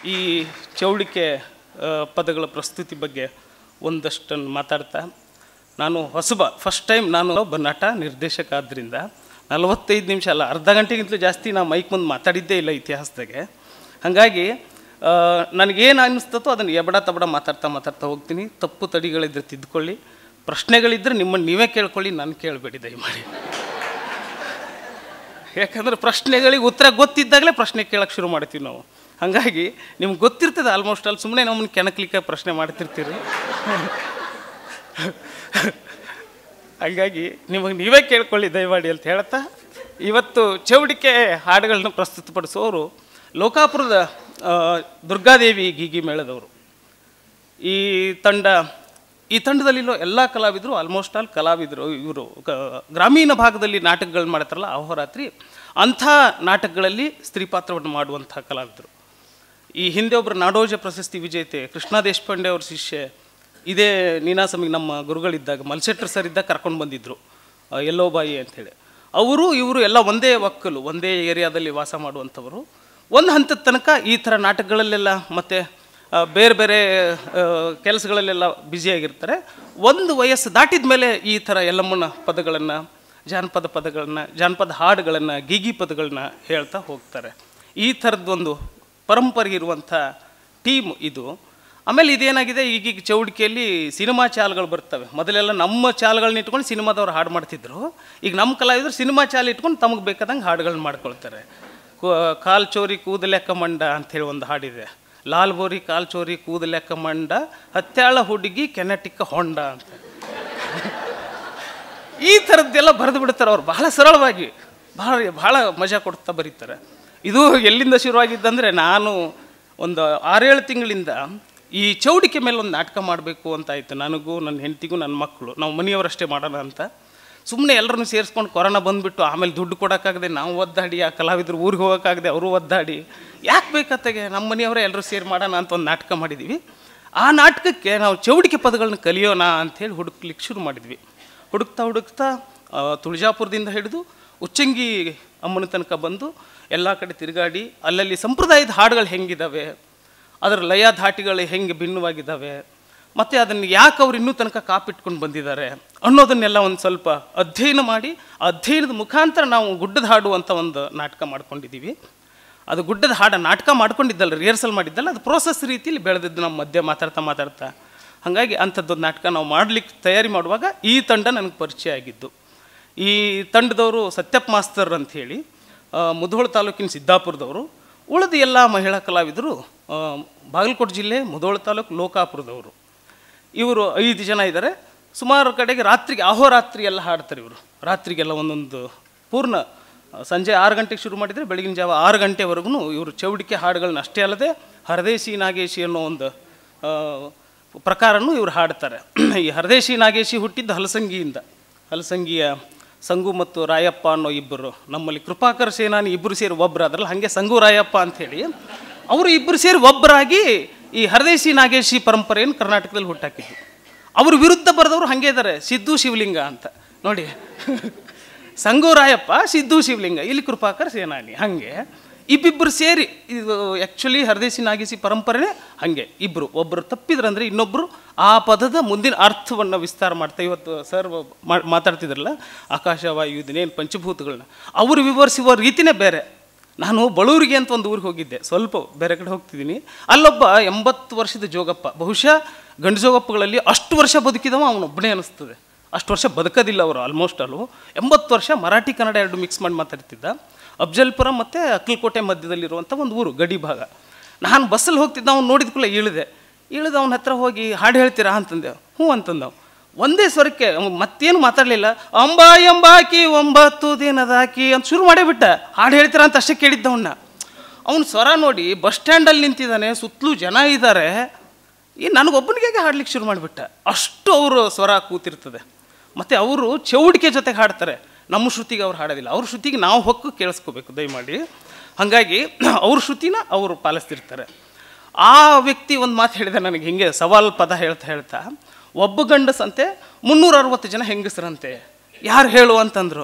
ಈ ಚೌಡಿಕೆ ಆ, ಪದಗಳ ಪ್ರಸ್ತುತಿ ಬಗ್ಗೆ ಒಂದಷ್ಟನ್ನು ಮಾತಾಡ್ತಾ ನಾನು ಹೊಸಬ ಫಸ್ಟ್ ಟೈಮ್ ನಾನು ಒಬ್ಬ ನಟ ನಿರ್ದೇಶಕ ಆದ್ದರಿಂದ ನಲವತ್ತೈದು ನಿಮಿಷ ಅಲ್ಲ ಅರ್ಧ ಗಂಟೆಗಿಂತಲೂ ಜಾಸ್ತಿ ನಾ ಮೈಕ್ ಮುಂದೆ ಮಾತಾಡಿದ್ದೇ ಇಲ್ಲ ಇತಿಹಾಸದಾಗೆ ಹಾಗಾಗಿ ಆ, ನನಗೇನು ಅನ್ನಿಸ್ತತೋ ಅದನ್ನು ಎಬಡ ತಬಡ ಮಾತಾಡ್ತಾ ಮಾತಾಡ್ತಾ ಹೋಗ್ತೀನಿ ತಪ್ಪು ತಡಿಗಳಿದ್ರೆ ತಿದ್ದುಕೊಳ್ಳಿ ಪ್ರಶ್ನೆಗಳಿದ್ದರೆ ನಿಮ್ಮನ್ನು ನೀವೇ ಕೇಳ್ಕೊಳ್ಳಿ ನಾನು ಕೇಳಬೇಡಿ ದಯಮಾಡಿ ಯಾಕಂದ್ರೆ ಪ್ರಶ್ನೆಗಳಿಗೆ ಉತ್ತರ ಗೊತ್ತಿದ್ದಾಗಲೇ ಪ್ರಶ್ನೆ ಕೇಳಕ್ಕೆ ಶುರು ಮಾಡ್ತೀವಿ ನಾವು ಹಾಗಾಗಿ ನಿಮ್ಗೆ ಗೊತ್ತಿರ್ತದೆ ಆಲ್ಮೋಸ್ಟ್ ಅಲ್ಲಿ ಸುಮ್ಮನೆ ನಮ್ಮನ್ನು ಕೆಣಕ್ಲಿಕ್ಕೆ ಪ್ರಶ್ನೆ ಮಾಡ್ತಿರ್ತೀರಿ ಹಾಗಾಗಿ ನಿಮಗೆ ನೀವೇ ಕೇಳ್ಕೊಳ್ಳಿ ದಯಮಾಡಿ ಅಂತ ಹೇಳ್ತಾ ಇವತ್ತು ಚೌಡಿಕೆ ಹಾಡುಗಳನ್ನ ಪ್ರಸ್ತುತಪಡಿಸೋರು ಲೋಕಾಪುರದ ಆ, ದುರ್ಗಾದೇವಿ ಗೀಗಿ ಮೇಳದವರು ಈ ತಂಡ ಈ ತಂಡದಲ್ಲಿರೋ ಎಲ್ಲ ಕಲಾವಿದರು ಆಲ್ಮೋಸ್ಟ್ ಆಲ್ ಕಲಾವಿದರು ಇವರು ಗ್ರಾಮೀಣ ಭಾಗದಲ್ಲಿ ನಾಟಕಗಳು ಮಾಡ್ತಾರಲ್ಲ ಅಹೋರಾತ್ರಿ ಅಂಥ ನಾಟಕಗಳಲ್ಲಿ ಸ್ತ್ರೀ ಪಾತ್ರವನ್ನು ಮಾಡುವಂಥ ಕಲಾವಿದರು ಈ ಹಿಂದೆ ಒಬ್ಬರು ನಾಡೋಜ ಪ್ರಶಸ್ತಿ ವಿಜೇತೆ ಕೃಷ್ಣ ದೇಶಪಾಂಡೆ ಅವ್ರ ಶಿಷ್ಯೆ ಇದೇ ನೀನಾಸಮಿಗೆ ನಮ್ಮ ಗುರುಗಳಿದ್ದಾಗ ಮಲ್ಸೆಟ್ರ್ ಸರ್ ಇದ್ದಾಗ ಕರ್ಕೊಂಡು ಬಂದಿದ್ದರು ಆ, ಎಲ್ಲೋ ಬಾಯಿ ಅಂಥೇಳಿ ಅವರು ಇವರು ಎಲ್ಲ ಒಂದೇ ಒಕ್ಕಲು ಒಂದೇ ಏರಿಯಾದಲ್ಲಿ ವಾಸ ಮಾಡುವಂಥವರು ಒಂದು ಹಂತದ ತನಕ ಈ ಥರ ನಾಟಕಗಳಲ್ಲೆಲ್ಲ ಮತ್ತು ಆ, ಬೇರೆ ಬೇರೆ ಆ, ಕೆಲಸಗಳಲ್ಲೆಲ್ಲ ಬ್ಯುಸಿಯಾಗಿರ್ತಾರೆ ಒಂದು ವಯಸ್ಸು ದಾಟಿದ ಮೇಲೆ ಈ ಥರ ಎಲ್ಲಮ್ಮನ ಪದಗಳನ್ನು ಜಾನಪದ ಪದಗಳನ್ನು ಜಾನಪದ ಹಾಡುಗಳನ್ನು ಗೀಗಿ ಪದಗಳನ್ನ ಹೇಳ್ತಾ ಹೋಗ್ತಾರೆ ಈ ಥರದ್ದೊಂದು ಪರಂಪರೆ ಇರುವಂಥ ಟೀಮ್ ಇದು ಆಮೇಲೆ ಇದೇನಾಗಿದೆ ಈಗೀಗ ಚೌಡಿಕೆಯಲ್ಲಿ ಸಿನಿಮಾ ಚಾಲ್ಗಳು ಬರ್ತವೆ ಮೊದಲೆಲ್ಲ ನಮ್ಮ ಚಾಲ್ಗಳನ್ನ ಇಟ್ಕೊಂಡು ಸಿನಿಮಾದವ್ರು ಹಾಡು ಮಾಡ್ತಿದ್ರು ಈಗ ನಮ್ಮ ಕಲಾವಿದರು ಸಿನಿಮಾ ಚಾಲ್ ಇಟ್ಕೊಂಡು ತಮಗೆ ಬೇಕಾದಂಗೆ ಹಾಡುಗಳನ್ನ ಮಾಡ್ಕೊಳ್ತಾರೆ ಕು- ಕಾಲ್ ಚೋರಿ ಕೂದಲೆಕ್ಕ ಮಂಡ ಅಂಥೇಳಿ ಒಂದು ಹಾಡಿದೆ ಲಾಲ್ ಬೋರಿ ಕಾಲ್ ಚೋರಿ ಕೂದಲೆಕ್ಕ ಮಂಡ ಹತ್ಯಾಳ ಹುಡುಗಿ ಕೆನೆಟಿಕ್ಕ ಹೊಂಡ ಅಂತ ಈ ಥರದ್ದೆಲ್ಲ ಬರೆದು ಬಿಡ್ತಾರೆ ಅವ್ರು ಬಹಳ ಸರಳವಾಗಿ ಬಹಳ ಬಹಳ ಮಜಾ ಕೊಡ್ತಾ ಬರೀತಾರೆ ಇದು ಎಲ್ಲಿಂದ ಶುರುವಾಗಿದ್ದಂದರೆ ನಾನು ಒಂದು ಆರೇಳು ತಿಂಗಳಿಂದ ಈ ಚೌಡಿಕೆ ಮೇಲೆ ಒಂದು ನಾಟಕ ಮಾಡಬೇಕು ಅಂತ ಆಯಿತು ನನಗೂ ನನ್ನ ಹೆಂಡತಿಗೂ ನನ್ನ ಮಕ್ಕಳು ನಾವು ಮನೆಯವರಷ್ಟೇ ಮಾಡೋಣ ಅಂತ ಸುಮ್ಮನೆ ಎಲ್ಲರನ್ನು ಸೇರಿಸ್ಕೊಂಡು ಕೊರೋನಾ ಬಂದುಬಿಟ್ಟು ಆಮೇಲೆ ದುಡ್ಡು ಕೊಡೋಕ್ಕಾಗದೆ ನಾವು ಒದ್ದಾಡಿ ಆ ಕಲಾವಿದರು ಊರಿಗೆ ಹೋಗೋಕ್ಕಾಗದೆ ಅವರು ಒದ್ದಾಡಿ ಯಾಕೆ ಬೇಕತ್ತಾಗೆ ನಮ್ಮ ಮನೆಯವರೇ ಎಲ್ಲರೂ ಸೇರಿ ಮಾಡೋಣ ಅಂತ ಒಂದು ನಾಟಕ ಮಾಡಿದ್ವಿ ಆ ನಾಟಕಕ್ಕೆ ನಾವು ಚೌಡಿಕೆ ಪದಗಳನ್ನ ಕಲಿಯೋಣ ಅಂಥೇಳಿ ಹುಡುಕ್ಲಿಕ್ಕೆ ಶುರು ಮಾಡಿದ್ವಿ ಹುಡುಕ್ತಾ ಹುಡುಕ್ತಾ ಆ, ತುಳಜಾಪುರದಿಂದ ಹಿಡಿದು ಉಚ್ಚಂಗಿ ಅಮ್ಮನ ತನಕ ಬಂದು ಎಲ್ಲ ಕಡೆ ತಿರುಗಾಡಿ ಅಲ್ಲಲ್ಲಿ ಸಂಪ್ರದಾಯದ ಹಾಡುಗಳು ಹೆಂಗಿದ್ದಾವೆ ಅದರ ಲಯ ಧಾಟಿಗಳು ಹೆಂಗೆ ಭಿನ್ನವಾಗಿದ್ದಾವೆ ಮತ್ತು ಅದನ್ನು ಯಾಕೆ ಅವ್ರು ಇನ್ನೂ ತನಕ ಕಾಪಿಟ್ಕೊಂಡು ಬಂದಿದ್ದಾರೆ ಅನ್ನೋದನ್ನೆಲ್ಲ ಒಂದು ಸ್ವಲ್ಪ ಅಧ್ಯಯನ ಮಾಡಿ ಆ ಅಧ್ಯಯನದ ಮುಖಾಂತರ ನಾವು ಗುಡ್ಡದ ಹಾಡು ಅಂತ ಒಂದು ನಾಟಕ ಮಾಡ್ಕೊಂಡಿದ್ದೀವಿ ಅದು ಗುಡ್ಡದ ಹಾಡ ನಾಟಕ ಮಾಡ್ಕೊಂಡಿದ್ದಲ್ಲ ರಿಹರ್ಸಲ್ ಮಾಡಿದ್ದಲ್ಲ ಅದು ಪ್ರೋಸೆಸ್ ರೀತಿಯಲ್ಲಿ ಬೆಳೆದಿದ್ದು ನಮ್ಮ ಮಧ್ಯೆ ಮಾತಾಡ್ತಾ ಮಾತಾಡ್ತಾ ಹಾಗಾಗಿ ಅಂಥದ್ದೊಂದು ನಾಟಕ ನಾವು ಮಾಡ್ಲಿಕ್ಕೆ ತಯಾರಿ ಮಾಡುವಾಗ ಈ ತಂಡ ನನಗೆ ಪರಿಚಯ ಆಗಿದ್ದು ಈ ತಂಡದವರು ಸತ್ಯಪ್ಪ ಮಾಸ್ತರ್ ಅಂತ ಹೇಳಿ ಆ, ಮುಧೋಳ ತಾಲೂಕಿನ ಸಿದ್ದಾಪುರದವರು ಉಳಿದ ಎಲ್ಲ ಮಹಿಳಾ ಕಲಾವಿದರು ಆ, ಬಾಗಲಕೋಟೆ ಜಿಲ್ಲೆ ಮುಧೋಳ ತಾಲೂಕು ಲೋಕಾಪುರದವರು ಇವರು ಐದು ಜನ ಇದ್ದಾರೆ ಸುಮಾರು ಕಡೆಗೆ ರಾತ್ರಿಗೆ ಅಹೋರಾತ್ರಿ ಎಲ್ಲ ಹಾಡ್ತಾರೆ ಇವರು ರಾತ್ರಿಗೆಲ್ಲ ಒಂದೊಂದು ಪೂರ್ಣ ಆ, ಸಂಜೆ ಆರು ಗಂಟೆಗೆ ಶುರು ಮಾಡಿದರೆ ಬೆಳಗಿನ ಜಾವ ಆರು ಗಂಟೆವರೆಗೂ ಇವರು ಚೌಡಿಕೆ ಹಾಡುಗಳನ್ನ ಅಷ್ಟೇ ಅಲ್ಲದೆ ಹರದೇಶಿ ನಾಗೇಶಿ ಅನ್ನೋ ಒಂದು ಆ, ಪ್ರಕಾರನೂ ಇವರು ಹಾಡ್ತಾರೆ ಈ ಹರದೇಶಿ ನಾಗೇಶಿ ಹುಟ್ಟಿದ್ದು ಹಲಸಂಗಿಯಿಂದ ಹಲಸಂಗಿಯ ಸಂಗು ಮತ್ತು ರಾಯಪ್ಪ ಅನ್ನೋ ಇಬ್ಬರು ನಮ್ಮಲ್ಲಿ ಕೃಪಾಕರ ಸೇನಾನಿ ಇಬ್ಬರು ಸೇರಿ ಒಬ್ಬರು ಅದರಲ್ಲಿ ಹಾಗೆ ಸಂಗು ರಾಯಪ್ಪ ಅಂಥೇಳಿ ಅವರು ಇಬ್ಬರು ಸೇರಿ ಒಬ್ಬರಾಗಿ ಈ ಹರದೇಶಿ ನಾಗೇಶಿ ಪರಂಪರೆಯನ್ನು ಕರ್ನಾಟಕದಲ್ಲಿ ಹುಟ್ಟಾಕಿದ್ರು ಅವ್ರ ವಿರುದ್ಧ ಬರೆದವರು ಹಾಗೆ ಇದ್ದಾರೆ ಸಿದ್ದು ಶಿವಲಿಂಗ ಅಂತ ನೋಡಿ ಸಂಗು ರಾಯಪ್ಪ ಸಿದ್ದು ಶಿವಲಿಂಗ ಇಲ್ಲಿ ಕೃಪಾಕರ್ ಸೇನಾನಿ ಹಾಗೆ ಇಬ್ಬಿಬ್ಬರು ಸೇರಿ ಇದು ಆ್ಯಕ್ಚುಲಿ ಹರದೇಶಿ ನಾಗೇಶಿ ಪರಂಪರೆನೇ ಹಾಗೆ ಇಬ್ಬರು ಒಬ್ಬರು ತಪ್ಪಿದ್ರಂದ್ರೆ ಇನ್ನೊಬ್ಬರು ಆ ಪದದ ಮುಂದಿನ ಅರ್ಥವನ್ನು ವಿಸ್ತಾರ ಮಾಡ್ತಾ ಇವತ್ತು ಸರ್ ಮಾತಾಡ್ತಿದ್ರಲ್ಲ ಆಕಾಶವಾಯು ಇದನ್ನೇನು ಪಂಚಭೂತಗಳನ್ನ ಅವರು ವಿವರಿಸುವ ರೀತಿನೇ ಬೇರೆ ನಾನು ಬಳೂರಿಗೆ ಅಂತ ಒಂದು ಊರಿಗೆ ಹೋಗಿದ್ದೆ ಸ್ವಲ್ಪ ಬೇರೆ ಕಡೆ ಹೋಗ್ತಿದ್ದೀನಿ ಅಲ್ಲೊಬ್ಬ ಎಂಬತ್ತು ವರ್ಷದ ಜೋಗಪ್ಪ ಬಹುಶಃ ಗಂಡು ಜೋಗಪ್ಪಗಳಲ್ಲಿ ಅಷ್ಟು ವರ್ಷ ಬದುಕಿದವ ಅವನೊಬ್ಬನೇ ಅನಿಸ್ತದೆ ಅಷ್ಟು ವರ್ಷ ಬದುಕೋದಿಲ್ಲ ಅವರು ಆಲ್ಮೋಸ್ಟ್ ಅಲ್ಲೂ ಎಂಬತ್ತು ವರ್ಷ ಮರಾಠಿ ಕನ್ನಡ ಎರಡು ಮಿಕ್ಸ್ ಮಾಡಿ ಮಾತಾಡ್ತಿದ್ದ ಅಫ್ಜಲ್ಪುರ ಮತ್ತು ಅಕ್ಕಲಕೋಟೆ ಮಧ್ಯದಲ್ಲಿರುವಂಥ ಒಂದು ಊರು ಗಡಿ ಭಾಗ ನಾನು ಬಸ್ಸಲ್ಲಿ ಹೋಗ್ತಿದ್ದ ಅವ್ನು ನೋಡಿದ ಕೂಡಲೇ ಇಳಿದೆ ಇಳಿದು ಅವನ ಹತ್ರ ಹೋಗಿ ಹಾಡು ಹೇಳ್ತೀರಾ ಅಂತಂದೆ ಹ್ಞೂ ಅಂತಂದವು ಒಂದೇ ಸ್ವರಕ್ಕೆ ಅವ್ನು ಮತ್ತೇನು ಮಾತಾಡಲಿಲ್ಲ ಅಂಬಾ ಎಂಬಾಕಿ ಒಂಬತ್ತು ದಿನದಾಕಿ ಅಂತ ಶುರು ಮಾಡೇ ಬಿಟ್ಟ ಹಾಡು ಹೇಳ್ತೀರಾ ಅಂತ ಅಷ್ಟೇ ಕೇಳಿದ್ದವನ್ನ ಅವನು ಸ್ವರ ನೋಡಿ ಬಸ್ ಸ್ಟ್ಯಾಂಡಲ್ಲಿ ನಿಂತಿದ್ದಾನೆ ಸುತ್ತಲೂ ಜನ ಇದ್ದಾರೆ ಈ ನನಗೊಬ್ಬನಿಗೆ ಹಾಡ್ಲಿಕ್ಕೆ ಶುರು ಮಾಡಿಬಿಟ್ಟ ಅಷ್ಟು ಅವರು ಸ್ವರ ಕೂತಿರ್ತದೆ ಮತ್ತು ಅವರು ಚೌಡಿಕೆ ಜೊತೆಗೆ ಹಾಡ್ತಾರೆ ನಮ್ಮ ಶ್ರುತಿಗೆ ಅವ್ರು ಹಾಡೋದಿಲ್ಲ ಅವ್ರ ಶ್ರುತಿಗೆ ನಾವು ಹೊಕ್ಕು ಕೇಳಿಸ್ಕೋಬೇಕು ದಯಮಾಡಿ ಹಾಗಾಗಿ ಅವ್ರ ಶ್ರುತಿನ ಅವರು ಪಾಲಿಸ್ತಿರ್ತಾರೆ ಆ ವ್ಯಕ್ತಿ ಒಂದು ಮಾತು ಹೇಳಿದೆ ನನಗೆ ಹಿಂಗೆ ಸವಾಲ್ ಪದ ಹೇಳ್ತಾ ಹೇಳ್ತಾ ಒಬ್ಬ ಗಂಡಸಂತೆ ಮುನ್ನೂರ ಅರವತ್ತು ಜನ ಹೆಂಗಸರಂತೆ ಯಾರು ಹೇಳು ಅಂತಂದರು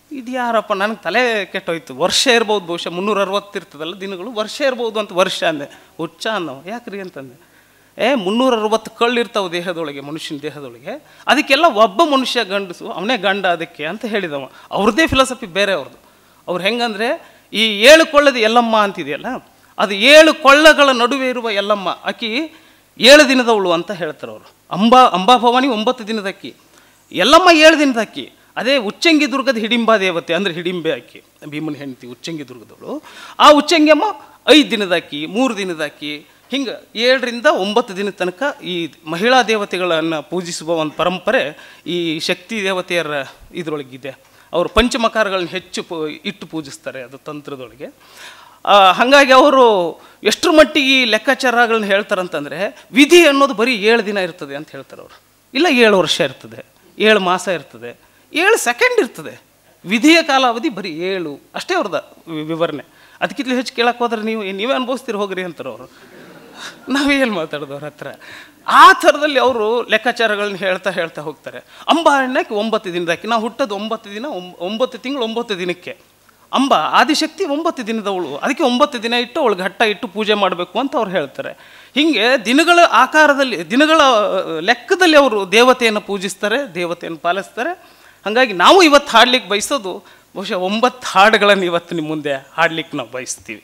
ಇದು ಯಾರಪ್ಪ ನನಗೆ ತಲೆ ಕೆಟ್ಟೋಯ್ತು ವರ್ಷ ಇರ್ಬೋದು ಬಹುಶಃ ಮುನ್ನೂರ ಅರವತ್ತು ಇರ್ತದಲ್ಲ ದಿನಗಳು ವರ್ಷ ಇರ್ಬೋದು ಅಂತ ವರ್ಷ ಅಂದೆ ಹುಚ್ಚ ಅನ್ನೋ ಯಾಕ್ರಿ ಅಂತಂದೆ ಏ ಮುನ್ನೂರ ಅರವತ್ತು ಕಳ್ಳು ಇರ್ತಾವೆ ದೇಹದೊಳಗೆ ಮನುಷ್ಯನ ದೇಹದೊಳಗೆ ಅದಕ್ಕೆಲ್ಲ ಒಬ್ಬ ಮನುಷ್ಯ ಗಂಡಸು ಅವನೇ ಗಂಡ ಅದಕ್ಕೆ ಅಂತ ಹೇಳಿದವ ಅವ್ರದ್ದೇ ಫಿಲಾಸಫಿ ಬೇರೆ ಅವ್ರದ್ದು ಅವ್ರು ಹೆಂಗಂದ್ರೆ ಈ ಏಳು ಕೊಳ್ಳದ ಎಲ್ಲಮ್ಮ ಅಂತಿದೆಯಲ್ಲ ಅದು ಏಳು ಕೊಳ್ಳಗಳ ನಡುವೆ ಇರುವ ಎಲ್ಲಮ್ಮ ಆಕಿ ಏಳು ದಿನದವಳು ಅಂತ ಹೇಳ್ತಾರೆ ಅವರು ಅಂಬಾ ಅಂಬಾಭವಾನಿ ಒಂಬತ್ತು ದಿನದ ಅಕ್ಕಿ ಎಲ್ಲಮ್ಮ ಏಳು ದಿನದ ಅಕ್ಕಿ ಅದೇ ಉಚ್ಚಂಗಿ ದುರ್ಗದ ಹಿಡಿಂಬಾ ದೇವತೆ ಅಂದರೆ ಹಿಡಿಂಬೆ ಅಕ್ಕಿ ಭೀಮನ ಹೆಂಡತಿ ಉಚ್ಚಂಗಿ ದುರ್ಗದವಳು ಆ ಉಚ್ಚಂಗಿಯಮ್ಮ ಐದು ದಿನದ ಅಕ್ಕಿ ಮೂರು ದಿನದ ಅಕ್ಕಿ ಹಿಂಗೆ ಏಳರಿಂದ ಒಂಬತ್ತು ದಿನದ ತನಕ ಈ ಮಹಿಳಾ ದೇವತೆಗಳನ್ನು ಪೂಜಿಸುವ ಒಂದು ಪರಂಪರೆ ಈ ಶಕ್ತಿ ದೇವತೆಯರ ಇದರೊಳಗಿದೆ ಅವರು ಪಂಚಮಕಾರಗಳನ್ನ ಹೆಚ್ಚು ಪೂ ಇಟ್ಟು ಪೂಜಿಸ್ತಾರೆ ಅದು ತಂತ್ರದೊಳಗೆ ಆ, ಹಾಗಾಗಿ ಅವರು ಎಷ್ಟರ ಮಟ್ಟಿಗೆ ಈ ಲೆಕ್ಕಾಚಾರಗಳನ್ನ ಹೇಳ್ತಾರಂತಂದರೆ ವಿಧಿ ಅನ್ನೋದು ಬರೀ ಏಳು ದಿನ ಇರ್ತದೆ ಅಂತ ಹೇಳ್ತಾರೆ ಅವರು ಇಲ್ಲ ಏಳು ವರ್ಷ ಇರ್ತದೆ ಏಳು ಮಾಸ ಇರ್ತದೆ ಏಳು ಸೆಕೆಂಡ್ ಇರ್ತದೆ ವಿಧಿಯ ಕಾಲಾವಧಿ ಬರೀ ಏಳು ಅಷ್ಟೇ ಅವ್ರದ ವಿ- ವಿವರಣೆ ಅದಕ್ಕಿಂತ ಹೆಚ್ಚು ಕೇಳಕ್ಕೆ ಹೋದ್ರೆ ನೀವು ಏ, ನೀವೇ ಅನುಭವಿಸ್ತೀರಿ ಹೋಗ್ರಿ ಅಂತಾರೆ ಅವರು ನಾವೇನು ಮಾತಾಡೋದು ಅವ್ರ ಹತ್ರ ಆ ಥರದಲ್ಲಿ ಅವರು ಲೆಕ್ಕಾಚಾರಗಳನ್ನ ಹೇಳ್ತಾ ಹೇಳ್ತಾ ಹೋಗ್ತಾರೆ ಅಂಬಾ ಹಣ್ಣಕ್ಕೆ ಒಂಬತ್ತು ದಿನದಾಕಿ ನಾವು ಹುಟ್ಟೋದು ಒಂಬತ್ತು ದಿನ ಒಂಬ- ಒಂಬತ್ತು ತಿಂಗಳು ಒಂಬತ್ತು ದಿನಕ್ಕೆ ಅಂಬ ಆದಿಶಕ್ತಿ ಒಂಬತ್ತು ದಿನದವಳು ಅದಕ್ಕೆ ಒಂಬತ್ತು ದಿನ ಇಟ್ಟು ಅವಳಿಗೆ ಘಟ್ಟ ಇಟ್ಟು ಪೂಜೆ ಮಾಡಬೇಕು ಅಂತ ಅವ್ರು ಹೇಳ್ತಾರೆ ಹೀಗೆ ದಿನಗಳ ಆಕಾರದಲ್ಲಿ ದಿನಗಳ ಆ, ಲೆಕ್ಕದಲ್ಲಿ ಅವರು ದೇವತೆಯನ್ನು ಪೂಜಿಸ್ತಾರೆ ದೇವತೆಯನ್ನು ಪಾಲಿಸ್ತಾರೆ ಹಾಗಾಗಿ ನಾವು ಇವತ್ತು ಹಾಡ್ಲಿಕ್ಕೆ ಬಯಸೋದು ಬಹುಶಃ ಒಂಬತ್ತು ಹಾಡುಗಳನ್ನು ಇವತ್ತು ನಿಮ್ಮ ಮುಂದೆ ಹಾಡ್ಲಿಕ್ಕೆ ನಾವು ಬಯಸ್ತೀವಿ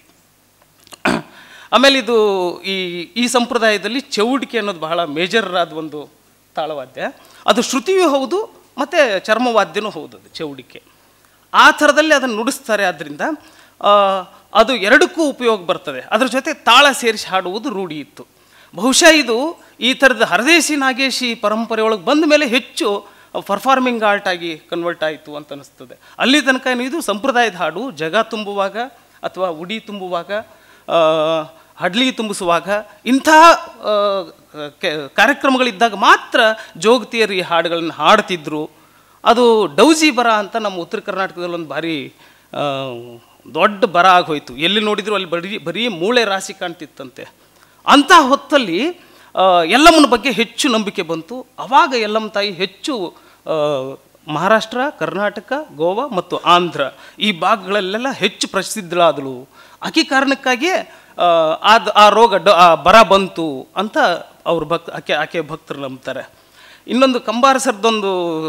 ಆಮೇಲೆ ಇದು ಈ ಈ ಸಂಪ್ರದಾಯದಲ್ಲಿ ಚೌಡಿಕೆ ಅನ್ನೋದು ಬಹಳ ಮೇಜರ್ ಆದ ಒಂದು ತಾಳವಾದ್ಯ ಅದು ಶ್ರುತಿಯೂ ಹೌದು ಮತ್ತು ಚರ್ಮವಾದ್ಯನೂ ಹೌದು ಅದು ಚೌಡಿಕೆ ಆ ಥರದಲ್ಲಿ ಅದನ್ನು ನುಡಿಸ್ತಾರೆ ಆದ್ದರಿಂದ ಆ, ಅದು ಎರಡಕ್ಕೂ ಉಪಯೋಗ ಬರ್ತದೆ ಅದರ ಜೊತೆ ತಾಳ ಸೇರಿಸಿ ಹಾಡುವುದು ರೂಢಿ ಇತ್ತು ಬಹುಶಃ ಇದು ಈ ಥರದ ಹರದೇಶಿ ನಾಗೇಶಿ ಪರಂಪರೆಯೊಳಗೆ ಬಂದ ಮೇಲೆ ಹೆಚ್ಚು ಪರ್ಫಾರ್ಮಿಂಗ್ ಆರ್ಟ್ ಆಗಿ ಕನ್ವರ್ಟ್ ಆಯಿತು ಅಂತ ಅನಿಸ್ತದೆ ಅಲ್ಲಿ ತನಕ ಏನು ಇದು ಸಂಪ್ರದಾಯದ ಹಾಡು ಜಗ ತುಂಬುವಾಗ ಅಥವಾ ಉಡಿ ತುಂಬುವಾಗ ಆ, ಹಡ್ಲಿ ತುಂಬಿಸುವಾಗ ಇಂತಹ ಆ, ಕೆ- ಕಾರ್ಯಕ್ರಮಗಳಿದ್ದಾಗ ಮಾತ್ರ ಜೋಗತಿಯರು ಈ ಹಾಡುಗಳನ್ನು ಹಾಡ್ತಿದ್ರು ಅದು ಡೌಜಿ ಬರ ಅಂತ ನಮ್ಮ ಉತ್ತರ ಕರ್ನಾಟಕದಲ್ಲಿ ಒಂದು ಭಾರಿ ಆ, ದೊಡ್ಡ ಬರ ಆಗೋಯ್ತು ಎಲ್ಲಿ ನೋಡಿದ್ರು ಅಲ್ಲಿ ಬರೀ ಬರೀ ಮೂಳೆ ರಾಶಿ ಕಾಣ್ತಿತ್ತಂತೆ ಅಂಥ ಹೊತ್ತಲ್ಲಿ ಆ, ಯಲ್ಲಮ್ಮನ ಬಗ್ಗೆ ಹೆಚ್ಚು ನಂಬಿಕೆ ಬಂತು ಅವಾಗ ಯಲ್ಲಮ್ಮ ತಾಯಿ ಹೆಚ್ಚು ಆ, ಮಹಾರಾಷ್ಟ್ರ ಕರ್ನಾಟಕ ಗೋವಾ ಮತ್ತು ಆಂಧ್ರ ಈ ಭಾಗಗಳಲ್ಲೆಲ್ಲ ಹೆಚ್ಚು ಪ್ರಸಿದ್ಧಳಾದಳು ಆಕೆ ಕಾರಣಕ್ಕಾಗಿಯೇ ಆ, ಆದ್ ಆ ರೋಗ ಡ ಆ ಬರ ಬಂತು ಅಂತ ಅವ್ರ ಭಕ್ ಆಕೆ ಆಕೆ ಭಕ್ತರು ನಂಬ್ತಾರೆ ಇನ್ನೊಂದು ಕಂಬಾರಸರ್ದೊಂದು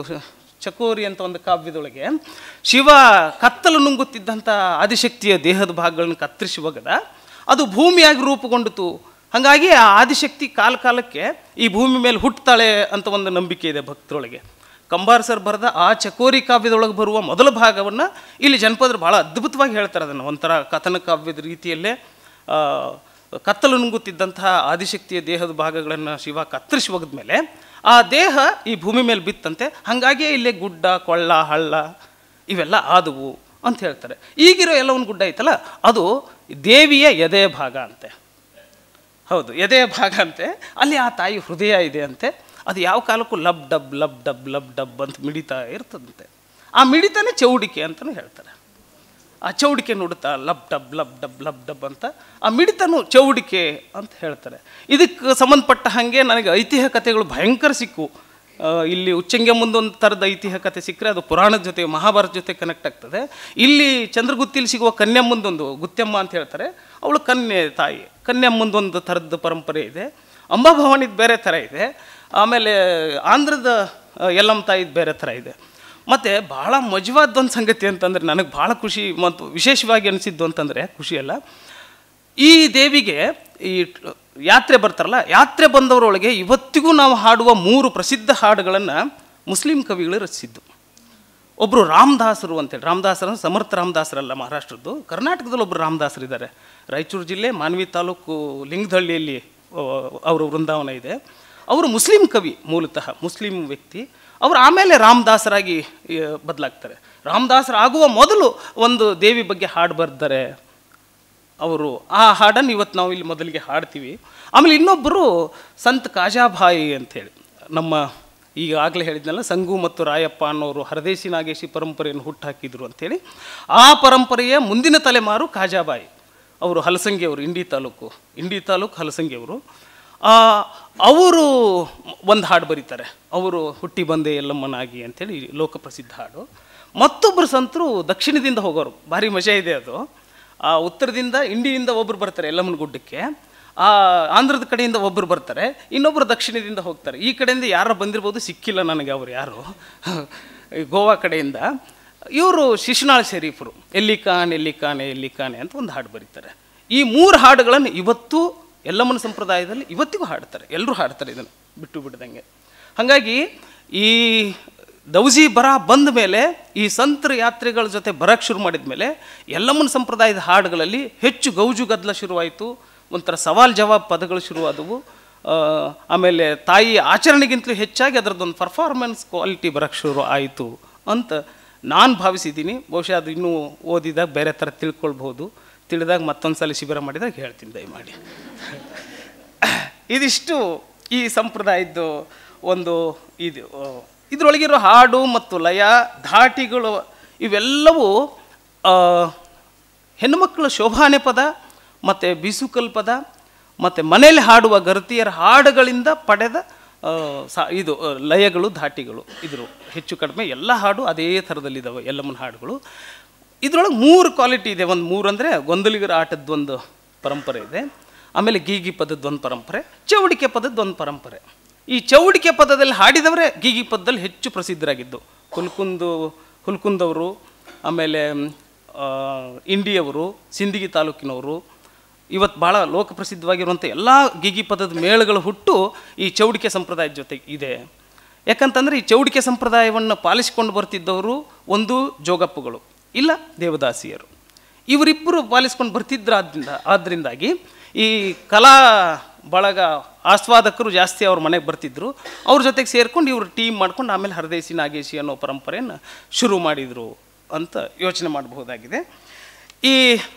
ಚಕೋರಿ ಅಂತ ಒಂದು ಕಾವ್ಯದೊಳಗೆ ಶಿವ ಕತ್ತಲು ನುಂಗುತ್ತಿದ್ದಂಥ ಆದಿಶಕ್ತಿಯ ದೇಹದ ಭಾಗಗಳನ್ನು ಕತ್ತರಿಸಿ ಒಗೆದ ಅದು ಭೂಮಿಯಾಗಿ ರೂಪುಗೊಂಡಿತು ಹಾಗಾಗಿ ಆ ಆದಿಶಕ್ತಿ ಕಾಲ ಕಾಲಕ್ಕೆ ಈ ಭೂಮಿ ಮೇಲೆ ಹುಟ್ಟುತ್ತಾಳೆ ಅಂತ ಒಂದು ನಂಬಿಕೆ ಇದೆ ಭಕ್ತರೊಳಗೆ ಕಂಬಾರ ಸರ್ ಬರೆದ ಆ ಚಕೋರಿ ಕಾವ್ಯದೊಳಗೆ ಬರುವ ಮೊದಲ ಭಾಗವನ್ನು ಇಲ್ಲಿ ಜನಪದರು ಭಾಳ ಅದ್ಭುತವಾಗಿ ಹೇಳ್ತಾರೆ ಅದನ್ನು ಒಂಥರ ಕಥನ ಕಾವ್ಯದ ರೀತಿಯಲ್ಲೇ ಆ, ಕತ್ತಲು ನುಂಗುತ್ತಿದ್ದಂತಹ ಆದಿಶಕ್ತಿಯ ದೇಹದ ಭಾಗಗಳನ್ನು ಶಿವ ಕತ್ತರಿಸಿ ಒಗೆದ ಮೇಲೆ ಆ ದೇಹ ಈ ಭೂಮಿ ಮೇಲೆ ಬಿತ್ತಂತೆ ಹಾಗಾಗಿಯೇ ಇಲ್ಲೇ ಗುಡ್ಡ ಕೊಳ್ಳ ಹಳ್ಳ ಇವೆಲ್ಲ ಆದವು ಅಂತ ಹೇಳ್ತಾರೆ ಈಗಿರೋ ಎಲ್ಲ ಒಂದು ಗುಡ್ಡ ಐತಲ್ಲ ಅದು ದೇವಿಯ ಎದೆ ಭಾಗ ಅಂತೆ ಹೌದು ಎದೆಯ ಭಾಗ ಅಂತೆ ಅಲ್ಲಿ ಆ ತಾಯಿ ಹೃದಯ ಇದೆ ಅಂತೆ ಅದು ಯಾವ ಕಾಲಕ್ಕೂ lub dub lub dub lub dub ಅಂತ ಮಿಡಿತಾ ಇರ್ತದಂತೆ ಆ ಮಿಡಿತಾನೆ ಚೌಡಿಕೆ ಅಂತಲೂ ಹೇಳ್ತಾರೆ ಆ ಚೌಡಿಕೆ ನುಡುತ್ತಾ lub dub lub dub lub dub ಅಂತ ಆ ಮಿಡಿತನು ಚೌಡಿಕೆ ಅಂತ ಹೇಳ್ತಾರೆ ಇದಕ್ಕೆ ಸಂಬಂಧಪಟ್ಟ ಹಾಗೆ ನನಗೆ ಐತಿಹ್ಯ ಕಥೆಗಳು ಭಯಂಕರ ಸಿಕ್ಕು ಆ, ಇಲ್ಲಿ ಉಚ್ಚಂಗೆ ಮುಂದೊಂದು ಥರದ ಐತಿಹ್ಯ ಕಥೆ ಸಿಕ್ಕರೆ ಅದು ಪುರಾಣದ ಜೊತೆ ಮಹಾಭಾರತ ಜೊತೆ ಕನೆಕ್ಟ್ ಆಗ್ತದೆ ಇಲ್ಲಿ ಚಂದ್ರಗುತ್ತಿಲಿ ಸಿಗುವ ಕನ್ಯಮ್ಮಂದೊಂದು ಗುತ್ಯಮ್ಮ ಅಂತ ಹೇಳ್ತಾರೆ ಅವಳು ಕನ್ಯೆ ತಾಯಿ ಕನ್ಯಮ್ಮಂದೊಂದು ಥರದ ಪರಂಪರೆ ಇದೆ ಅಂಬಾಭವಾನಿದು ಬೇರೆ ಥರ ಇದೆ ಆಮೇಲೆ ಆಂಧ್ರದ ಆ, ಯಲ್ಲಮ್ಮ ತಾಯಿದು ಬೇರೆ ಥರ ಇದೆ ಮತ್ತು ಭಾಳ ಮಜವಾದ ಒಂದು ಸಂಗತಿ ಅಂತಂದರೆ ನನಗೆ ಭಾಳ ಖುಷಿ ಮತ್ತು ವಿಶೇಷವಾಗಿ ಅನಿಸಿದ್ದು ಅಂತಂದರೆ ಖುಷಿಯಲ್ಲ ಈ ದೇವಿಗೆ ಈ ಟ್- ಯಾತ್ರೆ ಬರ್ತಾರಲ್ಲ ಯಾತ್ರೆ ಬಂದವರೊಳಗೆ ಇವತ್ತಿಗೂ ನಾವು ಹಾಡುವ ಮೂರು ಪ್ರಸಿದ್ಧ ಹಾಡುಗಳನ್ನು ಮುಸ್ಲಿಂ ಕವಿಗಳು ರಚಿಸಿದ್ದು ಒಬ್ಬರು ರಾಮದಾಸರು ಅಂತೇಳಿ ರಾಮದಾಸರ ಸಮರ್ಥ ರಾಮದಾಸರಲ್ಲ ಮಹಾರಾಷ್ಟ್ರದ್ದು ಕರ್ನಾಟಕದಲ್ಲಿ ಒಬ್ಬರು ರಾಮದಾಸರಿದ್ದಾರೆ ರಾಯಚೂರು ಜಿಲ್ಲೆ ಮಾನ್ವಿ ತಾಲೂಕು ಲಿಂಗದಹಳ್ಳಿಯಲ್ಲಿ ಆ, ಅವರ ವೃಂದಾವನ ಇದೆ ಅವರು ಮುಸ್ಲಿಂ ಕವಿ ಮೂಲತಃ ಮುಸ್ಲಿಂ ವ್ಯಕ್ತಿ ಅವರು ಆಮೇಲೆ ರಾಮದಾಸರಾಗಿ ಬದಲಾಗ್ತಾರೆ ರಾಮದಾಸರಾಗುವ ಮೊದಲು ಒಂದು ದೇವಿ ಬಗ್ಗೆ ಹಾಡು ಬರ್ತಾರೆ ಅವರು ಆ ಹಾಡನ್ನು ಇವತ್ತು ನಾವು ಇಲ್ಲಿ ಮೊದಲಿಗೆ ಹಾಡ್ತೀವಿ ಆಮೇಲೆ ಇನ್ನೊಬ್ಬರು ಸಂತ್ ಕಾಜಾಭಾಯಿ ಅಂತೇಳಿ ನಮ್ಮ ಈಗ ಆಗಲೇ ಹೇಳಿದ್ನಲ್ಲ ಸಂಗು ಮತ್ತು ರಾಯಪ್ಪ ಅನ್ನೋರು ಹರದೇಶಿ ನಾಗೇಶಿ ಪರಂಪರೆಯನ್ನು ಹುಟ್ಟುಹಾಕಿದ್ರು ಅಂತೇಳಿ ಆ ಪರಂಪರೆಯ ಮುಂದಿನ ತಲೆಮಾರು ಕಾಜಾಬಾಯಿ ಅವರು ಹಲಸಂಗಿಯವರು ಇಂಡಿ ತಾಲೂಕು ಇಂಡಿ ತಾಲೂಕು ಹಲಸಂಗಿಯವರು ಆ, ಅವರು ಒಂದು ಹಾಡು ಬರೀತಾರೆ ಅವರು ಹುಟ್ಟಿ ಬಂದೆ ಎಲ್ಲಮ್ಮನಾಗಿ ಅಂತೇಳಿ ಲೋಕಪ್ರಸಿದ್ಧ ಹಾಡು ಮತ್ತೊಬ್ಬರು ಸಂತರು ದಕ್ಷಿಣದಿಂದ ಹೋಗೋರು ಭಾರಿ ಮಜಾ ಇದೆ ಅದು ಆ ಉತ್ತರದಿಂದ ಇಂಡಿಯಿಂದ ಒಬ್ಬರು ಬರ್ತಾರೆ ಯಲ್ಲಮ್ಮನ ಗುಡ್ಡಕ್ಕೆ ಆ ಆಂಧ್ರದ ಕಡೆಯಿಂದ ಒಬ್ಬರು ಬರ್ತಾರೆ ಇನ್ನೊಬ್ಬರು ದಕ್ಷಿಣದಿಂದ ಹೋಗ್ತಾರೆ ಈ ಕಡೆಯಿಂದ ಯಾರು ಬಂದಿರ್ಬೋದು ಸಿಕ್ಕಿಲ್ಲ ನನಗೆ ಅವ್ರು ಯಾರು ಈ ಗೋವಾ ಕಡೆಯಿಂದ ಇವರು ಶಿಶುನಾಳ್ ಶರೀಫರು ಎಲ್ಲಿ ಕಾನ್ ಎಲ್ಲಿ ಕಾನೆ ಎಲ್ಲಿ ಕಾನೆ ಅಂತ ಒಂದು ಹಾಡು ಬರೀತಾರೆ ಈ ಮೂರು ಹಾಡುಗಳನ್ನು ಇವತ್ತು ಯಲ್ಲಮ್ಮನ ಸಂಪ್ರದಾಯದಲ್ಲಿ ಇವತ್ತಿಗೂ ಹಾಡ್ತಾರೆ ಎಲ್ಲರೂ ಹಾಡ್ತಾರೆ ಇದನ್ನು ಬಿಟ್ಟು ಬಿಡ್ದಂಗೆ ಹಾಗಾಗಿ ಈ ದೌಜಿ ಬರ ಬಂದ ಮೇಲೆ ಈ ಸಂತರ ಯಾತ್ರೆಗಳ ಜೊತೆ ಬರಕ್ಕೆ ಶುರು ಮಾಡಿದ ಮೇಲೆ ಯಲ್ಲಮ್ಮನ ಸಂಪ್ರದಾಯದ ಹಾಡುಗಳಲ್ಲಿ ಹೆಚ್ಚು ಗೌಜು ಗದ್ದಲ ಶುರುವಾಯಿತು ಒಂಥರ ಸವಾಲ್ ಜವಾಬ್ ಪದಗಳು ಶುರುವಾದವು ಆ, ಆಮೇಲೆ ತಾಯಿ ಆಚರಣೆಗಿಂತಲೂ ಹೆಚ್ಚಾಗಿ ಅದರದ್ದೊಂದು ಪರ್ಫಾರ್ಮೆನ್ಸ್ ಕ್ವಾಲಿಟಿ ಬರೋಕ್ಕೆ ಶುರು ಆಯಿತು ಅಂತ ನಾನು ಭಾವಿಸಿದ್ದೀನಿ ಬಹುಶಃ ಅದು ಇನ್ನೂ ಓದಿದಾಗ ಬೇರೆ ಥರ ತಿಳ್ಕೊಳ್ಬೋದು ತಿಳಿದಾಗ ಮತ್ತೊಂದು ಸಲ ಶಿಬಿರ ಮಾಡಿದಾಗ ಹೇಳ್ತೀನಿ ದಯಮಾಡಿ ಇದಿಷ್ಟು ಈ ಸಂಪ್ರದಾಯದ್ದು ಒಂದು ಇದು ಇದರೊಳಗಿರೋ ಹಾಡು ಮತ್ತು ಲಯ ಧಾಟಿಗಳು ಇವೆಲ್ಲವೂ ಆ, ಹೆಣ್ಣುಮಕ್ಕಳ ಶೋಭಾನೆ ಪದ ಮತ್ತು ಬೀಸುಕಲ್ ಪದ ಮತ್ತು ಮನೇಲಿ ಹಾಡುವ ಗರತಿಯರ ಹಾಡುಗಳಿಂದ ಪಡೆದ ಆ, ಸಾ ಇದು ಆ, ಲಯಗಳು ಧಾಟಿಗಳು ಇದ್ರು ಹೆಚ್ಚು ಕಡಿಮೆ ಎಲ್ಲ ಹಾಡು ಅದೇ ಥರದಲ್ಲಿದ್ದಾವೆ ಎಲ್ಲಮ್ಮನ ಹಾಡುಗಳು ಇದರೊಳಗೆ ಮೂರು ಕ್ವಾಲಿಟಿ ಇದೆ ಒಂದು ಮೂರು ಅಂದರೆ ಗೊಂದಲಿಗರ ಆಟದ ಒಂದು ಪರಂಪರೆ ಇದೆ ಆಮೇಲೆ ಗೀಗಿ ಪದದ ಒಂದು ಪರಂಪರೆ ಚೌಡಿಕೆ ಪದದ ಒಂದು ಪರಂಪರೆ ಈ ಚೌಡಿಕೆ ಪದದಲ್ಲಿ ಹಾಡಿದವರೇ ಗೀಗಿ ಪದದಲ್ಲಿ ಹೆಚ್ಚು ಪ್ರಸಿದ್ಧರಾಗಿದ್ದು ಹುಲ್ಕುಂದು ಹುಲ್ಕುಂದವರು ಆಮೇಲೆ ಆ, ಇಂಡಿಯವರು ಸಿಂದಗಿ ತಾಲೂಕಿನವರು ಇವತ್ತು ಭಾಳ ಲೋಕಪ್ರಸಿದ್ಧವಾಗಿರುವಂಥ ಎಲ್ಲ ಗೀಗಿ ಪದದ ಮೇಳಗಳ ಹುಟ್ಟು ಈ ಚೌಡಿಕೆ ಸಂಪ್ರದಾಯದ ಜೊತೆ ಇದೆ ಯಾಕಂತಂದರೆ ಈ ಚೌಡಿಕೆ ಸಂಪ್ರದಾಯವನ್ನು ಪಾಲಿಸಿಕೊಂಡು ಬರ್ತಿದ್ದವರು ಒಂದು ಜೋಗಪ್ಪಗಳು ಇಲ್ಲ ದೇವದಾಸಿಯರು ಇವರಿಬ್ಬರು ಪಾಲಿಸ್ಕೊಂಡು ಬರ್ತಿದ್ರಾದ್ರಿಂದ ಆದ್ದರಿಂದಾಗಿ ಈ ಕಲಾ ಬಳಗ ಆಸ್ವಾದಕರು ಜಾಸ್ತಿ ಅವ್ರ ಮನೆಗೆ ಬರ್ತಿದ್ರು ಅವ್ರ ಜೊತೆಗೆ ಸೇರ್ಕೊಂಡು ಇವರು ಟೀಮ್ ಮಾಡ್ಕೊಂಡು ಆಮೇಲೆ ಹರದೇಸಿ ನಾಗೇಶಿ ಅನ್ನೋ ಪರಂಪರೆಯನ್ನು ಶುರು ಮಾಡಿದರು ಅಂತ ಯೋಚನೆ ಮಾಡಬಹುದಾಗಿದೆ ಈ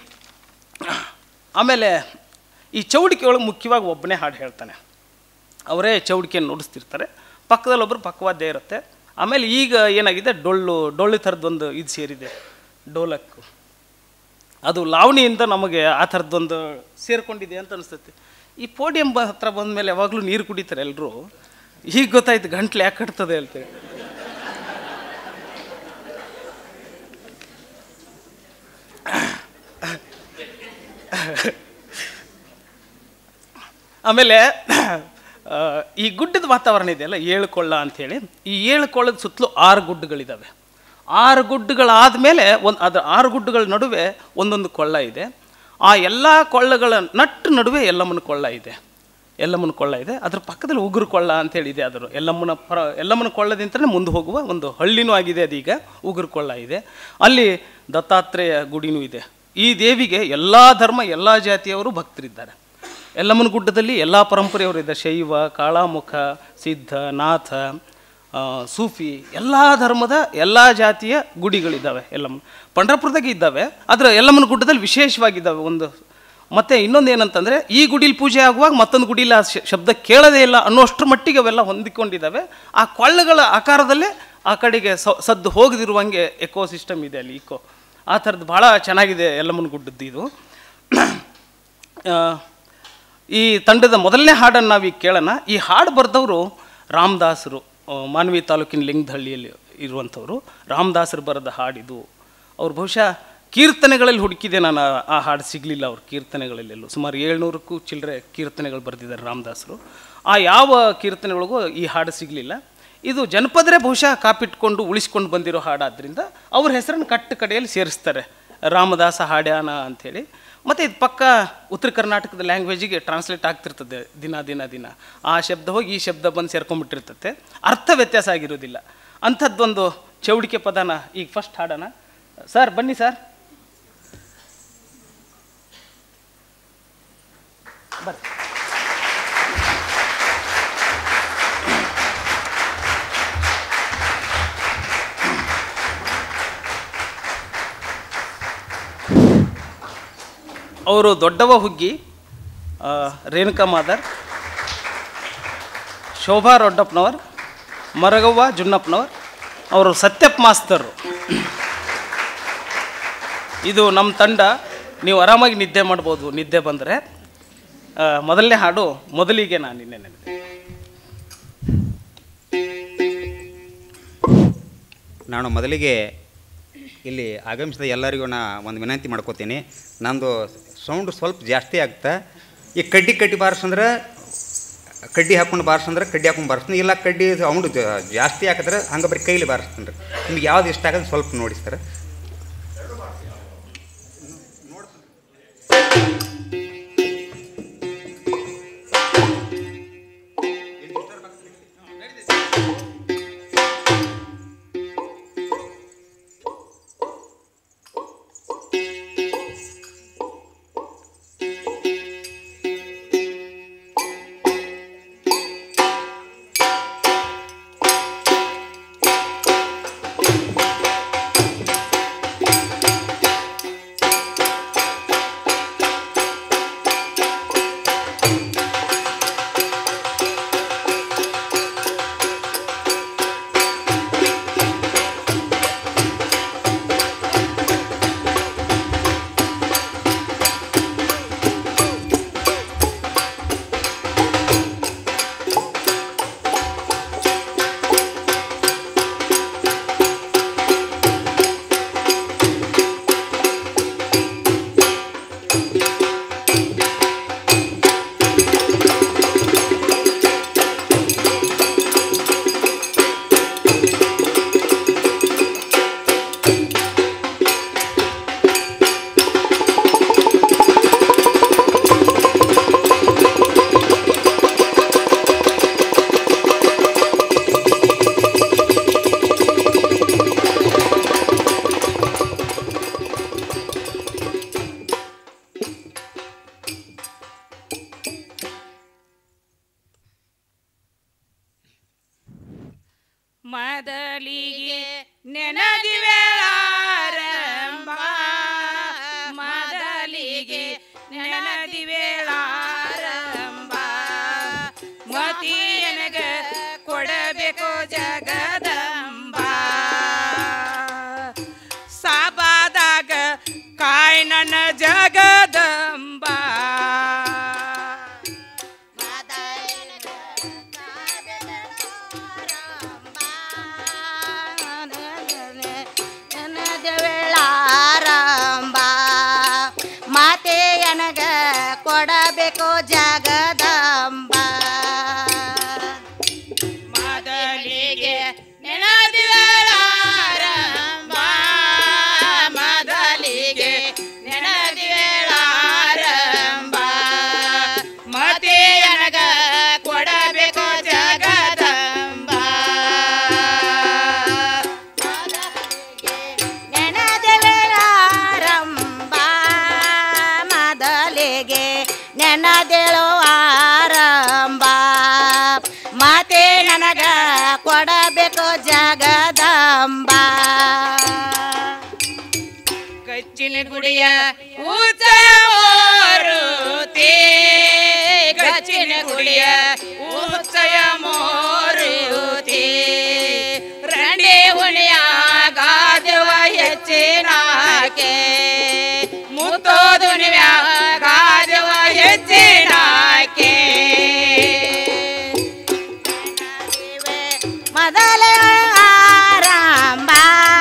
ಆಮೇಲೆ ಈ ಚೌಡಿಕೆ ಒಳಗೆ ಮುಖ್ಯವಾಗಿ ಒಬ್ಬನೇ ಹಾಡು ಹೇಳ್ತಾನೆ ಅವರೇ ಚೌಡಿಕೆಯನ್ನು ನುಡಿಸ್ತಿರ್ತಾರೆ ಪಕ್ಕದಲ್ಲಿ ಒಬ್ಬರು ಪಕ್ಕವಾದ್ಯ ಇರುತ್ತೆ ಆಮೇಲೆ ಈಗ ಏನಾಗಿದೆ ಡೊಳ್ಳು ಡೊಳ್ಳು ಥರದ್ದೊಂದು ಇದು ಸೇರಿದೆ ಡೋಲಕ್ಕು ಅದು ಲಾವಣಿಯಿಂದ ನಮಗೆ ಆ ಥರದ್ದೊಂದು ಸೇರ್ಕೊಂಡಿದೆ ಅಂತ ಅನಿಸ್ತೈತಿ ಈ ಪೋಡಿಯಂ ಬ ಹತ್ರ ಬಂದ ಮೇಲೆ ಯಾವಾಗಲೂ ನೀರು ಕುಡಿತಾರೆ ಎಲ್ಲರೂ ಈಗ ಗೊತ್ತಾಯ್ತು ಗಂಟ್ಲು ಯಾಕೆ ಕಟ್ತದೆ ಅಂತೇಳಿ ಆಮೇಲೆ ಆ, ಈ ಗುಡ್ಡದ ವಾತಾವರಣ ಇದೆಯಲ್ಲ ಏಳು ಕೊಳ್ಳ ಅಂಥೇಳಿ ಈ ಏಳು ಕೊಳ್ಳದ ಸುತ್ತಲೂ ಆರು ಗುಡ್ಡಗಳಿದ್ದಾವೆ ಆರು ಗುಡ್ಡಗಳಾದ ಮೇಲೆ ಒಂದು ಅದರ ಆರು ಗುಡ್ಡಗಳ ನಡುವೆ ಒಂದೊಂದು ಕೊಳ್ಳ ಇದೆ ಆ ಎಲ್ಲ ಕೊಳ್ಳಗಳ ನಟ್ಟು ನಡುವೆ ಎಲ್ಲಮ್ಮನ ಕೊಳ್ಳ ಇದೆ ಎಲ್ಲಮ್ಮನ ಕೊಳ್ಳ ಇದೆ ಅದ್ರ ಪಕ್ಕದಲ್ಲಿ ಉಗುರು ಕೊಳ್ಳ ಅಂತೇಳಿ ಇದೆ ಅದರ ಎಲ್ಲಮ್ಮನ ಪರ ಎಲ್ಲಮ್ಮನ ಕೊಳ್ಳದಿಂದಲೇ ಮುಂದೆ ಹೋಗುವ ಒಂದು ಹಳ್ಳಿನೂ ಆಗಿದೆ ಅದೀಗ ಉಗುರು ಕೊಳ್ಳ ಇದೆ ಅಲ್ಲಿ ದತ್ತಾತ್ರೇಯ ಗುಡಿನೂ ಇದೆ ಈ ದೇವಿಗೆ ಎಲ್ಲ ಧರ್ಮ ಎಲ್ಲ ಜಾತಿಯವರು ಭಕ್ತರಿದ್ದಾರೆ ಯಲ್ಲಮ್ಮನ ಗುಡ್ಡದಲ್ಲಿ ಎಲ್ಲ ಪರಂಪರೆಯವರು ಇದ್ದಾರೆ ಶೈವ ಕಾಳಾಮುಖ ಸಿದ್ಧ ನಾಥ ಆ, ಸೂಫಿ ಎಲ್ಲ ಧರ್ಮದ ಎಲ್ಲ ಜಾತಿಯ ಗುಡಿಗಳಿದ್ದಾವೆ ಎಲ್ಲಮ್ಮ ಪಂಡ್ರಪುರದಾಗ ಇದ್ದಾವೆ ಆದರೆ ಯಲ್ಲಮ್ಮನ ಗುಡ್ಡದಲ್ಲಿ ವಿಶೇಷವಾಗಿದ್ದಾವೆ ಒಂದು ಮತ್ತು ಇನ್ನೊಂದು ಏನಂತಂದರೆ ಈ ಗುಡಿಲಿ ಪೂಜೆ ಆಗುವಾಗ ಮತ್ತೊಂದು ಗುಡಿಲಿ ಆ ಶ- ಶಬ್ದ ಕೇಳೋದೇ ಇಲ್ಲ ಅನ್ನೋಷ್ಟ್ರ ಮಟ್ಟಿಗೆ ಅವೆಲ್ಲ ಹೊಂದಿಕೊಂಡಿದ್ದಾವೆ ಆ ಕೊಳ್ಳಗಳ ಆಕಾರದಲ್ಲೇ ಆ ಕಡೆಗೆ ಸ- ಸದ್ದು ಹೋಗದಿರುವಂಗೆ ಎಕೋ ಸಿಸ್ಟಮ್ ಇದೆ ಅಲ್ಲಿ ಇಕೋ ಆ ಥರದ್ದು ಭಾಳ ಚೆನ್ನಾಗಿದೆ ಯಲ್ಲಮ್ಮನ ಗುಡ್ಡದ್ದು ಇದು ಆ, ಈ ತಂಡದ ಮೊದಲನೇ ಹಾಡನ್ನು ನಾವೀಗ ಕೇಳೋಣ ಈ ಹಾಡು ಬರೆದವರು ರಾಮದಾಸರು ಆ, ಮಾನ್ವಿ ತಾಲೂಕಿನ ಲಿಂಗದಹಳ್ಳಿಯಲ್ಲಿ ಇರುವಂಥವ್ರು ರಾಮದಾಸರು ಬರೆದ ಹಾಡಿದು ಅವ್ರು ಬಹುಶಃ ಕೀರ್ತನೆಗಳಲ್ಲಿ ಹುಡುಕಿದೆ ನಾನು ಆ- ಆ ಹಾಡು ಸಿಗಲಿಲ್ಲ ಅವ್ರ ಕೀರ್ತನೆಗಳಲ್ಲೆಲ್ಲೂ ಸುಮಾರು ಏಳ್ನೂರಕ್ಕೂ ಚಿಲ್ಲರೆ ಕೀರ್ತನೆಗಳು ಬರೆದಿದ್ದಾರೆ ರಾಮದಾಸರು ಆ ಯಾವ ಕೀರ್ತನೆಗಳಿಗೂ ಈ ಹಾಡು ಸಿಗಲಿಲ್ಲ ಇದು ಜನಪದರೇ ಬಹುಶಃ ಕಾಪಿಟ್ಕೊಂಡು ಉಳಿಸ್ಕೊಂಡು ಬಂದಿರೋ ಹಾಡಾದ್ದರಿಂದ ಅವ್ರ ಹೆಸರನ್ನು ಕಟ್ಟು ಕಡೆಯಲ್ಲಿ ಸೇರಿಸ್ತಾರೆ ರಾಮದಾಸ ಹಾಡ್ಯಾನ ಅಂಥೇಳಿ ಮತ್ತು ಇದು ಪಕ್ಕ ಉತ್ತರ ಕರ್ನಾಟಕದ ಲ್ಯಾಂಗ್ವೇಜಿಗೆ ಟ್ರಾನ್ಸ್ಲೇಟ್ ಆಗ್ತಿರ್ತದೆ ದಿನ ದಿನ ದಿನ ಆ ಶಬ್ದ ಹೋಗಿ ಈ ಶಬ್ದ ಬಂದು ಸೇರ್ಕೊಂಡ್ಬಿಟ್ಟಿರ್ತತೆ ಅರ್ಥ ವ್ಯತ್ಯಾಸ ಆಗಿರೋದಿಲ್ಲ ಅಂಥದ್ದೊಂದು ಚೌಡಿಕೆ ಪದನ ಈಗ ಫಸ್ಟ್ ಹಾಡೋಣ ಸರ್ ಬನ್ನಿ ಸರ್ ಬರ್ರಿ ಅವರು ದೊಡ್ಡವ ಹುಗ್ಗಿ ಆ, ರೇಣುಕಾ ಮಾದರ್ ಶೋಭಾ ರೊಡ್ಡಪ್ಪನವರ್ ಮರಗವ್ವ ಜುನ್ನಪ್ಪನವರ್ ಅವರು ಸತ್ಯಪ್ಪ ಮಾಸ್ತರು ಇದು ನಮ್ಮ ತಂಡ ನೀವು ಆರಾಮಾಗಿ ನಿದ್ದೆ ಮಾಡ್ಬೋದು ನಿದ್ದೆ ಬಂದರೆ ಮೊದಲನೇ ಹಾಡು ಮೊದಲಿಗೆ ನಾನು ನಿನ್ನೆ ನೆನೆದೆ ನಾನು ಮೊದಲಿಗೆ ಇಲ್ಲಿ ಆಗಮಿಸಿದ ಎಲ್ಲರಿಗೂ ನಾ ಒಂದು ವಿನಂತಿ ಮಾಡ್ಕೋತೀನಿ ನಂದು ಸೌಂಡ್ ಸ್ವಲ್ಪ ಜಾಸ್ತಿ ಆಗ್ತಾ ಈ ಕಡ್ಡಿ ಕಡ್ಡಿ ಬಾರಿಸಂದ್ರೆ ಕಡ್ಡಿ ಹಾಕೊಂಡು ಬಾರಿಸಂದ್ರೆ ಕಡ್ಡಿ ಹಾಕೊಂಡು ಬಾರಿಸ್ತೀನಿ ಇಲ್ಲ ಕಡ್ಡಿ ಸೌಂಡ್ ಜಾಸ್ತಿ ಹಾಕಿದ್ರೆ ಹಂಗೆ ಬರೀ ಕೈಲಿ ಬಾರಿಸ್ತೀನಿ ರೀ ನಿಮ್ಗೆ ಯಾವ್ದು ಇಷ್ಟ ಆಗೋದು ಸ್ವಲ್ಪ ನೋಡಿ ಸರ್ ಮೊದಲಿಗೆ ನೆನದಿವೇಳಾರಂಭ ಮೊದಲಿಗೆ ನೆನದಿವೇಳಾರಂಭ ಮತಿಯನಗ ಕೊಡಬೇಕು ಜಗದಂಬ ಸಾಬಾದಾಗ ಕಾಯ್ ನನ್ನ ಜಗದಂಬ ವೇಳಾರಂಭ ಮಾತೆ ನನಗ ಕೊಡಬೇಕು ಜಗದಂಬ ಮೊದಲಿಗೆ ನೆನದಿವೇಳಾರಂಭ ಮೊದಲಿಗೆ ನೆನದಿವೇಳಾರಂಭ ಮತೆಯನಗ ಕೊಡಬೇಕು ಜಗದಂಬ ನೆನದೆ ವೇಳಾರಂಭ ಮೊದಲಿಗೆ ನೆನದೇಳು ಆರಂಭ ಮಾತೆ ನನಗ ಕೊಡಬೇಕು ಜಗದಂಬ ಗಚ್ಚಿನ ಗುಡಿಯ ಊತ ಮೋರುತಿ ಗಚ್ಚಿನ ಗುಡಿಯ ಊಚಯ ಮೋರುತಿ ರಂಡಿ ಹುಣಿಯ ಗಾದವ ಹೆಚ್ಚಿನಾಕೆ ಮುತ್ತೋದು ಗಾದವ ಹೆಚ್ಚಿನಾಕೆ ಮೊದಲ ಆರಂಭ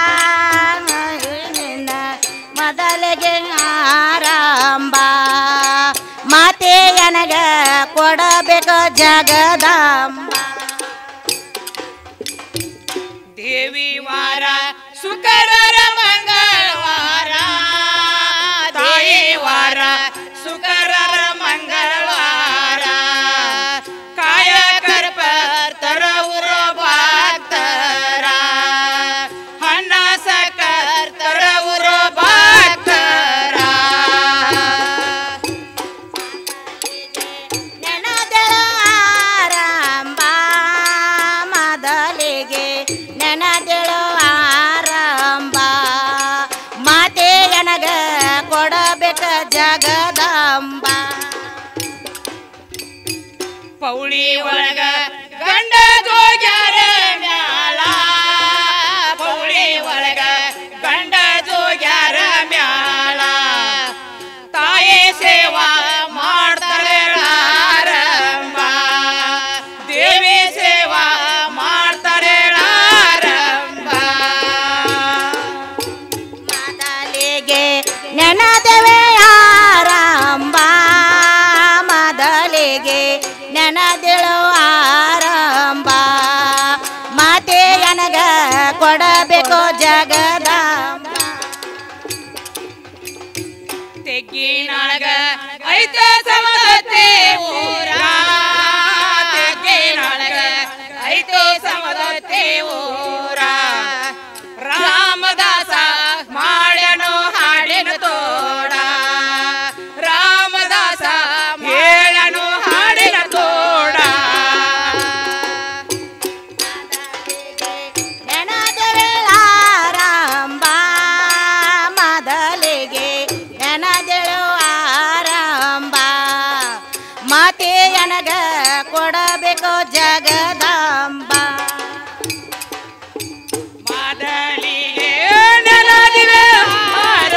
ನಿನ್ನ ಮೊದಲಿಗೆ ಆರಂಭ ಮಾತೆ ನನಗ ಕೊಡಬೇಕು ಜಗದಂಬ ದೇವಿ ವಾರ ಸುಕರರ ಮಂಗಳವಾರ ತಾಯಿ ವಾರ ಸುಕರರ ಮಂಗಳವಾರ ಕಾಯ ಕರ್ಪ ತರವುರೋ ಭಕ್ತರ ಹಣ್ಣ ಸಕರ್ ತರವುರೋ ಭಕ್ತರ ನೆನದಳ ಆರಂಭ ಮೊದಲಿಗೆ ನೆನದಳು ಆರಂಭ ಮಾತೆ ನನಗ ಕೊಡಬೇಕ ಜಗದಂಬ ಪೌಳಿ ಒಳಗ ಗಂಡ ಜೋಗ್ಯಾರ ಮ್ಯಾಲ ಪೌಳಿ ಒಳಗ ಗಂಡ ಜೋಗ್ಯಾರ ಮ್ಯಾಲ ತಾಯಿ ಸೇವಾ ಮಾಡ್ತಾರೆ ಆರಂಭ ದೇವಿ ಸೇವಾ ಮಾಡ್ತಾರೆ ಆರಂಭ ನೆನದಿಳು ಆರಂಭ ಮಾತೆ ನನಗ ಕೊಡಬೇಕು ಜಗದಾಂಬ ತೆಗ್ಗಿನಾಗ ಐತ ಸಮದತ್ತೆ ಊರ ತೆಗ್ಗಿನಾಗ ಐತೋ ಸಮದತ್ತೆ ಊರ ರಾಮದಾಸ ಮಾಡ್ಯನು ಹಾಡಿನ ತೋಡ ರಾಮದಾಸ ಹೇಳನು ಹಾಡಿನ ತೋಡ ನೆನದಿಳಾರಂಭ ಮೊದಲಿಗೆ ನೆನದಿಳು ಆರಂಭ ಮಾತೆ ನನಗ ಕೊಡಬೇಕು ಜಗದಾಂಬ ಮೊದಲಿಗೆ ನೆಲದಿವೆ ಹಾರ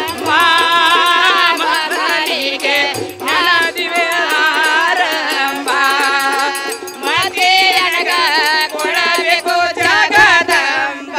ಮೊದಲಿಗೆ ನೆಲದಿವೆ ಆರಂಭ ಮತ್ತೆ ನನಗ ಕೊಡಬೇಕು ಜಗದಂಬ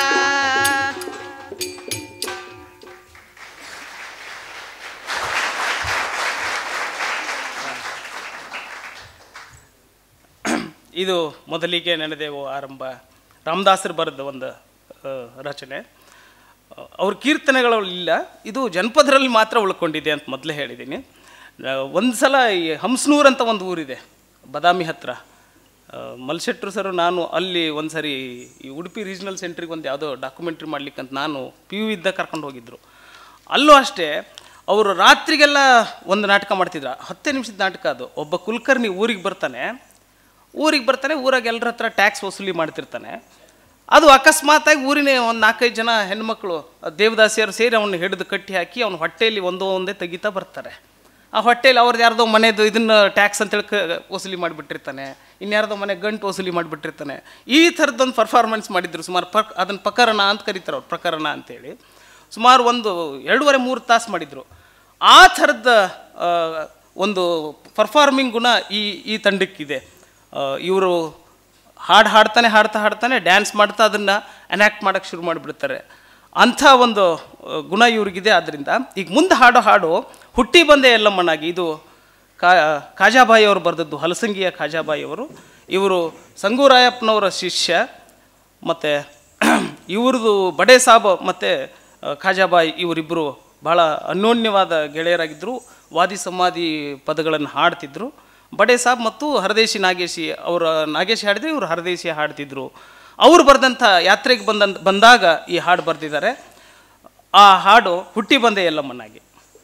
ಇದು ಮೊದಲಿಗೆ ನೆನೆದೆವು ಆರಂಭ ರಾಮದಾಸರು ಬರೆದ ಒಂದು ಆ, ರಚನೆ ಆ, ಅವ್ರ ಕೀರ್ತನೆಗಳು ಇಲ್ಲ ಇದು ಜನಪದರಲ್ಲಿ ಮಾತ್ರ ಉಳ್ಕೊಂಡಿದೆ ಅಂತ ಮೊದಲೇ ಹೇಳಿದ್ದೀನಿ ಒಂದು ಸಲ ಈ ಹಂಸನೂರು ಅಂತ ಒಂದು ಊರಿದೆ ಬದಾಮಿ ಹತ್ರ ಆ, ಮಲ್ಶೆಟ್ರು ಸರ್ ನಾನು ಅಲ್ಲಿ ಒಂದು ಸರಿ ಈ ಉಡುಪಿ ರೀಜನಲ್ ಸೆಂಟ್ರಿಗೆ ಒಂದು ಯಾವುದೋ ಡಾಕ್ಯುಮೆಂಟ್ರಿ ಮಾಡ್ಲಿಕ್ಕಂತ ನಾನು ಪಿ ಯು ಇದ್ದ ಕರ್ಕೊಂಡು ಹೋಗಿದ್ರು ಅಲ್ಲೂ ಅಷ್ಟೇ ಅವರು ರಾತ್ರಿಗೆಲ್ಲ ಒಂದು ನಾಟಕ ಮಾಡ್ತಿದ್ರ ಹತ್ತೇ ನಿಮಿಷದ ನಾಟಕ ಅದು ಒಬ್ಬ ಕುಲಕರ್ಣಿ ಊರಿಗೆ ಬರ್ತಾನೆ ಊರಿಗೆ ಬರ್ತಾನೆ ಊರಾಗ ಎಲ್ಲರ ಹತ್ರ ಟ್ಯಾಕ್ಸ್ ವಸೂಲಿ ಮಾಡ್ತಿರ್ತಾನೆ ಅದು ಅಕಸ್ಮಾತಾಗಿ ಊರಿನ ಒಂದು ನಾಲ್ಕೈದು ಜನ ಹೆಣ್ಮಕ್ಳು ದೇವದಾಸಿಯರು ಸೇರಿ ಅವನ್ನ ಹಿಡಿದು ಕಟ್ಟಿ ಹಾಕಿ ಅವನ ಹೊಟ್ಟೆಯಲ್ಲಿ ಒಂದೋ ಒಂದೇ ತೆಗಿತಾ ಬರ್ತಾರೆ ಆ ಹೊಟ್ಟೆಯಲ್ಲಿ ಅವ್ರದ್ದು ಯಾರ್ದೋ ಮನೆದು ಇದನ್ನ ಟ್ಯಾಕ್ಸ್ ಅಂತೇಳಿ ಕ ವಸೂಲಿ ಮಾಡಿಬಿಟ್ಟಿರ್ತಾನೆ ಇನ್ಯಾರ್ದೋ ಮನೆ ಗಂಟು ವಸೂಲಿ ಮಾಡಿಬಿಟ್ಟಿರ್ತಾನೆ ಈ ಥರದ್ದೊಂದು ಪರ್ಫಾರ್ಮೆನ್ಸ್ ಮಾಡಿದ್ರು ಸುಮಾರು ಪಕ್ ಅದನ್ನು ಪ್ರಕರಣ ಅಂತ ಕರೀತಾರೆ ಅವ್ರು ಪ್ರಕರಣ ಅಂತೇಳಿ ಸುಮಾರು ಒಂದು ಎರಡೂವರೆ ಮೂರು ತಾಸು ಮಾಡಿದರು ಆ ಥರದ ಆ, ಒಂದು ಪರ್ಫಾರ್ಮಿಂಗ್ ಗುಣ ಈ ಈ ತಂಡಕ್ಕಿದೆ ಇವರು ಹಾಡು ಹಾಡ್ತಾನೆ ಹಾಡ್ತಾ ಹಾಡ್ತಾನೆ ಡ್ಯಾನ್ಸ್ ಮಾಡ್ತಾ ಅದನ್ನು ಎನ್ಯಾಕ್ಟ್ ಮಾಡೋಕ್ಕೆ ಶುರು ಮಾಡಿಬಿಡ್ತಾರೆ ಅಂಥ ಒಂದು ಆ, ಗುಣ ಇವ್ರಿಗಿದೆ ಆದ್ದರಿಂದ ಈಗ ಮುಂದೆ ಹಾಡೋ ಹಾಡು ಹುಟ್ಟಿ ಬಂದೆ ಎಲ್ಲಮ್ಮನಾಗಿ ಇದು ಕಾ ಕಾಜಾಬಾಯಿ ಅವರು ಬರೆದದ್ದು ಹಲಸಂಗಿಯ ಕಾಜಾಬಾಯಿ ಅವರು ಇವರು ಸಂಗೂರಾಯಪ್ಪನವರ ಶಿಷ್ಯ ಮತ್ತು ಇವ್ರದ್ದು ಬಡೆ ಸಾಬ್ ಮತ್ತು ಖಾಜಾಬಾಯಿ ಇವರಿಬ್ಬರು ಬಹಳ ಅನ್ಯೋನ್ಯವಾದ ಗೆಳೆಯರಾಗಿದ್ದರು ವಾದಿ ಸಮಾಧಿ ಪದಗಳನ್ನು ಹಾಡ್ತಿದ್ರು ಬಡೆ ಸಾಬ್ ಮತ್ತು ಹರದೇಶಿ ನಾಗೇಶಿ ಅವರ ನಾಗೇಶಿ ಹಾಡಿದ್ರೆ ಇವರು ಹರದೇಶಿ ಹಾಡ್ತಿದ್ರು ಅವ್ರು ಬರೆದಂಥ ಯಾತ್ರೆಗೆ ಬಂದ ಬಂದಾಗ ಈ ಹಾಡು ಬರೆದಿದ್ದಾರೆ ಆ ಹಾಡು ಹುಟ್ಟಿ ಬಂದೆ ಎಲ್ಲಮ್ಮನಾಗಿ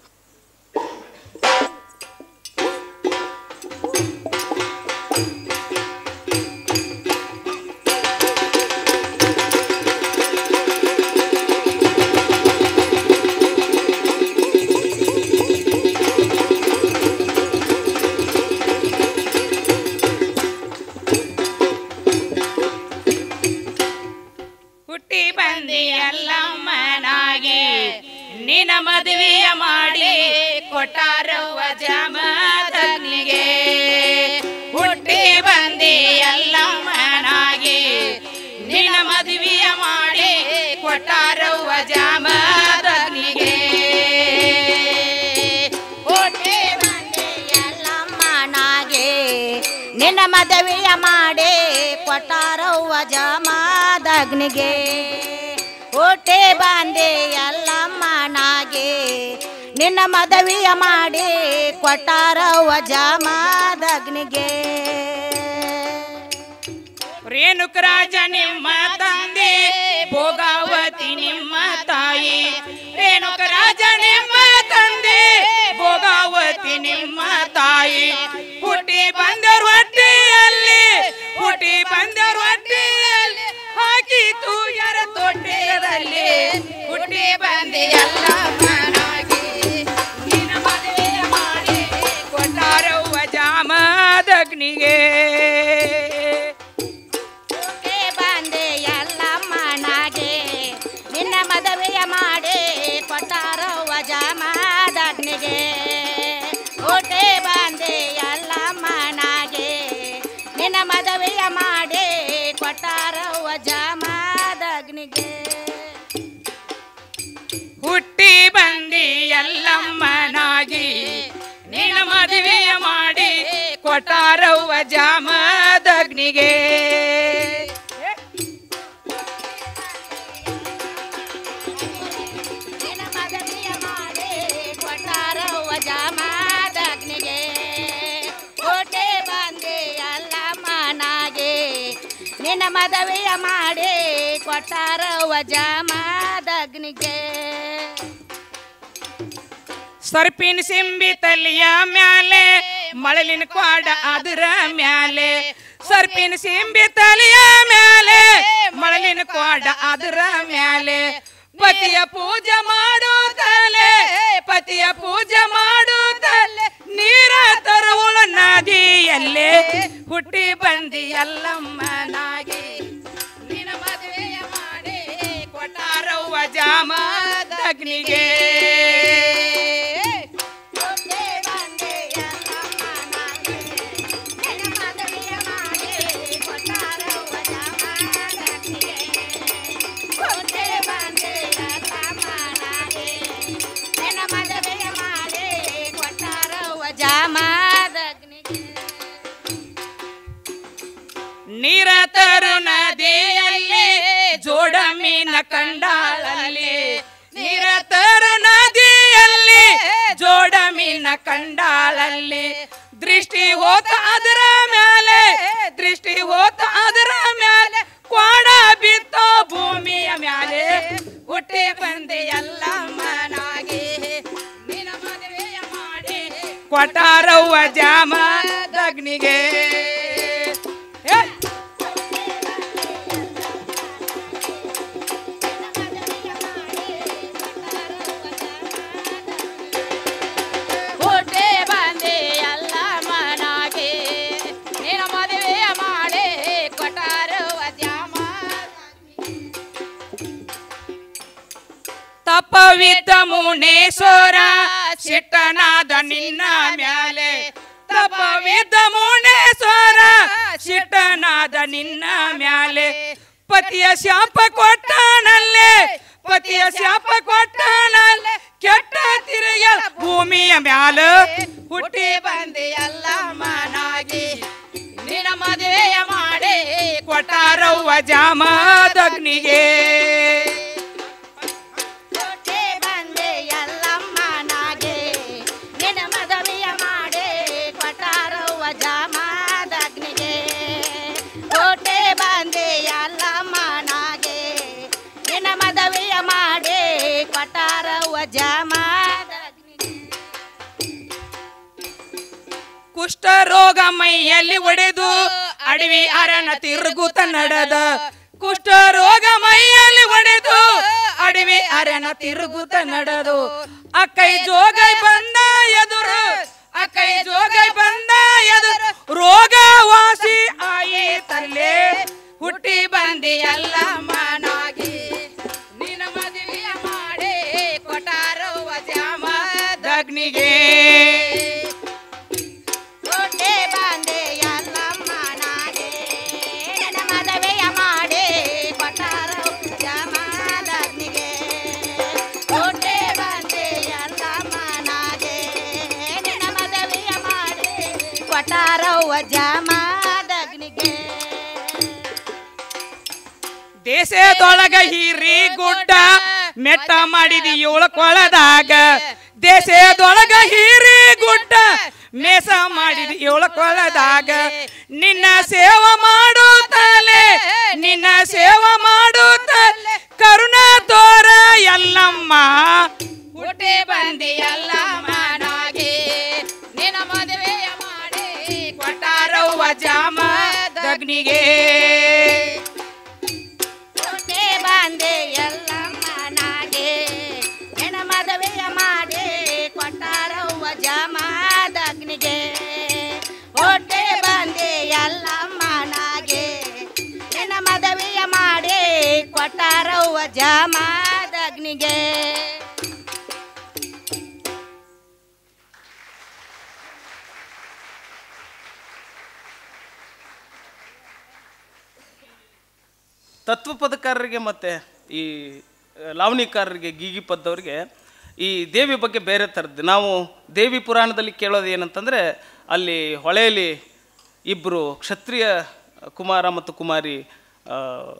ಹುಟ್ಟಿ ಬಂದಿ ಎಲ್ಲಮ್ಮನಾಗಿ ನಿನ್ನ ಮದುವೆಯ ಮಾಡಿ ಕೊಟ್ಟಾರವ್ವ ಜಮದಗ್ನಿಗೆ ಹುಟ್ಟಿ ಬಂದಿ ಎಲ್ಲಮ್ಮನಾಗಿ ನಿನ್ನ ಮದುವೆಯ ಮಾಡಿ ಕೊಟ್ಟಾರವ್ವ ಜಮದಗ್ನಿಗೆ ಹುಟ್ಟಿ ಬಂದಿ ಎಲ್ಲಮ್ಮನಾಗೆ ನಿನ್ನ ಮದುವೆಯ ಮಾಡಿ ಕೊಟ್ಟಾರವ್ವ ಜಮಾದಗ್ನಿಗೆ ಹುಟ್ಟೆ ಬಂದೆ ಎಲ್ಲಮ್ಮನಾಗೆ ನಿನ್ನ ಮದುವೆಯ ಮಾಡಿ ಕೊಟ್ಟಾರವ್ವ ಜಮಾದಗ್ನಿಗೆ ರೇಣುಕರಾಜ ನಿಮ್ಮ ತಂದೆ ಭೋಗಾವತಿ ನಿಮ್ಮ ತಾಯಿ ರೇಣುಕರಾಜ ನಿಮ್ಮ ತಂದೆ ಭೋಗಾವತಿ ನಿಮ್ಮ ತಾಯಿ ಹುಟ್ಟಿ ಬಂದರು ಹೊಟ್ಟೆಯಲ್ಲಿ ಹುಟ್ಟಿ ಬಂದರು ಹೊಟ್ಟೆಯಲ್ಲಿ ಹಾಕಿತು ಯರ ತೊಟ್ಟೆಯಲ್ಲಿ ಹುಟ್ಟಿ ಬಂದೆ ಎಲ್ಲ ಮನಾಗಿ ನಿನ್ನ ಮದುವೆ ಮಾಡಿ ಕೊಟ್ಟಾರವ್ವ ಜಾಮದಗ್ನಿಗೆ ಹುಟ್ಟೆ ಬಂದೆ ಎಲ್ಲಮ್ಮನಾಗೆ ನಿನ್ನ ಮದುವೆಯ ಮಾಡಿ ಕೊಟ್ಟಾರವ್ವ ಜಮಾದಗ್ನಿಗೆ ಹುಟ್ಟೆ ಬಂದೆ ಎಲ್ಲಮ್ಮನಾಗೆ ನಿನ್ನ ಮದುವೆಯ ಮಾಡಿ ಕೊಟ್ಟಾರವ್ವ ಜಮಾದಗ್ನಿಗೆ ಹುಟ್ಟಿ ಬಂದಿ ಎಲ್ಲಮ್ಮನಾಗಿ ನಿನ್ನ ಮದುವೆಯ ಮಾಡಿ ಕೊಟ್ಟಾರವ್ವ ಜಾಮದಗ್ನಿಗೆ ನಿನ್ನ ಮದುವೆಯ ಮಾಡಿ ಕೊಟ್ಟಾರವ್ವ ಜಾಮದಗ್ನಿಗೆ ಕೋಟೆ ಬಂದೆ ಎಲ್ಲ ಮನಾಗೆ ನಿನ್ನ ಮದುವೆಯ ಮಾಡಿ ಕೊಟ್ಟಾರವ್ವ ಜಾಮದಗ್ನಿಗೆ ಸರ್ಪಿನ ಸಿಂಬಿ ತಲಿಯ ಮ್ಯಾಲೆ ಮಳಲಿನ ಕ್ವಾಡ ಅದರ ಮ್ಯಾಲೆ ಸರ್ಪಿನ ಸಿಂಬಿ ತಲಿಯ ಮ್ಯಾಲೆ ಮಳಲಿನ ಕ್ವಾಡ ಅದರ ಮ್ಯಾಲೆ ಪತಿಯ ಪೂಜೆ ಮಾಡುತ್ತಲೆ ಪತಿಯ ಪೂಜೆ ಮಾಡುತ್ತಲೆ ನೀರ ತರುವಳು ನದಿಯಲ್ಲೇ ಹುಟ್ಟಿ ಬಂದಿ ಎಲ್ಲಮ್ಮನಾಗಿ ನಿನ್ನ ಮದುವೆಯ ಮಾಡಿ ಕೊಟ್ಟಾರವ್ವ ಜಾಮದಗ್ನಿಗೆ ಕೋಟೆ ಬಂದೆ ಎಲ್ಲ ಮನಾಗೆ ನಿನ್ನ ಮದುವೆಯ ಮಾಡಿ ಕೊಟ್ಟಾರವ್ವ ಜಾಮದಗ್ನಿಗೆ ಕೋಟೆ ಬಂದೆ ಎಲ್ಲ ಮನಾಗೆ ನಿನ್ನ ಮದುವೆಯ ಮಾಡಿ ಕೊಟ್ಟಾರವ್ವ ಜಾಮದಗ್ನಿಗೆ ನೀರ ತರು ನದಿಯಲ್ಲಿ ಜೋಡ ಮೀನ ಕಂಡಾಳಲ್ಲಿ ನೀರ ತರು ನದಿಯಲ್ಲಿ ಜೋಡ ಮೀನ ಕಂಡಾಳಲ್ಲಿ ದೃಷ್ಟಿ ಹೋತ ಅದರ ಮ್ಯಾಲೆ ದೃಷ್ಟಿ ಹೋತ ಅದರ ಮ್ಯಾಲೆ ಕ್ವಾಡ ಬಿತ್ತೋ ಭೂಮಿಯ ಮ್ಯಾಲೆ ಹುಟ್ಟಿ ಬಂದೆ ಎಲ್ಲ ಮನಾಗಿ ನಿನ್ನ ಮದುವೆಯ ಮಾಡಿ ಕೊಟ್ಟಾರವ್ವ ಜಾಮ ದಗ್ನಿಗೆ ಹೇ! ಕೋಟೆ ಬಂದೆ ಎಲ್ಲ ಮನಾಗೆ ನಿನ್ನ ಮದುವೆಯ ಮಾಡಿ ಕೊಟ್ಟಾರವ್ವ ಜಾಮ ತಪವಿದ್ದ ಮುನೇಶ್ವರ ಶಿಟ್ಟನಾದ ನಿನ್ನ ಮ್ಯಾಲೆ ತಪವಿದ್ದ ಮುನೇಶ್ವರ ಶಿಟ್ಟನಾದ ನಿನ್ನ ಮ್ಯಾಲೆ ಪತಿಯ ಶಾಪ ಕೊಟ್ಟಾನಲ್ಲೇ ಪತಿಯ ಶಾಪ ಕೊಟ್ಟಾನಲ್ಲೇ ಕೆಟ್ಟ ತಿರುಗ ಭೂಮಿಯ ಮ್ಯಾಲ ಹುಟ್ಟಿ ಬಂದೆ ಎಲ್ಲ ಮನಾಗಿ ನಿನ್ನ ಮದುವೆಯ ಮಾಡಿ ಕೊಟ್ಟಾರವ್ವ ಜಾಮದಗ್ನಿಗೆ ಕೋಟೆ ಬಂದೆ ಎಲ್ಲಮ್ಮನಾಗೆ ನಿನ್ನ ಮದುವೆಯ ಮಾಡಿ ಕೊಟ್ಟಾರವ್ವ ಜಾಮದಗ್ನಿಗೆ ಕೋಟೆ ಬಂದೆ ಎಲ್ಲಮ್ಮನಾಗೆ ನಿನ್ನ ಮದುವೆಯ ಮಾಡಿ ಕೊಟ್ಟಾರವ್ವ ಜಾಮದಗ್ನಿಗೆ ಕುಷ್ಠರೋಗ ಮೈಯಲ್ಲಿ ಒಡೆದು ಅಡವಿ ಅರಣ ತಿರುಗುತ್ತ ನಡೆದ ಕುಷ್ಠರೋಗ ಮೈಯಲ್ಲಿ ಒಡೆದು ಅಡವಿ ಅರಣ ತಿರುಗುತ್ತ ನಡೆದು ಅಕ್ಕೈ ಜೋಗೈ ಬಂದ ಎದುರು ಅಕ್ಕೈ ಜೋಗೈ ಬಂದ ಎದುರು ರೋಗ ವಾಸಿ ಆಯಿತಲ್ಲೇ ಹುಟ್ಟಿ ಬಂದಿ ಎಲ್ಲ ಮನಾಗಿ ನಿನ್ನ ಮದುವೆಯ ಮಾಡಿ ಕೊಟ್ಟಾರವ್ವ ಜಾಮ ದಗ್ನಿಗೆ ಕೋಟೆ ಬಂದೆ ಎಲ್ಲಮ್ಮನಾಗೆ ನಿನ್ನ ಮದುವೆಯ ಮಾಡಿ ಕೊಟ್ಟಾರವ್ವ ಜಾಮದಗ್ನಿಗೆ ಕೋಟೆ ಬಂದೆ ಎಲ್ಲಮ್ಮನಾಗೆ ನಿನ್ನ ಮದುವೆಯ ಮಾಡಿ ಕೊಟ್ಟಾರವ್ವ ಜಾಮದಗ್ನಿಗೆ ದೇಶದೊಳಗ ಹಿರಿ ಗುಡ್ಡ ಮೆಟ್ಟ ಮಾಡಿದಿ ಏಳು ಕೊಳದಾಗ ದೇಶದೊಳಗ ಹಿರಿ ಗುಡ್ಡ ಮೇಸ ಮಾಡಿದಿ ಏಳು ಕೊಳದಾಗ ನಿನ್ನ ಸೇವ ಮಾಡುತ್ತಲೇ ನಿನ್ನ ಸೇವ ಮಾಡುತ್ತಲೇ ಕರುಣ ತೋರ ಎಲ್ಲಮ್ಮ ಹುಟ್ಟಿ ಬಂದಿ ಎಲ್ಲ ಮನಾಗಿ ನಿನ್ನ ಮದುವೆಯ ಮಾಡಿ ಕೊಟ್ಟಾರವ್ವ ಜಾಮ ದಗ್ನಿಗೆ ಕೋಟೆ ಬಂದೆ ಎಲ್ಲಮ್ಮನಾಗೆ ನಿನ್ನ ಮದುವೆಯ ಮಾಡಿ ಕೊಟ್ಟಾರವ್ವ ಜಾಮದಗ್ನಿಗೆ ಕೋಟೆ ಬಂದೆ ಎಲ್ಲಮ್ಮನಾಗೆ ನಿನ್ನ ಮದುವೆಯ ಮಾಡಿ ಕೊಟ್ಟಾರವ್ವ ಜಾಮದಗ್ನಿಗೆ ತತ್ವ ಪದಕಾರರಿಗೆ ಮತ್ತು ಈ ಲಾವಣಿಕಾರರಿಗೆ ಗೀಗಿ ಪದ್ದವರಿಗೆ ಈ ದೇವಿ ಬಗ್ಗೆ ಬೇರೆ ಥರದ್ದು ನಾವು ದೇವಿ ಪುರಾಣದಲ್ಲಿ ಕೇಳೋದು ಏನಂತಂದರೆ ಅಲ್ಲಿ ಹೊಳೆಯಲ್ಲಿ ಇಬ್ಬರು ಕ್ಷತ್ರಿಯ ಕುಮಾರ ಮತ್ತು ಕುಮಾರಿ ಆ,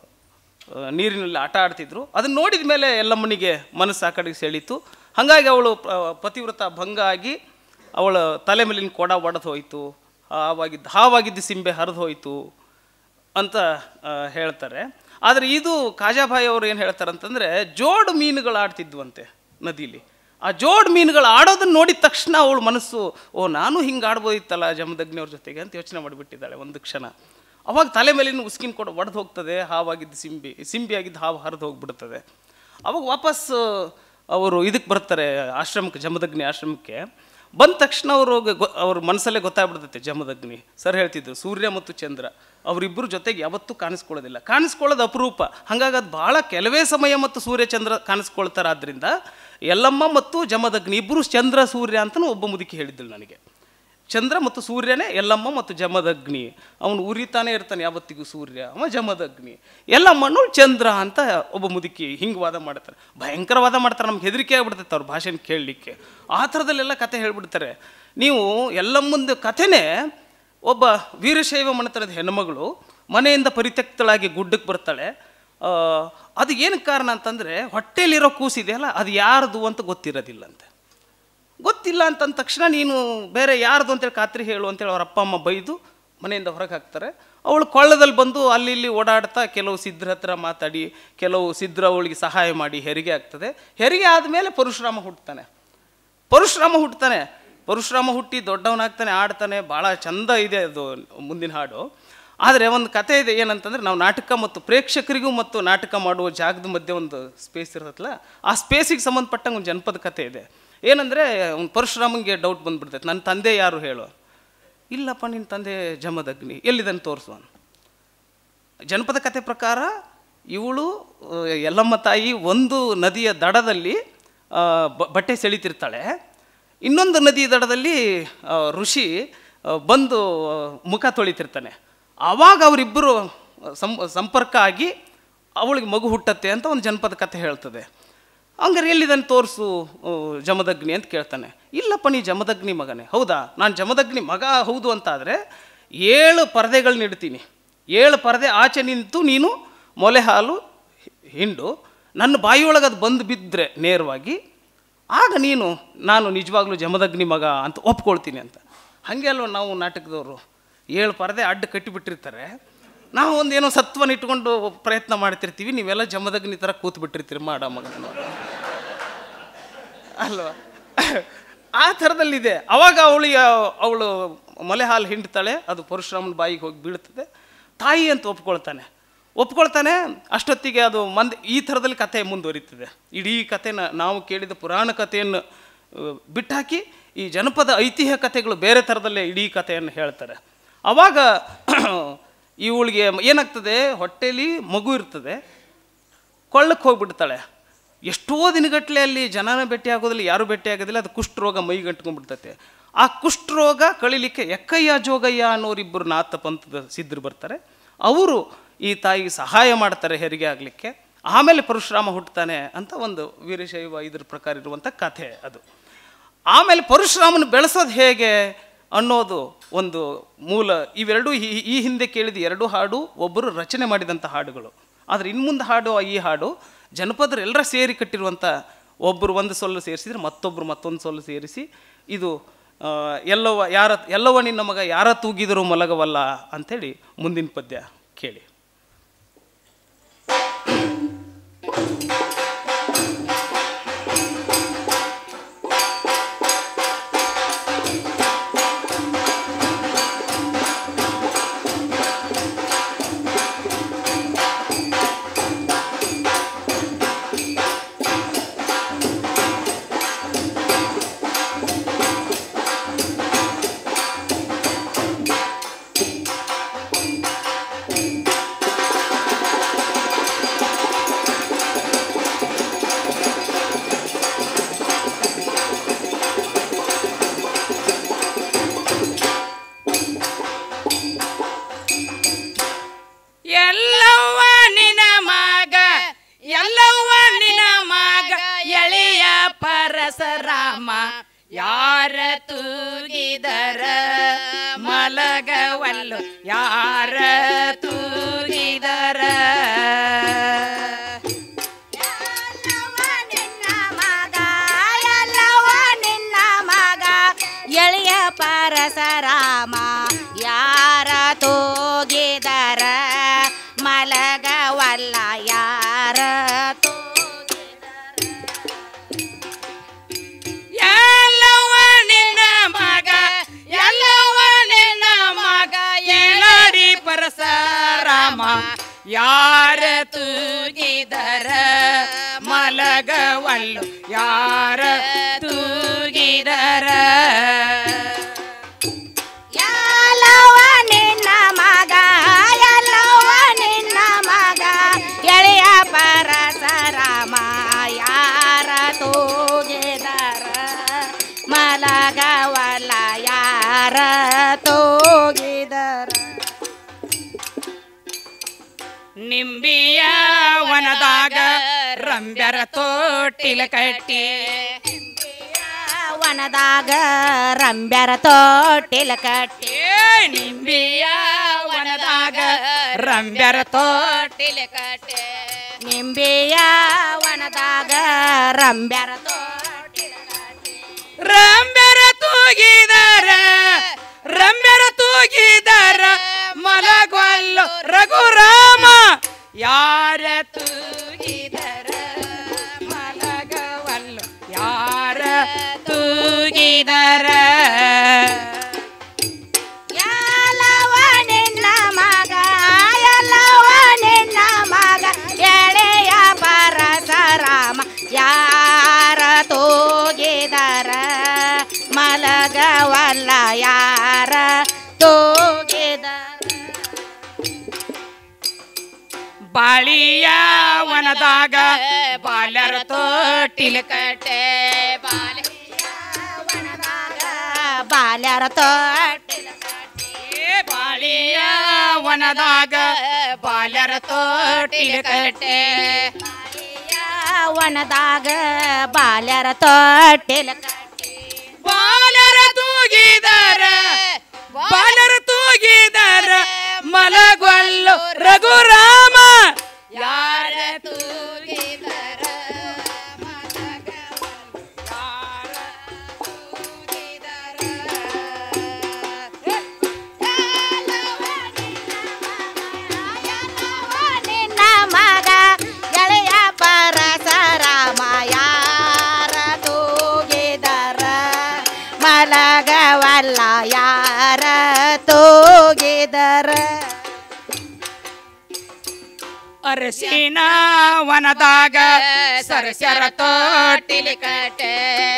ಆ, ನೀರಿನಲ್ಲಿ ಆಟ ಆಡ್ತಿದ್ರು ಅದನ್ನು ನೋಡಿದ ಮೇಲೆ ಎಲ್ಲಮ್ಮನಿಗೆ ಮನಸ್ಸು ಆ ಕಡೆಗೆ ಸೆಳೀತು ಹಾಗಾಗಿ ಅವಳು ಪ- ಪತಿವ್ರತ ಭಂಗ ಆಗಿ ಅವಳ ತಲೆ ಮೇಲಿನ ಕೊಡ ಒಡೆದು ಹೋಯಿತು ಹಾವಾಗಿದ್ದ ಹಾವಾಗಿದ್ದ ಸಿಂಬೆ ಹರಿದು ಹೋಯಿತು ಅಂತ ಆ, ಹೇಳ್ತಾರೆ ಆದರೆ ಇದು ಕಾಜಾಭಾಯಿ ಅವರು ಏನು ಹೇಳ್ತಾರೆ ಅಂತಂದರೆ ಜೋಡು ಮೀನುಗಳು ಆಡ್ತಿದ್ವಂತೆ ನದಿಲಿ ಆ ಜೋಡು ಮೀನುಗಳು ಆಡೋದನ್ನ ನೋಡಿದ ತಕ್ಷಣ ಅವಳ ಮನಸ್ಸು ಓ ನಾನು ಹಿಂಗೆ ಆಡ್ಬೋದಿತ್ತಲ್ಲ ಜಮದಗ್ನಿಯವ್ರ ಜೊತೆಗೆ ಅಂತ ಯೋಚನೆ ಮಾಡಿಬಿಟ್ಟಿದ್ದಾಳೆ ಒಂದು ಕ್ಷಣ ಅವಾಗ ತಲೆ ಮೇಲಿನ ಉಸ್ಕಿನ ಕೊಡ ಒಡೆದು ಹೋಗ್ತದೆ ಹಾವಾಗಿದ್ದ ಸಿಂಬಿ ಸಿಂಬಿ ಆಗಿದ್ದ ಹಾವು ಹರಿದು ಹೋಗ್ಬಿಡ್ತದೆ ಅವಾಗ ವಾಪಸ್ ಅವರು ಇದಕ್ಕೆ ಬರ್ತಾರೆ ಆಶ್ರಮಕ್ಕೆ ಜಮದಗ್ನಿ ಆಶ್ರಮಕ್ಕೆ ಬಂದ ತಕ್ಷಣ ಅವರು ಅವ್ರ ಮನಸ್ಸಲ್ಲೇ ಗೊತ್ತಾಗ್ಬಿಡ್ತೈತೆ ಜಮದಗ್ನಿ ಸರ್ ಹೇಳ್ತಿದ್ರು ಸೂರ್ಯ ಮತ್ತು ಚಂದ್ರ ಅವರಿಬ್ಬರು ಜೊತೆಗೆ ಯಾವತ್ತೂ ಕಾಣಿಸ್ಕೊಳ್ಳೋದಿಲ್ಲ ಕಾಣಿಸ್ಕೊಳ್ಳೋದು ಅಪರೂಪ ಹಾಗಾಗಿ ಅದು ಭಾಳ ಕೆಲವೇ ಸಮಯ ಮತ್ತು ಸೂರ್ಯ ಚಂದ್ರ ಕಾಣಿಸ್ಕೊಳ್ತಾರೆ ಆದ್ದರಿಂದ ಯಲ್ಲಮ್ಮ ಮತ್ತು ಜಮದಗ್ನಿ ಇಬ್ಬರು ಚಂದ್ರ ಸೂರ್ಯ ಅಂತಲೂ ಒಬ್ಬ ಮುದುಕಿ ಹೇಳಿದ್ದಳು ನನಗೆ ಚಂದ್ರ ಮತ್ತು ಸೂರ್ಯನೇ ಎಲ್ಲಮ್ಮ ಮತ್ತು ಜಮದಗ್ನಿ ಅವನು ಉರಿತಾನೆ ಇರ್ತಾನೆ ಯಾವತ್ತಿಗೂ ಸೂರ್ಯ ಅವ ಜಮದಗ್ನಿ ಎಲ್ಲಮ್ಮನು ಚಂದ್ರ ಅಂತ ಒಬ್ಬ ಮುದುಕಿ ಹಿಂಗೆ ವಾದ ಮಾಡ್ತಾರೆ ಭಯಂಕರ ವಾದ ಮಾಡ್ತಾರೆ ನಮ್ಗೆ ಹೆದರಿಕೆ ಆಗ್ಬಿಡ್ತೈತೆ ಅವ್ರ ಭಾಷೆನ ಕೇಳಲಿಕ್ಕೆ ಆ ಥರದಲ್ಲೆಲ್ಲ ಕತೆ ಹೇಳ್ಬಿಡ್ತಾರೆ ನೀವು ಎಲ್ಲಮ್ಮಂದು ಕಥೆನೇ ಒಬ್ಬ ವೀರಶೈವ ಮನೆತನದ ಹೆಣ್ಮಗಳು ಮನೆಯಿಂದ ಪರಿತ್ಯಕ್ತಳಾಗಿ ಗುಡ್ಡಕ್ಕೆ ಬರ್ತಾಳೆ ಆ, ಅದು ಏನಕ್ಕೆ ಕಾರಣ ಅಂತಂದರೆ ಹೊಟ್ಟೆಯಲ್ಲಿರೋ ಕೂಸಿದೆಯಲ್ಲ ಅದು ಯಾರ್ದು ಅಂತ ಗೊತ್ತಿರೋದಿಲ್ಲಂತೆ ಗೊತ್ತಿಲ್ಲ ಅಂತಂದ ತಕ್ಷಣ ನೀನು ಬೇರೆ ಯಾರ್ದು ಅಂತೇಳಿ ಖಾತ್ರಿ ಹೇಳು ಅಂತೇಳಿ ಅವ್ರ ಅಪ್ಪ ಅಮ್ಮ ಬೈದು ಮನೆಯಿಂದ ಹೊರಗೆ ಹಾಕ್ತಾರೆ ಅವಳು ಕೊಳ್ಳದಲ್ಲಿ ಬಂದು ಅಲ್ಲಿ ಇಲ್ಲಿ ಓಡಾಡ್ತಾ ಕೆಲವು ಸಿದ್ಧರ ಹತ್ರ ಮಾತಾಡಿ ಕೆಲವು ಸಿದ್ಧರ ಅವಳಿಗೆ ಸಹಾಯ ಮಾಡಿ ಹೆರಿಗೆ ಆಗ್ತದೆ ಹೆರಿಗೆ ಆದಮೇಲೆ ಪರಶುರಾಮ ಹುಟ್ಟುತ್ತಾನೆ ಪರಶುರಾಮ ಹುಟ್ಟುತ್ತಾನೆ ಪರಶುರಾಮ ಹುಟ್ಟಿ ದೊಡ್ಡವನಾಗ್ತಾನೆ ಆಡ್ತಾನೆ ಭಾಳ ಚಂದ ಇದೆ ಅದು ಮುಂದಿನ ಹಾಡು ಆದರೆ ಒಂದು ಕತೆ ಇದೆ ಏನಂತಂದ್ರೆ ನಾವು ನಾಟಕ ಮತ್ತು ಪ್ರೇಕ್ಷಕರಿಗೂ ಮತ್ತು ನಾಟಕ ಮಾಡುವ ಜಾಗದ ಮಧ್ಯೆ ಒಂದು ಸ್ಪೇಸ್ ಇರ್ತೈತಲ್ಲ ಆ ಸ್ಪೇಸಿಗೆ ಸಂಬಂಧಪಟ್ಟಂಗೆ ಒಂದು ಜನಪದ ಕತೆ ಇದೆ ಏನಂದರೆ ಅವ್ನು ಪರಶುರಾಮಂಗೆ ಡೌಟ್ ಬಂದ್ಬಿಡ್ತೈತೆ ನನ್ನ ತಂದೆ ಯಾರು ಹೇಳು ಇಲ್ಲಪ್ಪ ನಿನ್ನ ತಂದೆ ಜಮದಗ್ನಿ ಎಲ್ಲಿದ್ದಾನೆ ತೋರಿಸು ಅವ್ನು. ಜನಪದ ಕತೆ ಪ್ರಕಾರ ಇವಳು ಆ, ಯಲ್ಲಮ್ಮ ತಾಯಿ ಒಂದು ನದಿಯ ದಡದಲ್ಲಿ ಆ, ಬ- ಬಟ್ಟೆ ಸೆಳಿತಿರ್ತಾಳೆ ಇನ್ನೊಂದು ನದಿ ದಡದಲ್ಲಿ ಆ, ಋಷಿ ಆ, ಬಂದು ಆ, ಮುಖ ತೊಳಿತಿರ್ತಾನೆ ಆವಾಗ ಅವರಿಬ್ಬರು ಸಂ ಸಂಪರ್ಕ ಆಗಿ ಅವಳಿಗೆ ಮಗು ಹುಟ್ಟತ್ತೆ ಅಂತ ಒಂದು ಜನಪದ ಕತೆ ಹೇಳ್ತದೆ ಹಂಗಾರೆ ಎಲ್ಲಿದ್ದಾನೆ ತೋರಿಸು ಆ, ಜಮದಗ್ನಿ ಅಂತ ಕೇಳ್ತಾನೆ ಇಲ್ಲಪ್ಪ ನೀ ಜಮದಗ್ನಿ ಮಗನೇ ಹೌದಾ ನಾನು ಜಮದಗ್ನಿ ಮಗ ಹೌದು ಅಂತಾದರೆ ಏಳು ಪರದೆಗಳನ್ನ ಇಡ್ತೀನಿ ಏಳು ಪರದೆ ಆಚೆ ನಿಂತು ನೀನು ಮೊಲೆ ಹಾಲು ಹಿ- ಹಿಂಡು ನನ್ನ ಬಾಯಿಯೊಳಗೆ ಅದು ಬಂದು ಬಿದ್ದರೆ ನೇರವಾಗಿ ಆಗ ನೀನು ನಾನು ನಿಜವಾಗ್ಲೂ ಜಮದಗ್ನಿ ಮಗ ಅಂತ ಒಪ್ಕೊಳ್ತೀನಿ ಅಂತ ಹಾಗೆ ಅಲ್ವ ನಾವು ನಾಟಕದವರು ಏಳು ಪರದೆ ಅಡ್ಡ ಕಟ್ಟಿಬಿಟ್ಟಿರ್ತಾರೆ ನಾವು ಒಂದೇನೋ ಸತ್ವನ ಇಟ್ಕೊಂಡು ಪ್ರಯತ್ನ ಮಾಡ್ತಿರ್ತೀವಿ ನೀವೆಲ್ಲ ಜಮದಗ್ನಿ ಥರ ಕೂತು ಬಿಟ್ಟಿರ್ತೀರಿ ಮಾಡ ಮಗನ ಅಲ್ವಾ ಆ ಥರದಲ್ಲಿದೆ ಅವಾಗ ಅವಳಿಗೆ ಅವಳು ಮೊಲೆ ಹಾಲು ಹಿಂಡ್ತಾಳೆ ಅದು ಪರಶುರಾಮನ ಬಾಯಿಗೆ ಹೋಗಿ ಬೀಳ್ತದೆ ತಾಯಿ ಅಂತ ಒಪ್ಕೊಳ್ತಾನೆ ಒಪ್ಕೊಳ್ತಾನೆ ಅಷ್ಟೊತ್ತಿಗೆ ಅದು ಮಂದಿ ಈ ಥರದಲ್ಲಿ ಕಥೆ ಮುಂದುವರಿತದೆ ಇಡೀ ಕಥೆನ ನಾವು ಕೇಳಿದ ಪುರಾಣ ಕಥೆಯನ್ನು ಆ, ಬಿಟ್ಟಾಕಿ ಈ ಜನಪದ ಐತಿಹ್ಯ ಕಥೆಗಳು ಬೇರೆ ಥರದಲ್ಲೇ ಇಡೀ ಕಥೆಯನ್ನು ಹೇಳ್ತಾರೆ ಅವಾಗ ಇವಳಿಗೆ ಏನಾಗ್ತದೆ ಹೊಟ್ಟೆಲಿ ಮಗು ಇರ್ತದೆ ಕೊಳ್ಳಕ್ಕೆ ಹೋಗ್ಬಿಡ್ತಾಳೆ ಎಷ್ಟೋ ದಿನಗಟ್ಟಲೆ ಅಲ್ಲಿ ಜನನ ಭೇಟಿ ಆಗೋದಿಲ್ಲ ಯಾರು ಭೇಟಿ ಆಗೋದಿಲ್ಲ ಅದು ಕುಷ್ಠರೋಗ ಮೈ ಗಂಟ್ಕೊಂಡ್ಬಿಡ್ತೈತೆ ಆ ಕುಷ್ಠರೋಗ ಕಳಿಲಿಕ್ಕೆ ಎಕ್ಕಯ್ಯ ಜೋಗಯ್ಯ ಅನ್ನೋರಿಬ್ಬರು ನಾಥ ಪಂಥದ ಸಿದ್ಧರು ಬರ್ತಾರೆ ಅವರು ಈ ತಾಯಿಗೆ ಸಹಾಯ ಮಾಡ್ತಾರೆ ಹೆರಿಗೆ ಆಗಲಿಕ್ಕೆ ಆಮೇಲೆ ಪರಶುರಾಮ ಹುಟ್ಟುತ್ತಾನೆ ಅಂತ ಒಂದು ವೀರಶೈವ ಇದ್ರ ಪ್ರಕಾರ ಇರುವಂಥ ಕಥೆ ಅದು ಆಮೇಲೆ ಪರಶುರಾಮನ ಬೆಳೆಸೋದು ಹೇಗೆ ಅನ್ನೋದು ಒಂದು ಮೂಲ ಇವೆರಡೂ ಈ- ಈ ಹಿಂದೆ ಕೇಳಿದ ಎರಡು ಹಾಡು ಒಬ್ಬರು ರಚನೆ ಮಾಡಿದಂಥ ಹಾಡುಗಳು ಆದರೆ ಇನ್ನು ಮುಂದೆ ಹಾಡು ಈ ಹಾಡು ಜನಪದರು ಎಲ್ಲರ ಸೇರಿ ಕಟ್ಟಿರುವಂಥ ಒಬ್ಬರು ಒಂದು ಸೊಲ್ಲು ಸೇರಿಸಿದ್ರೆ ಮತ್ತೊಬ್ಬರು ಮತ್ತೊಂದು ಸೊಲ್ಲು ಸೇರಿಸಿ ಇದು ಆ, ಎಲ್ಲವ ಯಾರ ಎಲ್ಲವ ನಿನ್ನ ಮಗ ಯಾರ ತೂಗಿದರೂ ಮಲಗವಲ್ಲ ಅಂಥೇಳಿ ಮುಂದಿನ ಪದ್ಯ ಕೇಳಿ ಎಲ್ಲವ್ವ ನಿನ ಮಗ ಎಲ್ಲವ್ವ ನಿನ ಮಗ ಎಳೆಯ ಪರಸ ಮಲಗವಲ್ಲು ಯಾರ ತೂಗಿದರ ಎಲ್ಲವ ನಿನ್ನ ಮಗ ಎಲ್ಲವ ನಿನ್ನ ಮಗ ಎಳೆಯ ಪರಸರಾಮ ಯಾರ ತೂಗಿದರ ಮಲಗವಲ್ಲ ಯಾರ ಎಲ್ಲವ ನಿನ್ನ ಮಗ ಎಲ್ಲವ ನಿನ್ನ ಮಗ ಏಳಡಿ ಪರಸರಾಮ ಯಾರ ತೂಗಿದರ ಮಲಗವಲ್ಲು ಯಾರ ತೂಗಿದರ ಎಲ್ಲವ ನಿನ್ನ ಮಗ ಎಲ್ಲವ ನಿನ್ನ ಮಗ ಎಳೆಯ ಪರಸರಾಮ ಯಾರ ತೂಗಿದರ ಮಲಗವಲ್ಲ ಯಾರ ತೂಗಿದರ ನಿಂಬಿಯ ವನದಾಗ ರಂಬ್ಯರ ತೋಟಿಲ ಕಟ್ಟಿ ವನದಾಗ ರಂಬ್ಯರ ತೋಟಿಲ ಕಟ್ಟಿ ಏ ನಿಂಬಿಯ ವನದಾಗ ರಂಬ್ಯರ ತೋಟಿಲ ಕಟ್ಟಿ ನಿಂಬೆಯ ವನದಾಗ ರಂಬ್ಯರ ತೋಟಿಲ ಕಟ್ಟಿ ರಂಬ್ಯರ ತೂಗಿದರ ರಂಬ್ಯರ ತೂಗಿದರ ಮಲಗೊಲ್ಲು ರಘುರಾಮ ಯಾರ ತೂಗಿದರ ಮಲಗವಲ್ಲು ಯಾರ ತೂಗಿದರ ಎಲ್ಲವ ನಿನ್ನ ಮಗ ಎಲ್ಲವ ನಿನ್ನ ಮಗ ಎಳೆಯ ಪರಸರಾಮ ಯಾರ ತೂಗಿದರ ಮಲಗವಲ್ಲ ಯಾರ ತೂಗಿದರ ಬಾಳಿಯ ವನದಾಗ ಬಾಲರ ತೋಟಿಲ ಕಟ್ಟೆ ವನದಾಗ ಬಾಲ್ಯರ ತೋಟಿಲ ಏ ಬಾಳಿಯ ವನದಾಗ ಬಾಲರ ತೋಟಿಲ ಕಟ್ಟೆ ವನದಾಗ ಬಾಲ್ಯರ ತೋಟಿಲ ಬಾಲರ ತೂಗಿದರ ಬಾಲರ ತೂಗಿದರ ಮಲಗೊಲ್ಲು ರಘುರಾಮ ಯಾರ ತೂಗಿದರ ನಿನ್ನ ಮಗ ಎಳೆಯ ಪರಸರಾಮ ಯಾರ ತೂಗಿದರ ಮಲಗವಲ್ಲ ಯಾರ ತೂಗಿದರ ಅರಸಿನ ವನದಾಗ ಸರಸರ ತೋಟಿಲ ಕಟ್ಟೆ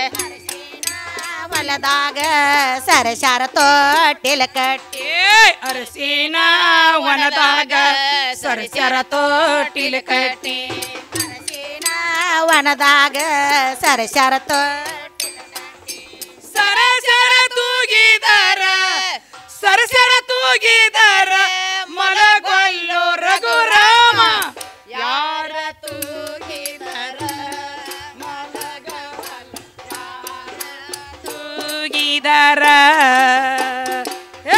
ಹೊಲದಾಗ ಸರಸರ ತೋಟಿಲ ಕಟ್ಟಿ ಏ ಅರಸಿನ ವನದಾಗ ಸರಸರ ತೋಟಿಲ ಕಟ್ಟಿ ಅರಸಿನ ವನದಾಗ ಸರಸರ ತೋಟಿಲ ಸರಸರ ತೂಗಿದರ ಸರಸರ ತೂಗಿದರ ಮಲಗೊಲ್ಲು ರಘುರಾಮ ಯಾರ ತೂಗಿದರ ಮಲಗವಲ್ಲ ಯಾರ ತೂಗಿದರ ಏ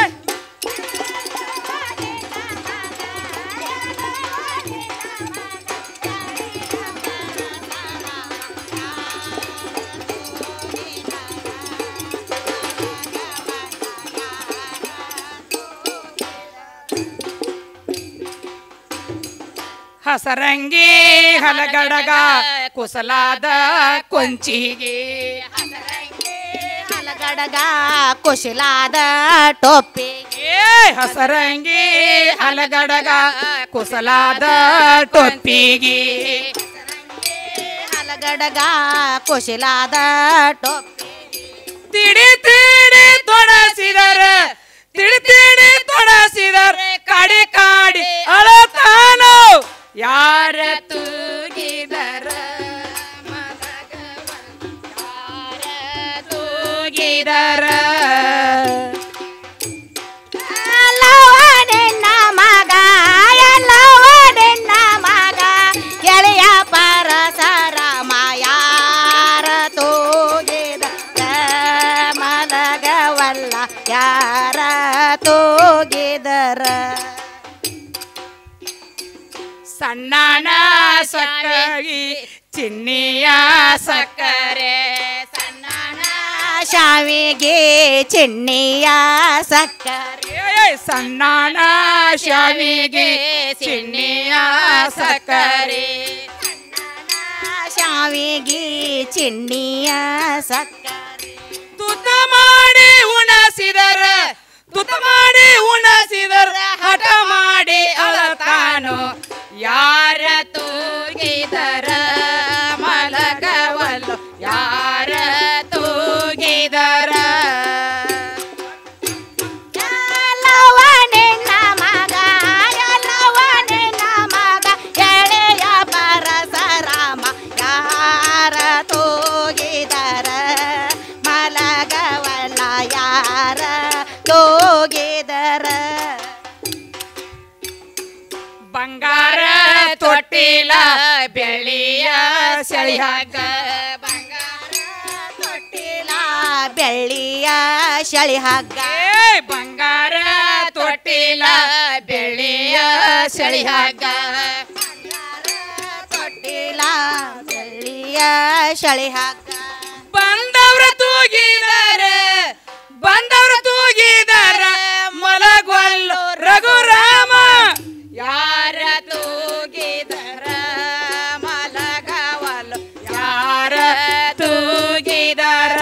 ಹಸರಂಗಿ ಹಲಗಡಗ ಕುಸಲಾದ ಕೊಂಚಿಗೆ ಹಲಗಡಗ ಕುಶಲಾದ ಟೊಪ್ಪಿ ಏ ಹಸರಂಗಿ ಹಲಗಡಗ ಕುಸಲಾದ ಟೊಪ್ಪಿಗೆ ಹಲಗಡಗ ಕುಶಲಾದ ಟೊಪ್ಪಿ ತಿಡಿ ತಿಡಿ ತೊಡಸಿದರ ತಿಡಿ ತಿಡಿ ತೊಡಸಿದರ ಕಾಡಿ ಕಾಡಿ ಅಳತಾನು ಯಾರ ತೂಗಿದರ ತೂಗಿದರ ಎಲ್ಲವ ನಿನ್ನ ಮಗ ಎಲ್ಲವ ನಿನ್ನ ಮಗ ಎಳೆಯ ಪರಸರಾಮ ಯಾರ ತೂಗಿದ ಮಲಗವಲ್ಲ ಯಾರ ತೂ ತೂಗಿದರ ಸಣ್ಣನ ಸಕ್ಕಗಿ ಚಿನ್ನಿಯ ಸಕ್ಕರೆ ಸಣ್ಣನ ಶಾವಿಗೆ ಚಿನ್ನಿಯ ಸಕ್ಕರೆ ಏ ಸಣ್ಣನ ಶಾವಿಗೆ ಚಿನ್ನಿಯ ಸಕ್ಕರೆ ಶಾವಿಗೆ ಚಿನ್ನಿಯ ಸಕ್ಕರೆ ತುತ್ತ ಮಾಡಿ ಉಣಸಿದರ ತುತ್ತ ಮಾಡಿ ಉಣಸಿದರ ಹಠ ಮಾಡಿ ಅಳತಾನು ಯಾರ ತೂಗಿದರ ಮಲಗವಲ್ಲು ಯಾರ ತೂಗಿದರ ಎಲ್ಲವ ನಿನ್ನ ಮಗ ಎಲ್ಲವ ನಿನ್ನ ಮಗ ಎಳೆಯ ಪರಸರಾಮ ಯಾರ ತೂಗಿದರ ಮಲಗವಲ್ಲ ಯಾರ ತೂಗಿದರ ಬಂಗಾರ ತೊಟ್ಟಿಲ ಬೆಳ್ಳಿಯ ಸೆಳಿಯಾಗ ಬಂಗಾರ ತೊಟ್ಟಿಲ ಬೆಳ್ಳಿಯ ಶಳಿ ಹಗ್ಗ ಏ ಬಂಗಾರ ತೊಟ್ಟಿಲ ಬೆಳ್ಳಿಯ ಸೆಳಿಯಾಗ ತೊಟ್ಟಿಲ ಬೆಳ್ಳಿಯ ಶಳಿ ಹಗ್ಗ ಬಂದವ್ರ ತೂಗಿದಾರ ಬಂದವ್ರ ತೂಗಿದಾರ ಮಲಗೊಲ್ಲು ರಘುರಾಮ ಯಾರ ತೂಗಿದಾರ ಮಲಗವಲ್ಲು ಯಾರ ತೂಗಿದಾರ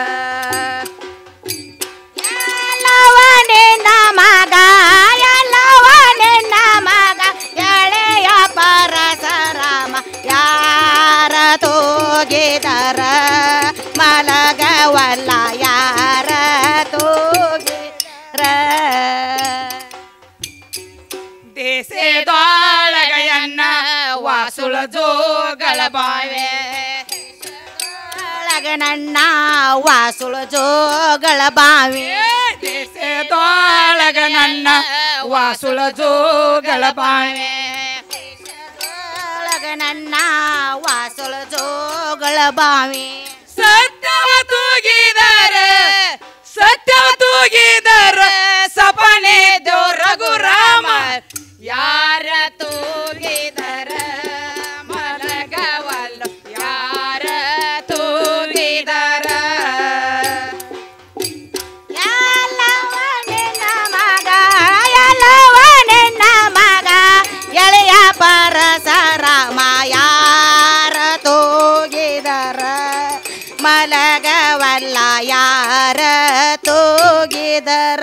ಎಲ್ಲವ ನಿನ್ನ ಮಗ ಎಲ್ಲವ ನಿನ್ನ ಮಗ ಎಳೆಯ ಪರಸರಾಮ ಯಾರ ತೂಗಿದರ ಮಲಗವಲ್ಲ ಯಾರ ತೂಗಿರ ದೇಶದೊಳಗಯನ್ನ ವಾಸುಳ ಜೋಗಳ ಬಾವೆ ಒಳಗೆ ನನ್ನ ವಾಸುಳು ಜೋಗಳ ಬಾವಿ ದೇಶದೊಳಗ ನನ್ನ ವಾಸುಳ ಜೋಗಳ ಬಾವೆ ಒಳಗೆ ನನ್ನ ವಾಸುಳು ಜೋಗಳ ಬಾವಿ ಸತ್ಯವ ತೂಗಿದಾರ ಸತ್ಯವ ತೂಗಿದಾರ ಸಪನೆ ದೋ ರಘುರಾಮ ಯಾರ ತೂಗಿದಾರ ಮಲಗವಲ್ಲ ಯಾರ ತೂಗಿದಾರ ಎಲ್ಲವ ನಿನ್ನ ಮಗ ಎಲ್ಲವ ನಿನ್ನ ಮಗ ಎಳೆಯ ಪರಸರಾಮ ಯಾರ ತೂಗಿದರ ಮಲಗವಲ್ಲ ಯಾರ ತೂಗಿದರ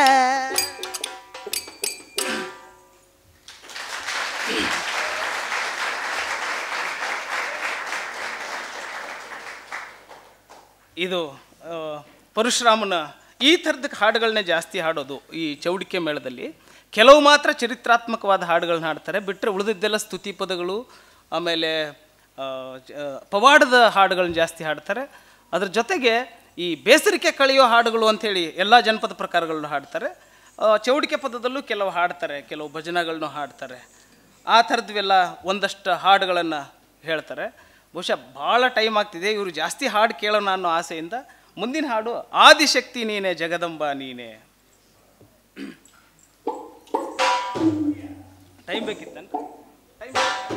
ಇದು ಆ, ಪರಶುರಾಮನ ಈ ಥರದ ಹಾಡುಗಳನ್ನೇ ಜಾಸ್ತಿ ಹಾಡೋದು ಈ ಚೌಡಿಕೆ ಮೇಳದಲ್ಲಿ ಕೆಲವು ಮಾತ್ರ ಚರಿತ್ರಾತ್ಮಕವಾದ ಹಾಡುಗಳನ್ನ ಹಾಡ್ತಾರೆ ಬಿಟ್ಟರೆ ಉಳಿದಿದ್ದೆಲ್ಲ ಸ್ತುತಿ ಪದಗಳು ಆಮೇಲೆ ಆ, ಜ- ಆ, ಪವಾಡದ ಹಾಡುಗಳನ್ನ ಜಾಸ್ತಿ ಹಾಡ್ತಾರೆ ಅದ್ರ ಜೊತೆಗೆ ಈ ಬೇಸರಿಕೆ ಕಳೆಯೋ ಹಾಡುಗಳು ಅಂಥೇಳಿ ಎಲ್ಲ ಜನಪದ ಪ್ರಕಾರಗಳನ್ನ ಹಾಡ್ತಾರೆ ಆ, ಚೌಡಿಕೆ ಪದದಲ್ಲೂ ಕೆಲವು ಹಾಡ್ತಾರೆ ಕೆಲವು ಭಜನಗಳನ್ನು ಹಾಡ್ತಾರೆ ಆ ಥರದ್ವೆಲ್ಲ ಒಂದಷ್ಟು ಹಾಡುಗಳನ್ನು ಹೇಳ್ತಾರೆ ಬಹುಶಃ ಭಾಳ ಟೈಮ್ ಆಗ್ತಿದೆ ಇವರು ಜಾಸ್ತಿ ಹಾಡು ಕೇಳೋಣ ಅನ್ನೋ ಆಸೆಯಿಂದ ಮುಂದಿನ ಹಾಡು ಆದಿಶಕ್ತಿ ನೀನೆ ಜಗದಂಬ ನೀನೆ ಟೈಮ್ ಬೇಕಿತ್ತಂತ ಟೈಮ್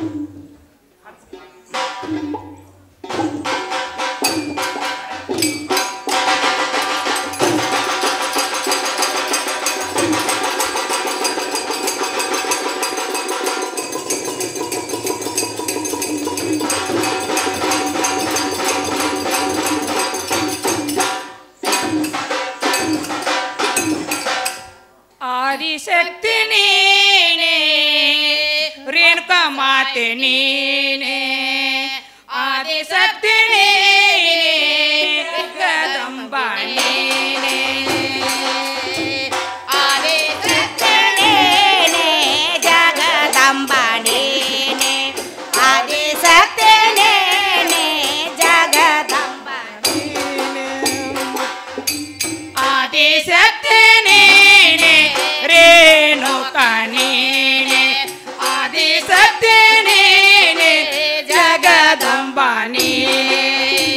ಆದಿಶಕ್ತಿ ನೀನೆ ರೇಣುಕ ಮಾತೆ ನೀನೆ ಆದಿಶಕ್ತಿ ನೀನೆ ಜಗದಂಬ ನೀನೆ ಆದಿಶಕ್ತನೇನೆ ಜಗದಂಬ ನೀನೆ ಆದಿಶಕ್ತನೇನೆ ಜಗದಂಬ ಆದಿಶಕ್ತಿ ನೀನೆ ರೇಣುಕ ನೀನೆ ಆದಿಶಕ್ತಿ ನೀನೆ ಜಗದಂಬ ನೀನೆ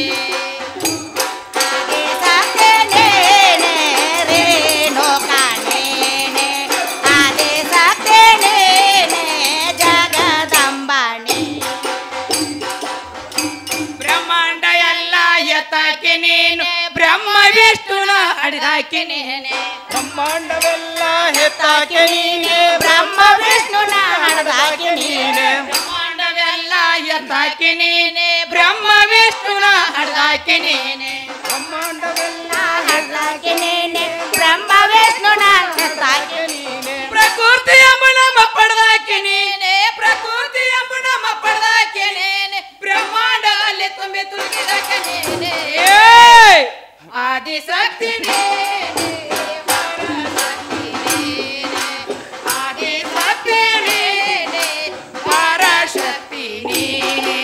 ಹಡಿದಾಕಿ ನೀನೆ ಬ್ರಹ್ಮಾಂಡವೆಲ್ಲ ಹೆತ್ತಾಕೆ ನೀನೆ ಬ್ರಹ್ಮ ವಿಷ್ಣುನ ಹಣದಾಕಿ ನೀನೆ ಬ್ರಹ್ಮಾಂಡವೆಲ್ಲ ಎತ್ತಾಕಿ ನೀನೆ ಬ್ರಹ್ಮ ವಿಷ್ಣುನ ಹಡ್ದಾಕಿ ನೀನೆ ಬ್ರಹ್ಮಾಂಡವೆಲ್ಲ ಹಣದಾಕಿ ನೀನೆ ಬ್ರಹ್ಮ ವಿಷ್ಣುನ ಹಣದಾಕಿ ನೀನೆ ಪ್ರಕೃತಿ ಎಂಬ ನಮ್ಮ ಪಡೆದಾಕಿ ನೀನೆ ಪ್ರಕೃತಿ ಎಂಬ ನಮ್ಮ ಪಡೆದಾಕಿ ನೀನೆ ಬ್ರಹ್ಮಾಂಡ ಅಲ್ಲಿ ತುಂಬಿ ತುಳುಕಿದಕ್ಕೆ ನೀನೆ ಏಯ್! ಆದಿಶಕ್ತಿ ನೀನೆ ಪರಾಶಕ್ತಿ ನೀನೆ. ಆದಿಶಕ್ತಿ ನೀನೆ ಪರಾಶಕ್ತಿ ನೀನೆ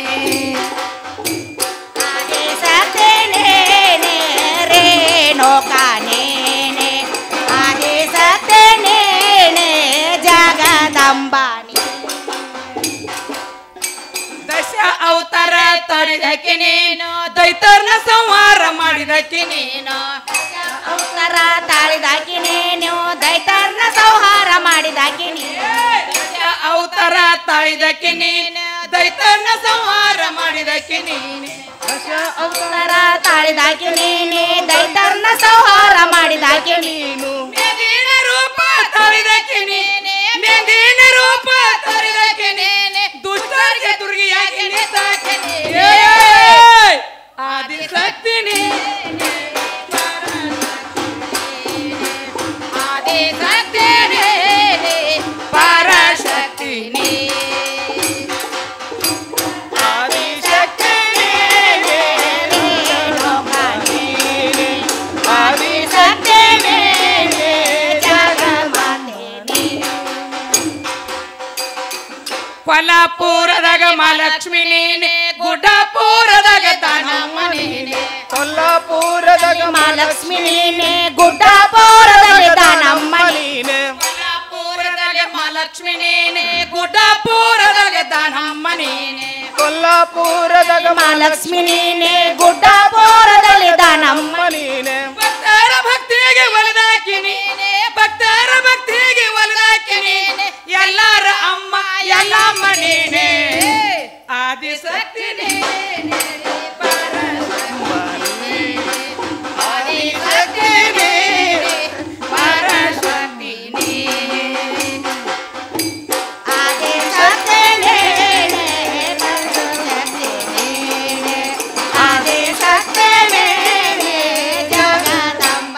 ಆದಿಸತ್ತೇನೇನೆ ರೇಣುಕಾನೇನೆ ಆದಿಸತ್ತೇನೇನೆ ಜಗದಂಬಾನಿ ದಶ ಅವತಾರ ತರಿದಕ್ಕೆ ನೀನು ದೈತರ್ನ ಸಂಹಾರ ಮಾಡಿದಕ್ಕೆ ನೀನು ಅವತಾರ ತಾಳಿದಾಕಿ ನೀನು ದೈತರ್ನ ಸಂಹಾರ ಮಾಡಿದಾಕಿ ನೀನು ದಶ ಅವತಾರ ತಾಳಿದಕ್ಕೆ ನೀನು ದೈತರ್ನ ಸಂಹಾರ ಮಾಡಿದಕ್ಕೆ ನೀನು ದಶ ಅವತಾರ ತಾಳಿದಾಕಿ ನೀನೆ ದೈತರ್ನ ಸಂಹಾರ ಮಾಡಿದಾಕಿ ನೀನು ಮೆದಿನ ರೂಪ ತರಿದಕ್ಕೆ ನೀನೆ ಮೆದಿನ ರೂಪ ತರಿದಕ್ಕೆ ನೀನೆ ದುಷ್ಟರಿಗೆ ದುರ್ಗಿಯಾಗಿ ನಿಂತಾಕೆ ನೀನೆ ಆದಿಶಕ್ತಿ ನೀನೆ ಆದಿಶಕ್ತಿ ನೀನೆ ಪರಾಶಕ್ತಿ ನೀನೆ ಆದಿಶಕ್ತಿ ನೀನೆ, ರೇಣುಕಾನೇನೆ ಆದಿಶಕ್ತಿ ಜಗಮಾತೆ ಕೊಲ್ಲಾಪುರದಾಗ ಮಹಾಲಕ್ಷ್ಮಿ ನೀನೆ ಗುಡ್ಡಾಪುರದಾಗ ದಾನಮ್ಮ ನೀನೆ ಕೊಲ್ಲಾಪುರದಾಗ ಮಹಾಲಕ್ಷ್ಮಿ ನೀನೆ ಗುಡ್ಡಾಪುರದಲ್ಲಿ ದಾನಮ್ಮ ನೀನೆ ಕೊಲ್ಲಾಪುರದಾಗ ಮಹಾಲಕ್ಷ್ಮಿ ನೀನೆ ಗುಡ್ಡಾಪುರದಾಗ ದಾನಮ್ಮ ನೀನೆ ಕೊಲ್ಲಾಪುರದಾಗ ಮಹಾಲಕ್ಷ್ಮಿ ನೀನೆ ಗುಡ್ಡಾಪುರದಲ್ಲಿ ದಾನಮ್ಮ ನೀನೆ ಭಕ್ತರ ಭಕ್ತಿಗೆ ಒಲಿದಾಕಿ ನೀನೆ ಭಕ್ತರ ಭಕ್ತಿಗೆ ಒಲಿದಾಕಿ ನೀನೆ ಎಲ್ಲರ ಅಮ್ಮ ಎಲ್ಲಮ್ಮ ನೀನೆ ಆದಿಶಕ್ತಿ ನೀನೆ ಪರಾಶಕ್ತಿ ಆದಿಶಕ್ತಿ ನೀನೆ ಪರಾಶಕ್ತಿ ನೀನೆ ಆಗೆ ಸತ್ತೇನೇನೆ ಸತ್ತೇನೇನೆ ಆಗೆ ಸತ್ತೇನೇನೆ ಜಗದಂಬ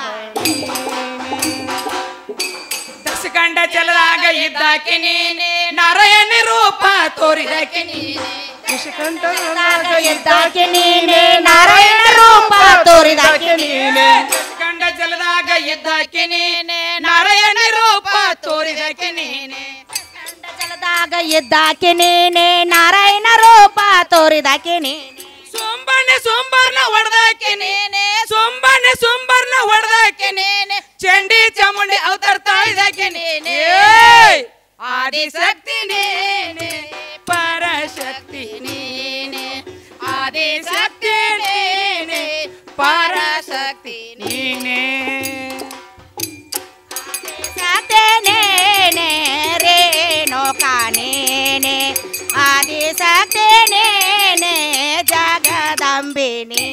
ದಶಕಂಡ ಚಲದಾಗ ಇದ್ದಾಕೆ ನೀನೆ ನಾರಾಯಣ ರೂಪ ತೋರಿದಕ್ಕೆ ನೀನೆ ದಾಗ ಎದ್ದಾಕೆ ನೀನೆ ನಾರಾಯಣ ರೂಪ ತೋರಿದಾಕೆ ನೀನೆ ದಶಕಂಡ ಜಲದಾಗ ಇದ್ದಾಕೆ ನೀನೆ ನಾರಾಯಣ ರೂಪ ತೋರಿದಕ್ಕೆ ನೀನೆ ಜಲದಾಗ ಎದ್ದಾಕೆ ನೀನೆ ನಾರಾಯಣ ರೂಪ ತೋರಿದಾಕೆ ನೀನೆ ಸೋಂಬಣ್ಣೆ ಸೋಂಬರ್ನ ಹೊಡೆದಾಕೆ ನೀನೆ ಸೋಂಬಣ್ಣೆ ಸೋಂಬರ್ನ ಹೊಡೆದಾಕೆ ನೀನೆ ಚಂಡಿ ಚಾಮುಂಡಿ ಅವತಾರ ತಾಳಿದಾಕೆ ನೀನೆ ಆದಿಶಕ್ತಿ ನೀನೆ ಪರಶಕ್ತಿ ನೀನೆ ಆದಿಶಕ್ತಿ ನೀನೆ ಪರಶಕ್ತಿ ನೀನೆ ಸತ್ತೇನೇನೆ ರೇಣುಕಾನೇನೆ ಆದಿ ಸತ್ತೇನೇನೆ ಜಗದಂಬಿನಿ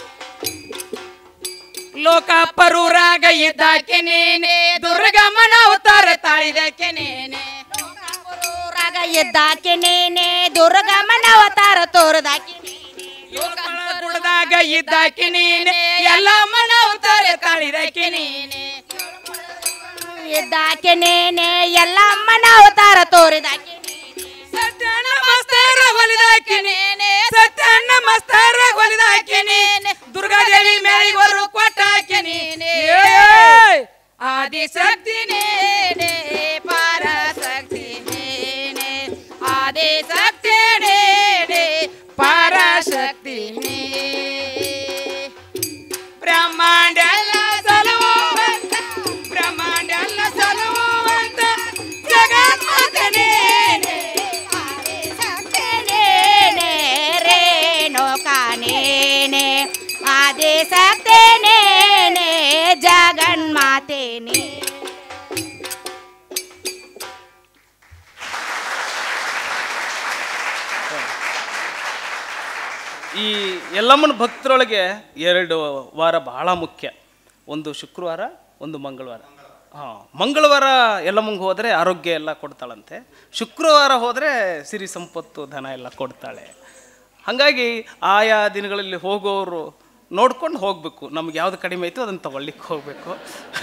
ಲೋಕಾಪರೂರಾಗ ಇದ್ದಾಕೆ ನೀನೆ ದುರ್ಗಮ್ಮನ ಅವತಾರ ತಾಳಿದಕ್ಕೆ ನೀನೆ ಊರಾಗ ಎದ್ದಾಕೆ ನೀನೆ ದುರ್ಗಮ್ಮನ ಅವತಾರ ತೋರದಾಕಿ ನೀನೆ ಗುಡದಾಗ ಇದ್ದಾಕೆ ನೀನೆ ಎಲ್ಲಮ್ಮನ ಅವತಾರ ತಾಳಿದಕ್ಕೆ ನೀನೆ ಎದ್ದಾಕೆ ನೀನೆ ಎಲ್ಲಮ್ಮನ ಅವತಾರ ತೋರಿದಾಕೆ ನೀನೆ ಸತ್ಯಣ್ಣ ಮಸ್ತಾರ ಹೊಲಿದಾಕೆ ನೀನೆ ಸತ್ಯಣ್ಣ ಮಸ್ತಾರ ಹೊಲಿದಾಕೆ ನೀನೆ ದುರ್ಗಾದೇವಿ ಮೇಳಿಗರು ಕೊಟ್ಟಾಕೆ ನೀನೆ ಆದಿಶಕ್ತಿ ನೇನೆ ಪರಾಶಕ್ತಿ ನೇನೆ ಆದಿಶಕ್ತಿ ನೇನೆ ಪರಾಶಕ್ತಿ ನೇ ಬ್ರಹ್ಮಾಂಡ ಎಲ್ಲ ಸಲುವಂತ ಬ್ರಹ್ಮಾಂಡ ಎಲ್ಲ ಸಲುವಂತ ಜಗನ್ಮಾತೆ ನೇನೆ ಸತ್ತೇನೇನೆ ರೇಣುಕಾನೇನೆ ಆದಿ ಸತ್ತೇನೇನೆ ಜಗನ್ಮಾತೇನೆ ಈ ಯಲ್ಲಮ್ಮನ ಭಕ್ತರೊಳಗೆ ಎರಡು ವಾರ ಬಹಳ ಮುಖ್ಯ ಒಂದು ಶುಕ್ರವಾರ ಒಂದು ಮಂಗಳವಾರ ಹಾಂ ಮಂಗಳವಾರ ಎಲ್ಲಮ್ಮಂಗೆ ಹೋದರೆ ಆರೋಗ್ಯ ಎಲ್ಲ ಕೊಡ್ತಾಳಂತೆ ಶುಕ್ರವಾರ ಹೋದರೆ ಸಿರಿ ಸಂಪತ್ತು ಧನ ಎಲ್ಲ ಕೊಡ್ತಾಳೆ ಹಾಗಾಗಿ ಆಯಾ ದಿನಗಳಲ್ಲಿ ಹೋಗೋರು ನೋಡ್ಕೊಂಡು ಹೋಗಬೇಕು ನಮ್ಗೆ ಯಾವ್ದು ಕಡಿಮೆ ಆಯಿತು ಅದನ್ನು ತಗೊಳ್ಲಿಕ್ಕೆ ಹೋಗಬೇಕು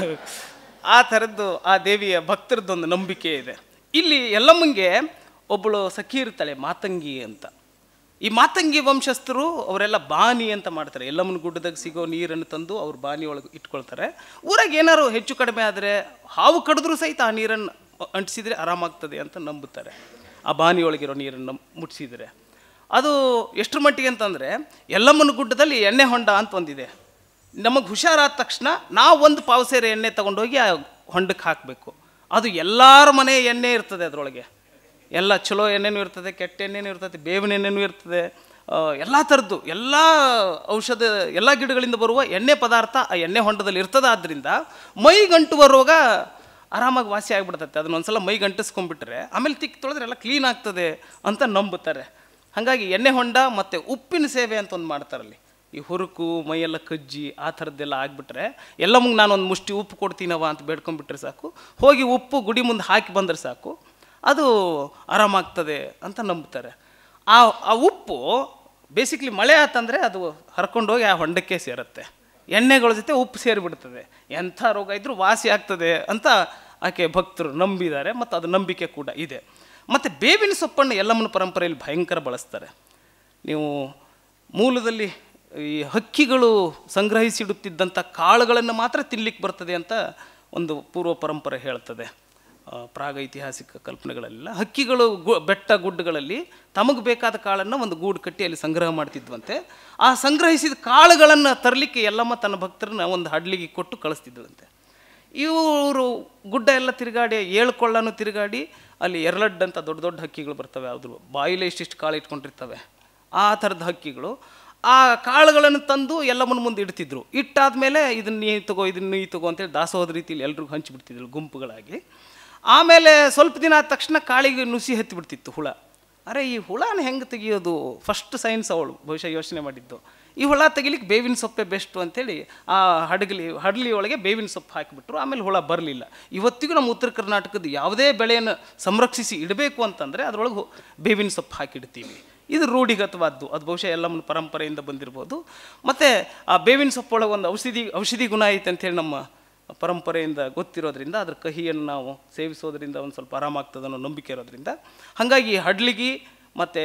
ಆ ಥರದ್ದು ಆ ದೇವಿಯ ಭಕ್ತರದ್ದೊಂದು ನಂಬಿಕೆ ಇದೆ ಇಲ್ಲಿ ಎಲ್ಲಮ್ಮಂಗೆ ಒಬ್ಬಳು ಸಖಿ ಇರ್ತಾಳೆ ಮಾತಂಗಿ ಅಂತ ಈ ಮಾತಂಗಿ ವಂಶಸ್ಥರು ಅವರೆಲ್ಲ ಬಾನಿ ಅಂತ ಮಾಡ್ತಾರೆ ಎಲ್ಲಮ್ಮನ ಗುಡ್ಡದಾಗ ಸಿಗೋ ನೀರನ್ನು ತಂದು ಅವ್ರು ಬಾನಿ ಒಳಗೆ ಇಟ್ಕೊಳ್ತಾರೆ ಊರಾಗ ಏನಾರು ಹೆಚ್ಚು ಕಡಿಮೆ ಆದರೆ ಹಾವು ಕಡಿದ್ರೂ ಸಹಿತ ಆ ನೀರನ್ನು ಅಂಟಿಸಿದರೆ ಆರಾಮಾಗ್ತದೆ ಅಂತ ನಂಬುತ್ತಾರೆ ಆ ಬಾನಿ ಒಳಗಿರೋ ನೀರನ್ನು ಮುಟ್ಟಿಸಿದರೆ ಅದು ಎಷ್ಟರ ಮಟ್ಟಿಗೆ ಅಂತಂದರೆ ಎಲ್ಲಮ್ಮನ ಗುಡ್ಡದಲ್ಲಿ ಎಣ್ಣೆ ಹೊಂಡ ಅಂತ ಒಂದಿದೆ ನಮಗೆ ಹುಷಾರಾದ ತಕ್ಷಣ ನಾವು ಒಂದು ಪಾವು ಸೇರೆ ಎಣ್ಣೆ ತಗೊಂಡೋಗಿ ಆ ಹೊಂಡಕ್ಕೆ ಹಾಕಬೇಕು ಅದು ಎಲ್ಲರ ಮನೆ ಎಣ್ಣೆ ಇರ್ತದೆ ಅದರೊಳಗೆ ಎಲ್ಲ ಚಲೋ ಎಣ್ಣೆನೂ ಇರ್ತದೆ ಕೆಟ್ಟ ಎಣ್ಣೆನೂ ಇರ್ತದೆ ಬೇವಿನ ಎಣ್ಣೆನೂ ಇರ್ತದೆ ಎಲ್ಲ ಥರದ್ದು ಎಲ್ಲ ಔಷಧ ಎಲ್ಲ ಗಿಡಗಳಿಂದ ಬರುವ ಎಣ್ಣೆ ಪದಾರ್ಥ ಆ ಎಣ್ಣೆ ಹೊಂಡದಲ್ಲಿ ಇರ್ತದಾದ್ರಿಂದ ಮೈ ಗಂಟುವ ರೋಗ ಆರಾಮಾಗಿ ವಾಸಿ ಆಗಿಬಿಡ್ತೈತೆ ಅದನ್ನ ಒಂದ್ಸಲ ಮೈ ಗಂಟಿಸ್ಕೊಂಡ್ಬಿಟ್ರೆ ಆಮೇಲೆ ತಿಕ್ಕಿ ತೊಳೆದ್ರೆ ಎಲ್ಲ ಕ್ಲೀನ್ ಆಗ್ತದೆ ಅಂತ ನಂಬುತ್ತಾರೆ ಹಾಗಾಗಿ ಎಣ್ಣೆ ಹೊಂಡ ಮತ್ತು ಉಪ್ಪಿನ ಸೇವೆ ಅಂತ ಒಂದು ಮಾಡ್ತಾರಲ್ಲಿ ಈ ಹುರುಕು ಮೈಯೆಲ್ಲ ಕಜ್ಜಿ ಆ ಥರದ್ದೆಲ್ಲ ಆಗಿಬಿಟ್ರೆ ಎಲ್ಲ ಮುಂಗೆ ನಾನು ಒಂದು ಮುಷ್ಟಿ ಉಪ್ಪು ಕೊಡ್ತೀನವ ಅಂತ ಬೇಡ್ಕೊಂಡ್ಬಿಟ್ರೆ ಸಾಕು ಹೋಗಿ ಉಪ್ಪು ಗುಡಿ ಮುಂದೆ ಹಾಕಿ ಬಂದರೆ ಸಾಕು ಅದು ಆರಾಮಾಗ್ತದೆ ಅಂತ ನಂಬ್ತಾರೆ ಆ ಆ ಉಪ್ಪು ಬೇಸಿಕ್ಲಿ ಮಳೆ ಆತಂದರೆ ಅದು ಹರ್ಕೊಂಡೋಗಿ ಆ ಹೊಂಡಕ್ಕೆ ಸೇರುತ್ತೆ ಎಣ್ಣೆಗಳ ಜೊತೆ ಉಪ್ಪು ಸೇರಿಬಿಡ್ತದೆ ಎಂಥ ರೋಗ ಇದ್ದರೂ ವಾಸಿ ಆಗ್ತದೆ ಅಂತ ಆಕೆ ಭಕ್ತರು ನಂಬಿದ್ದಾರೆ ಮತ್ತು ಅದು ನಂಬಿಕೆ ಕೂಡ ಇದೆ ಮತ್ತು ಬೇವಿನ ಸೊಪ್ಪನ್ನು ಎಲ್ಲಮ್ಮನ ಪರಂಪರೆಯಲ್ಲಿ ಭಯಂಕರ ಬಳಸ್ತಾರೆ ನೀವು ಮೂಲದಲ್ಲಿ ಈ ಹಕ್ಕಿಗಳು ಸಂಗ್ರಹಿಸಿಡುತ್ತಿದ್ದಂಥ ಕಾಳುಗಳನ್ನು ಮಾತ್ರ ತಿನ್ಲಿಕ್ಕೆ ಬರ್ತದೆ ಅಂತ ಒಂದು ಪೂರ್ವ ಪರಂಪರೆ ಹೇಳ್ತದೆ ಆ, ಪ್ರಾಗೈತಿಹಾಸಿಕ ಕಲ್ಪನೆಗಳೆಲ್ಲ ಹಕ್ಕಿಗಳು ಗು ಬೆಟ್ಟ ಗುಡ್ಡಗಳಲ್ಲಿ ತಮಗೆ ಬೇಕಾದ ಕಾಳನ್ನು ಒಂದು ಗೂಡು ಕಟ್ಟಿ ಅಲ್ಲಿ ಸಂಗ್ರಹ ಮಾಡ್ತಿದ್ವಂತೆ ಆ ಸಂಗ್ರಹಿಸಿದ ಕಾಳುಗಳನ್ನು ತರಲಿಕ್ಕೆ ಎಲ್ಲಮ್ಮ ತನ್ನ ಭಕ್ತರನ್ನ ಒಂದು ಹಡ್ಲಿಗೆ ಕೊಟ್ಟು ಕಳಿಸ್ತಿದ್ಳಂತೆ ಇವರು ಗುಡ್ಡ ಎಲ್ಲ ತಿರುಗಾಡಿ ಏಳ್ಕೊಳ್ಳನು ತಿರುಗಾಡಿ ಅಲ್ಲಿ ಎರಲಡ್ ಅಂತ ದೊಡ್ಡ ದೊಡ್ಡ ಹಕ್ಕಿಗಳು ಬರ್ತವೆ ಅದ್ರ ಬಾಯಿಲೆ ಇಷ್ಟಿಷ್ಟು ಕಾಳು ಇಟ್ಕೊಂಡಿರ್ತವೆ ಆ ಥರದ ಹಕ್ಕಿಗಳು ಆ ಕಾಳುಗಳನ್ನು ತಂದು ಎಲ್ಲಮ್ಮನ ಮುಂದೆ ಇಡ್ತಿದ್ರು ಇಟ್ಟಾದ್ಮೇಲೆ ಇದನ್ನ ನೀ ತಗೋ ಇದನ್ನ ನೀ ತಗೋ ಅಂತೇಳಿ ದಾಸೋಹದ ರೀತಿಯಲ್ಲಿ ಎಲ್ರಿಗೂ ಹಂಚಿಬಿಡ್ತಿದ್ರು ಗುಂಪುಗಳಾಗಿ ಆಮೇಲೆ ಸ್ವಲ್ಪ ದಿನ ಆದ ತಕ್ಷಣ ಕಾಳಿಗೆ ನುಸಿ ಹತ್ತಿಬಿಡ್ತಿತ್ತು ಹುಳ ಅರೆ ಈ ಹುಳನ ಹೆಂಗೆ ತೆಗಿಯೋದು ಫಸ್ಟ್ ಸೈನ್ಸ್ ಅವಳು ಬಹುಶಃ ಯೋಚನೆ ಮಾಡಿದ್ದು ಈ ಹುಳ ತೆಗಿಲಿಕ್ಕೆ ಬೇವಿನ ಸೊಪ್ಪೆ ಬೆಸ್ಟು ಅಂತೇಳಿ ಆ ಹಡಗಲಿ ಹಡಲಿ ಒಳಗೆ ಬೇವಿನ ಸೊಪ್ಪು ಹಾಕಿಬಿಟ್ರು ಆಮೇಲೆ ಹುಳ ಬರಲಿಲ್ಲ ಇವತ್ತಿಗೂ ನಮ್ಮ ಉತ್ತರ ಕರ್ನಾಟಕದ ಯಾವುದೇ ಬೆಳೆಯನ್ನು ಸಂರಕ್ಷಿಸಿ ಇಡಬೇಕು ಅಂತಂದರೆ ಅದರೊಳಗೆ ಬೇವಿನ ಸೊಪ್ಪು ಹಾಕಿಡ್ತೀವಿ ಇದು ರೂಢಿಗತವಾದ್ದು ಅದು ಬಹುಶಃ ಎಲ್ಲಮ್ಮನ ಪರಂಪರೆಯಿಂದ ಬಂದಿರ್ಬೋದು ಮತ್ತು ಆ ಬೇವಿನ ಸೊಪ್ಪೊಳಗೆ ಒಂದು ಔಷಧಿ ಔಷಧಿ ಗುಣ ಐತೆ ಅಂತೇಳಿ ನಮ್ಮ ಪರಂಪರೆಯಿಂದ ಗೊತ್ತಿರೋದ್ರಿಂದ ಅದ್ರ ಕಹಿಯನ್ನು ನಾವು ಸೇವಿಸೋದ್ರಿಂದ ಒಂದು ಸ್ವಲ್ಪ ಆರಾಮಾಗ್ತದೆ ಅನ್ನೋ ನಂಬಿಕೆ ಇರೋದ್ರಿಂದ ಹಾಗಾಗಿ ಹಡ್ಲಿಗಿ ಮತ್ತು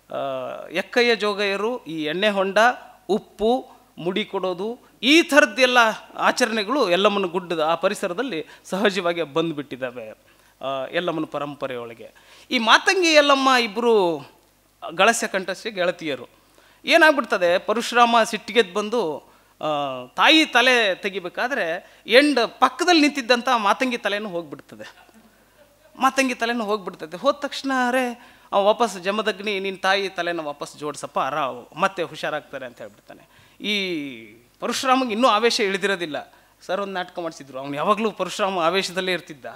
ಎಕ್ಕಯ್ಯ ಜೋಗಯ್ಯರು ಈ ಎಣ್ಣೆ ಹೊಂಡ ಉಪ್ಪು ಮುಡಿ ಕೊಡೋದು ಈ ಥರದ್ದೆಲ್ಲ ಆಚರಣೆಗಳು ಎಲ್ಲಮ್ಮನ ಗುಡ್ಡದ ಆ ಪರಿಸರದಲ್ಲಿ ಸಹಜವಾಗಿ ಬಂದುಬಿಟ್ಟಿದ್ದಾವೆ ಎಲ್ಲಮ್ಮನ ಪರಂಪರೆಯೊಳಗೆ ಈ ಮಾತಂಗಿ ಎಲ್ಲಮ್ಮ ಇಬ್ಬರು ಗಳಸ್ಯ ಕಂಠಸ್ಯ ಗೆಳತಿಯರು ಏನಾಗ್ಬಿಡ್ತದೆ ಪರಶುರಾಮ ಸಿಟ್ಟಿಗೆದ್ದು ಬಂದು ಆ, ತಾಯಿ ತಲೆ ತೆಗಿಬೇಕಾದ್ರೆ ಎಂಡ್ ಪಕ್ಕದಲ್ಲಿ ನಿಂತಿದ್ದಂಥ ಮಾತಂಗಿ ತಲೆನೂ ಹೋಗ್ಬಿಡ್ತದೆ ಮಾತಂಗಿ ತಲೆನೂ ಹೋಗ್ಬಿಡ್ತದೆ ಹೋದ ತಕ್ಷಣ ಅರೆ ಅವ ವಾಪಸ್ ಜಮದಗ್ನಿ ನಿನ್ನ ತಾಯಿ ತಲೆನ ವಾಪಸ್ ಜೋಡಿಸಪ್ಪ ಅರ ಮತ್ತೆ ಹುಷಾರಾಗ್ತಾರೆ ಅಂತ ಹೇಳ್ಬಿಡ್ತಾನೆ ಈ ಪರಶುರಾಮಗೆ ಇನ್ನೂ ಆವೇಶ ಇಳಿದಿರೋದಿಲ್ಲ ಸರ್ ಒಂದು ನಾಟಕ ಮಾಡಿಸಿದ್ರು ಅವ್ನು ಯಾವಾಗಲೂ ಪರಶುರಾಮ ಆವೇಶದಲ್ಲೇ ಇರ್ತಿದ್ದ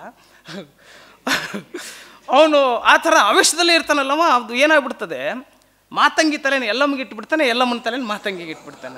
ಅವನು ಆ ಥರ ಆವೇಶದಲ್ಲೇ ಇರ್ತಾನಲ್ಲವ ಅದು ಏನಾಗ್ಬಿಡ್ತದೆ ಮಾತಂಗಿ ತಲೆನ ಎಲ್ಲಮ್ಮಗೆ ಇಟ್ಬಿಡ್ತಾನೆ ಎಲ್ಲಮ್ಮನ ತಲೆನ ಮಾತಂಗಿಗೆ ಇಟ್ಬಿಡ್ತಾನೆ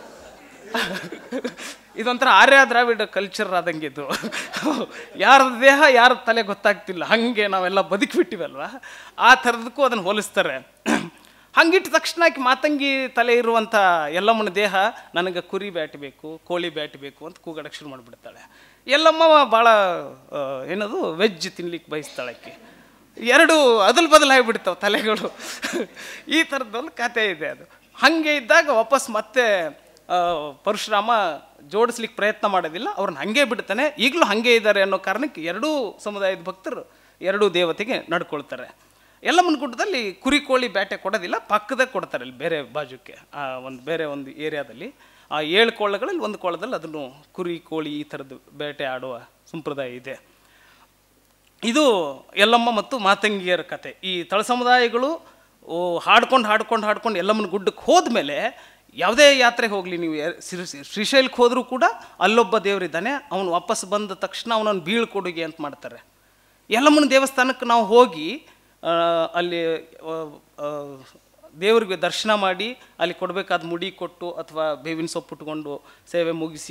ಇದೊಂಥರ ಆರ್ಯ ದ್ರಾವಿಡ ಕಲ್ಚರ್ ಆದಂಗೆ ಇದು ಯಾರ ದೇಹ ಯಾರ ತಲೆ ಗೊತ್ತಾಗ್ತಿಲ್ಲ ಹಾಗೆ ನಾವೆಲ್ಲ ಬದುಕಿಬಿಟ್ಟಿವಲ್ವ ಆ ಥರದಕ್ಕೂ ಅದನ್ನು ಹೋಲಿಸ್ತಾರೆ ಹಂಗಿಟ್ಟ ತಕ್ಷಣ ಆಕಿ ಮಾತಂಗಿ ತಲೆ ಇರುವಂಥ ಎಲ್ಲಮ್ಮನ ದೇಹ ನನಗೆ ಕುರಿ ಬ್ಯಾಟ್ ಬೇಕು ಕೋಳಿ ಬ್ಯಾಟ್ ಬೇಕು ಅಂತ ಕೂಗಾಡಕ್ಕೆ ಶುರು ಮಾಡಿಬಿಡ್ತಾಳೆ ಎಲ್ಲಮ್ಮ ಭಾಳ ಆ, ಏನದು ವೆಜ್ ತಿನ್ಲಿಕ್ಕೆ ಬಯಸ್ತಾಳೆ ಆಕಿ ಎರಡು ಅದಲ್ ಬದಲಾಗಿಬಿಡ್ತಾವೆ ತಲೆಗಳು ಈ ಥರದ್ದೊಂದು ಕತೆ ಇದೆ ಅದು ಹಾಗೆ ಇದ್ದಾಗ ವಾಪಸ್ ಮತ್ತೆ ಆ, ಪರಶುರಾಮ ಜೋಡಿಸ್ಲಿಕ್ಕೆ ಪ್ರಯತ್ನ ಮಾಡೋದಿಲ್ಲ ಅವ್ರನ್ನ ಹಾಗೆ ಬಿಡ್ತಾನೆ ಈಗಲೂ ಹಾಗೆ ಇದ್ದಾರೆ ಅನ್ನೋ ಕಾರಣಕ್ಕೆ ಎರಡೂ ಸಮುದಾಯದ ಭಕ್ತರು ಎರಡೂ ದೇವತೆಗೆ ನಡ್ಕೊಳ್ತಾರೆ ಎಲ್ಲಮ್ಮನ ಗುಡ್ಡದಲ್ಲಿ ಕುರಿ ಕೋಳಿ ಬೇಟೆ ಕೊಡೋದಿಲ್ಲ ಪಕ್ಕದಾಗ ಕೊಡ್ತಾರೆ ಇಲ್ಲಿ ಬೇರೆ ಬಾಜುಕ್ಕೆ ಆ ಒಂದು ಬೇರೆ ಒಂದು ಏರಿಯಾದಲ್ಲಿ ಆ ಏಳು ಕೊಳ್ಳಗಳಲ್ಲಿ ಒಂದು ಕೊಳ್ಳದಲ್ಲಿ ಅದನ್ನು ಕುರಿ ಕೋಳಿ ಈ ಥರದ್ದು ಬೇಟೆ ಆಡುವ ಸಂಪ್ರದಾಯ ಇದೆ ಇದು ಎಲ್ಲಮ್ಮ ಮತ್ತು ಮಾತಂಗಿಯರ ಕತೆ ಈ ತಳ ಸಮುದಾಯಗಳು ಓ ಹಾಡ್ಕೊಂಡು ಹಾಡ್ಕೊಂಡು ಹಾಡ್ಕೊಂಡು ಎಲ್ಲಮ್ಮನ ಗುಡ್ಡಕ್ಕೆ ಹೋದ್ಮೇಲೆ ಯಾವುದೇ ಯಾತ್ರೆಗೆ ಹೋಗಲಿ ನೀವು ಯಾ- ಶ್ರೀ- ಶ್ರೀಶೈಲಕ್ಕೆ ಹೋದರೂ ಕೂಡ ಅಲ್ಲೊಬ್ಬ ದೇವರಿದ್ದಾನೆ ಅವನು ವಾಪಸ್ ಬಂದ ತಕ್ಷಣ ಅವನನ್ನು ಬೀಳ್ಕೊಡುಗೆ ಅಂತ ಮಾಡ್ತಾರೆ ಎಲ್ಲಮ್ಮನ ದೇವಸ್ಥಾನಕ್ಕೆ ನಾವು ಹೋಗಿ ಆ, ಅಲ್ಲಿ ಆ, ಆ, ದೇವರಿಗೆ ದರ್ಶನ ಮಾಡಿ ಅಲ್ಲಿ ಕೊಡಬೇಕಾದ ಮುಡಿ ಕೊಟ್ಟು ಅಥವಾ ಬೇವಿನ ಸೊಪ್ಪು ಉಟ್ಕೊಂಡು ಸೇವೆ ಮುಗಿಸಿಯೋ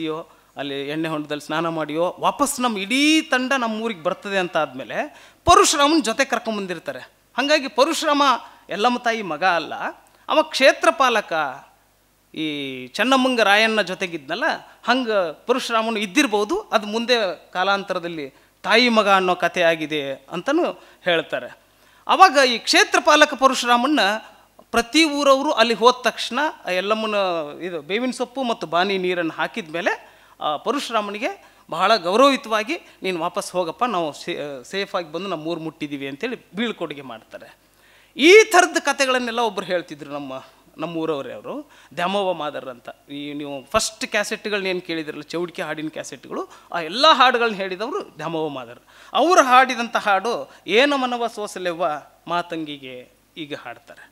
ಅಲ್ಲಿ ಎಣ್ಣೆ ಹೊಂಡದಲ್ಲಿ ಸ್ನಾನ ಮಾಡಿಯೋ ವಾಪಸ್ ನಮ್ಮ ಇಡೀ ತಂಡ ನಮ್ಮ ಊರಿಗೆ ಬರ್ತದೆ ಅಂತ ಆದಮೇಲೆ ಪರಶುರಾಮನ ಜೊತೆ ಕರ್ಕೊಂಬಂದಿರ್ತಾರೆ ಹಾಗಾಗಿ ಪರಶುರಾಮ ಎಲ್ಲಮ್ಮ ತಾಯಿ ಮಗ ಅಲ್ಲ ಅವ ಕ್ಷೇತ್ರ ಪಾಲಕ ಈ ಚೆನ್ನಮ್ಮಂಗ ರಾಯಣ್ಣ ಜೊತೆಗಿದ್ನಲ್ಲ ಹಂಗೆ ಪರಶುರಾಮನು ಇದ್ದಿರ್ಬೋದು ಅದು ಮುಂದೆ ಕಾಲಾಂತರದಲ್ಲಿ ತಾಯಿ ಮಗ ಅನ್ನೋ ಕಥೆ ಆಗಿದೆ ಅಂತಲೂ ಹೇಳ್ತಾರೆ ಅವಾಗ ಈ ಕ್ಷೇತ್ರ ಪಾಲಕ ಪರಶುರಾಮನ್ನ ಪ್ರತಿ ಊರವರು ಅಲ್ಲಿ ಹೋದ ತಕ್ಷಣ ಆ ಎಲ್ಲಮ್ಮನ ಇದು ಬೇವಿನ ಸೊಪ್ಪು ಮತ್ತು ಬಾನಿ ನೀರನ್ನು ಹಾಕಿದ ಮೇಲೆ ಆ ಪರಶುರಾಮನಿಗೆ ಬಹಳ ಗೌರವಯುತವಾಗಿ ನೀನು ವಾಪಸ್ ಹೋಗಪ್ಪ ನಾವು ಸೇ ಸೇಫಾಗಿ ಬಂದು ನಮ್ಮ ಊರು ಮುಟ್ಟಿದ್ದೀವಿ ಅಂತೇಳಿ ಬೀಳ್ಕೊಡುಗೆ ಮಾಡ್ತಾರೆ ಈ ಥರದ ಕಥೆಗಳನ್ನೆಲ್ಲ ಒಬ್ಬರು ಹೇಳ್ತಿದ್ರು ನಮ್ಮ ನಮ್ಮ ಊರವರೇ ಅವರು ದ್ಯಾಮವ್ವ ಮಾದರ್ ಅಂತ ಈ ನೀವು ಫಸ್ಟ್ ಕ್ಯಾಸೆಟ್ಗಳನ್ನ ಏನು ಕೇಳಿದ್ರಲ್ಲ ಚೌಡಿಕೆ ಹಾಡಿನ ಕ್ಯಾಸೆಟ್ಗಳು ಆ ಎಲ್ಲ ಹಾಡುಗಳನ್ನ ಹೇಳಿದವರು ದ್ಯಾಮವ್ವ ಮಾದರ್ ಅವರು ಹಾಡಿದಂಥ ಹಾಡು ಏನು ಮನವ ಸೋಸಲೆವ್ವ ಮಾತಂಗಿಗೆ ಈಗ ಹಾಡ್ತಾರೆ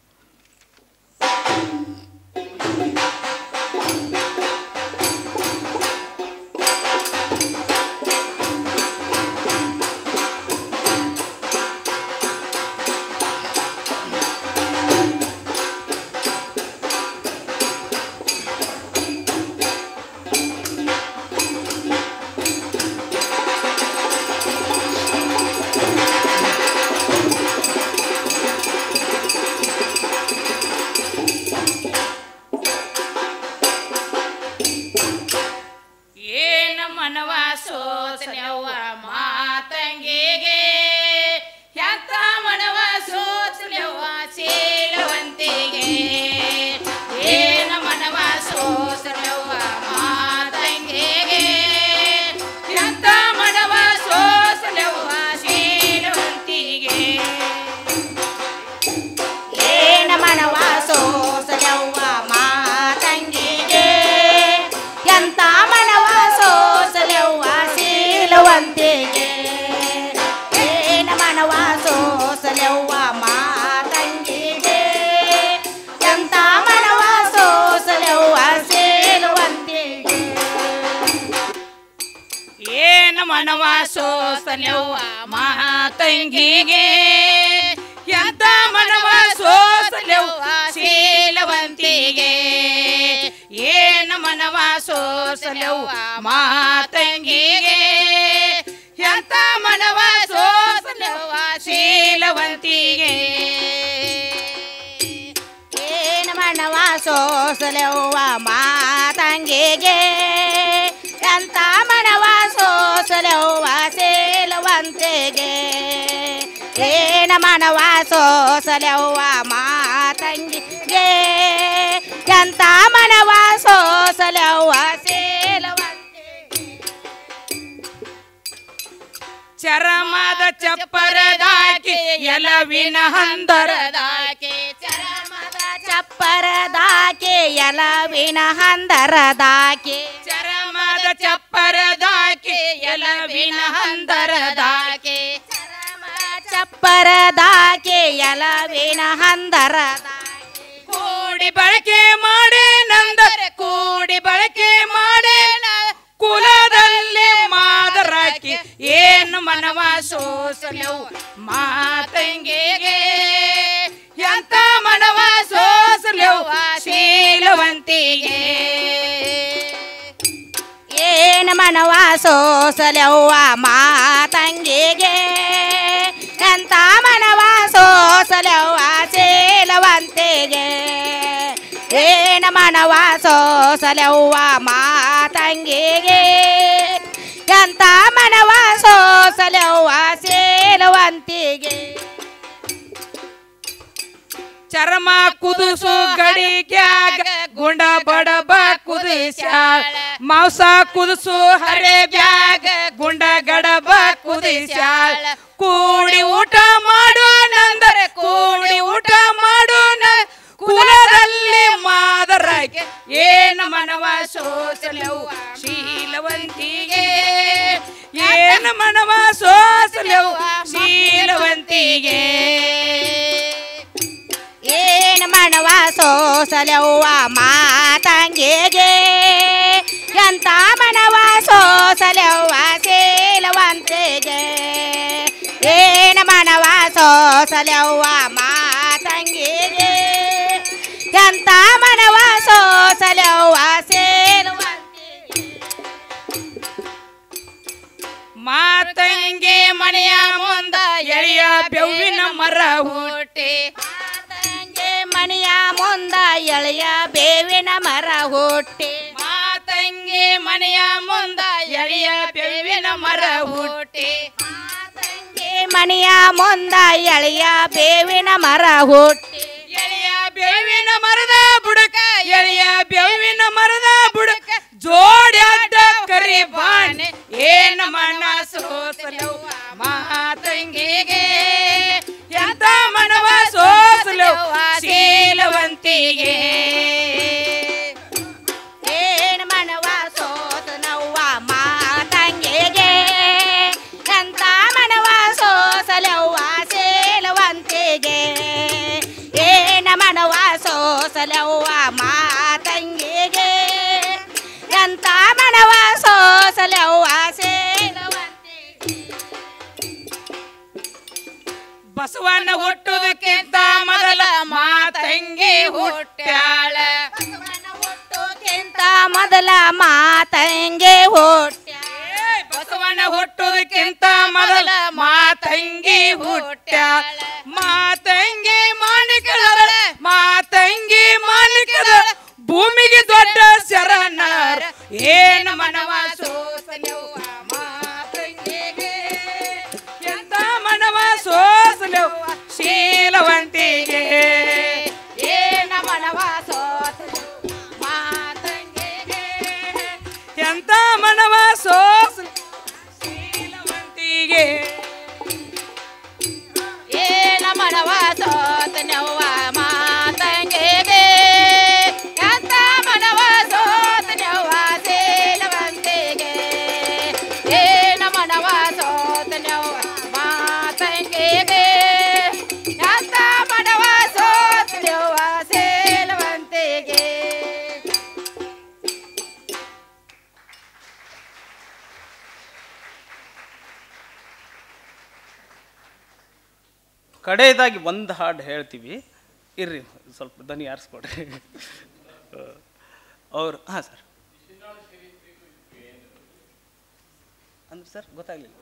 ಏನ ಮನವ ಸೋಸಲೆವ್ವ ಮಾತಂಗಿಗೆ ಎಂತ ಮನವ ಸೋಸಲೆವ್ವ ಸೀಲವಂತಿಗೆ ಏನ ಮನವ ಸೋಸಲೆವ್ವ ಮಾತಂಗಿಗೆ ಎಂತ ಮನವ ಸೋಸಲೆವ್ವ ಸೀಲವಂತಿಗೆ ಏನ ಮನವ ಸೋಸಲೆವ್ವ ಮಾತಂಗಿಗೆ ಎಂತ ಮನವ ಸೋಸಲೆವ್ವ ಶೀಲವಂತಿಗೆ ಏನ ಮನವ ಸೋಸಲೆವ್ವ ಮಾತಂಗಿಗೆ ಎಂತ ಮನವ ಸೋಸಲೆವ್ವ ಶೀಲವಂತಿಗೆ ಏನ ಮನವ ಸೋಸಲೆವ್ವ ಮಾತಂಗಿಗೆ ಎಂತ ಮನವ ಸೋಸಲೆವ್ವ ಶೀಲವಂತಿಗೆ ಏನ ಮನವ ಸೋಸಲೆವ್ವ ಮಾತಂಗಿಗೆ ಎಂತ ಮನವ ಸೋಸಲೆವ್ವ ಶೀಲವಂತಿಗೆ ಏನ ಮನವ ಸೋಸಲೆವ್ವ ಮಾತಂಗಿಗೆ ಎಂತ ಮನವ ಸೋಸಲೆವ್ವ ಸೇಲವಂತೆಗೆ ಏನ ಮನವ ಸೋಸಲೆವ್ವ ಮಾತಂಗಿಗೆ ಎಂತ ಮನವ ಸೋಸಲೆವ್ವ ಸೇಲವಂತೆಗೆ ಚರಮದ ಚಪ್ಪರದಾಕಿ ಎಲವಿನ ಹಂದರದಾಕೆ ಚರಮದ ಚಪ್ಪರದಾಕೆ ಎಲವಿನ ಹಂದರದಾಕೆ ಚರಮದ ಚಪ್ಪರದಾಕೆ ಎಲವಿನ ಹಂದರದಾಕೆ ಚರಮ ಚಪ್ಪರದಾಕೆ ಎಲವಿನ ಹಂದರದಾಕೆ ಕೂಡಿ ಬಳಕೆ ಮಾಡೇ ನಂದರ ಕೂಡಿ ಬಳಕೆ ಮಾಡೇ ಕುಲದಲ್ಲಿ ಮಾದರಾಕಿ ಏನು ಮನವ ಸೋಸಲೆವು ಮಾತಂಗಿಗೆ ಎಂತ ಮನವ ಸೋಸಲೆವು ಶೀಲವಂತಿಗೆ ಏನು ಮನವ ಸೋಸಲೆವ್ವ ಮಾತಂಗಿಗೆ ಎಂತ ಮನವ ಸೋಸಲೆವ್ವ ಶೀಲವಂತಿಗೆ ಏನ ಮನವ ಸೋಸಲೆವ್ವ ಮಾತಂಗಿಗೆ ಎಂತ ಮನವ ಸೋಸಲೆವ್ವ ಶೀಲವಂತಿಗೆ ಚರ್ಮ ಕುದಿಸು ಗಡಿಗ್ಯಾಗ ಗುಂಡ ಬಡಬ ಕುದಿಸ್ಯಾಳ ಮಾಂಸ ಕುದಿಸು ಹರೆ ಬ್ಯಾಗ ಗುಂಡ ಗಡಬ ಕುದಿಸ್ಯಾಳ ಕೂಡಿ ಊಟ ಮಾಡೋಣಂದರೆ ಕೂಡಿ ಊಟ ಮಾಡೋಣ ಕುಲದಲ್ಲಿ ಮಾದರಾಗೆ ಏನ ಮನವ ಸೋಸಲೆವು ಶೀಲವಂತಿಗೆ ಏನ ಮನವ ಸೋಸಲೆವು ಶೀಲವಂತಿಗೆ ಏನ ಮನವ ಸೋಸಲೆವ್ವ ಮಾತಂಗಿಗೆ ಎಂತ ಮನವ ಸೋಸಲೆವ್ವ ಶೀಲವಂತಿಗೆ ಏನ ಮನವ ಸೋಸಲೆವ್ವ ಮಾತಂಗಿಗೆ ಎಂತ ಮನವ ಸೋಸಲೆವ್ವ ಶೀಲವಂತಿಗೆ ಮನೆಯ ಮುಂದ ಎಳೆಯ ಬೆವ್ವಿನ ಮರ ಹುಟ್ಟಿ ಮಾತಂಗಿ ಮನೆಯ ಮುಂದ ಎಳೆಯ ಬೇವಿನ ಮರ ಹುಟ್ಟಿ ಮಾತಂಗಿ ಮನೆಯ ಮುಂದ ಎಳೆಯ ಬೆವ್ವಿನ ಮರ ಹುಟ್ಟಿ ಮಾತಂಗಿ ಮನೆಯ ಮುಂದ ಎಳೆಯ ಬೇವಿನ ಮರ ಹುಟ್ಟಿ ಎಳೆಯ ಬೇವಿನ ಮರದ ಬುಡಕ ಎಳೆಯ ಬೇವಿನ ಮರದ ಬುಡಕ ಜೋಡಿ ಅಡ್ಡ ಕರಿ ಬಾನೆ ಏನ ಮನ ಸೋಸಲವ್ವ ಮಾತಂಗಿಗೆ ಎಂತ ಮನವ ಸೋಸಲವ್ವ ಶೀಲವಂತಿಗೆ ಏನ್ ಮನವ ಸೋತ ನವ್ವ ಮಾತಂಗಿಗೆ ಎಂತ ಮನವ ಸೋಸಲವ್ವ ಸೇಲುವಂತಿಗೆ ಏನ ಮನವ ಸೋಸಲವ್ವ ಮಾತಂಗಿಗೆ ಎಂತ ಮನವ ಸೋಸಲವ್ವ ಸೇಲುವಂತಿಗೆ ಬಸವನ ಹುಟ್ಟುದಕ್ಕಿಂತ ಮೊದಲ ಮಾತಂಗಿ ಹುಟ್ಟ್ಯಾಳ ಬಸವನ ಹುಟ್ಟೋಕ್ಕಿಂತ ಮೊದಲ ಮಾತಂಗೆ ಹುಟ್ಟ್ಯ ಏ, ಬಸವನ ಹುಟ್ಟುದಕ್ಕಿಂತ ಮೊದಲ ಮಾತಂಗಿ ಹುಟ್ಟ್ಯಾಳ ಮಾತಂಗಿ ಮಾಣಿಕದಳ ಮಾತಂಗಿ ಮಾಣಿಕದಳ ಭೂಮಿಗೆ ದೊಡ್ಡ ಶರಣರ ಏನು ಮನವ ಸೋಸಲವ್ವ ಮಾತಂಗಿಗೆ ಎಂತ ಮನವ ಸೋಸಲವ್ವ ಶೀಲವಂತಿಗೆ ಏನ ಮನವ ಸೋತ ಮಾತಂಗೆಗೆ ಎಂತ ಮನವ ಸೋಸಲ ಶೀಲವಂತಿಗೆ ಏನ ಮನವ ಸೋತ ನವ್ವ ಮಾತಂಗೆಗೆ ಎಂತ ಮನವ ಸೋತ ನವ್ವ ಸೇಲವಂತೆಗೆ ಏನ ಮನವ ಸೋತ ನವ್ವ ಮಾತಂಗೆಗೆ ಎಂತ ಮನವ ಸೋತ ನವ್ವ ಸೇಲವಂತೆಗೆ ಕಡೆಯದಾಗಿ ಒಂದು ಹಾಡು ಹೇಳ್ತೀವಿ ಇರ್ರಿ ಸ್ವಲ್ಪ ದನಿ ಆರಿಸ್ಕೊಡ್ರಿ ಅವ್ರು ಹಾಂ ಸರ್ ಅಂದ್ರೆ ಸರ್ ಗೊತ್ತಾಗಲಿಲ್ಲ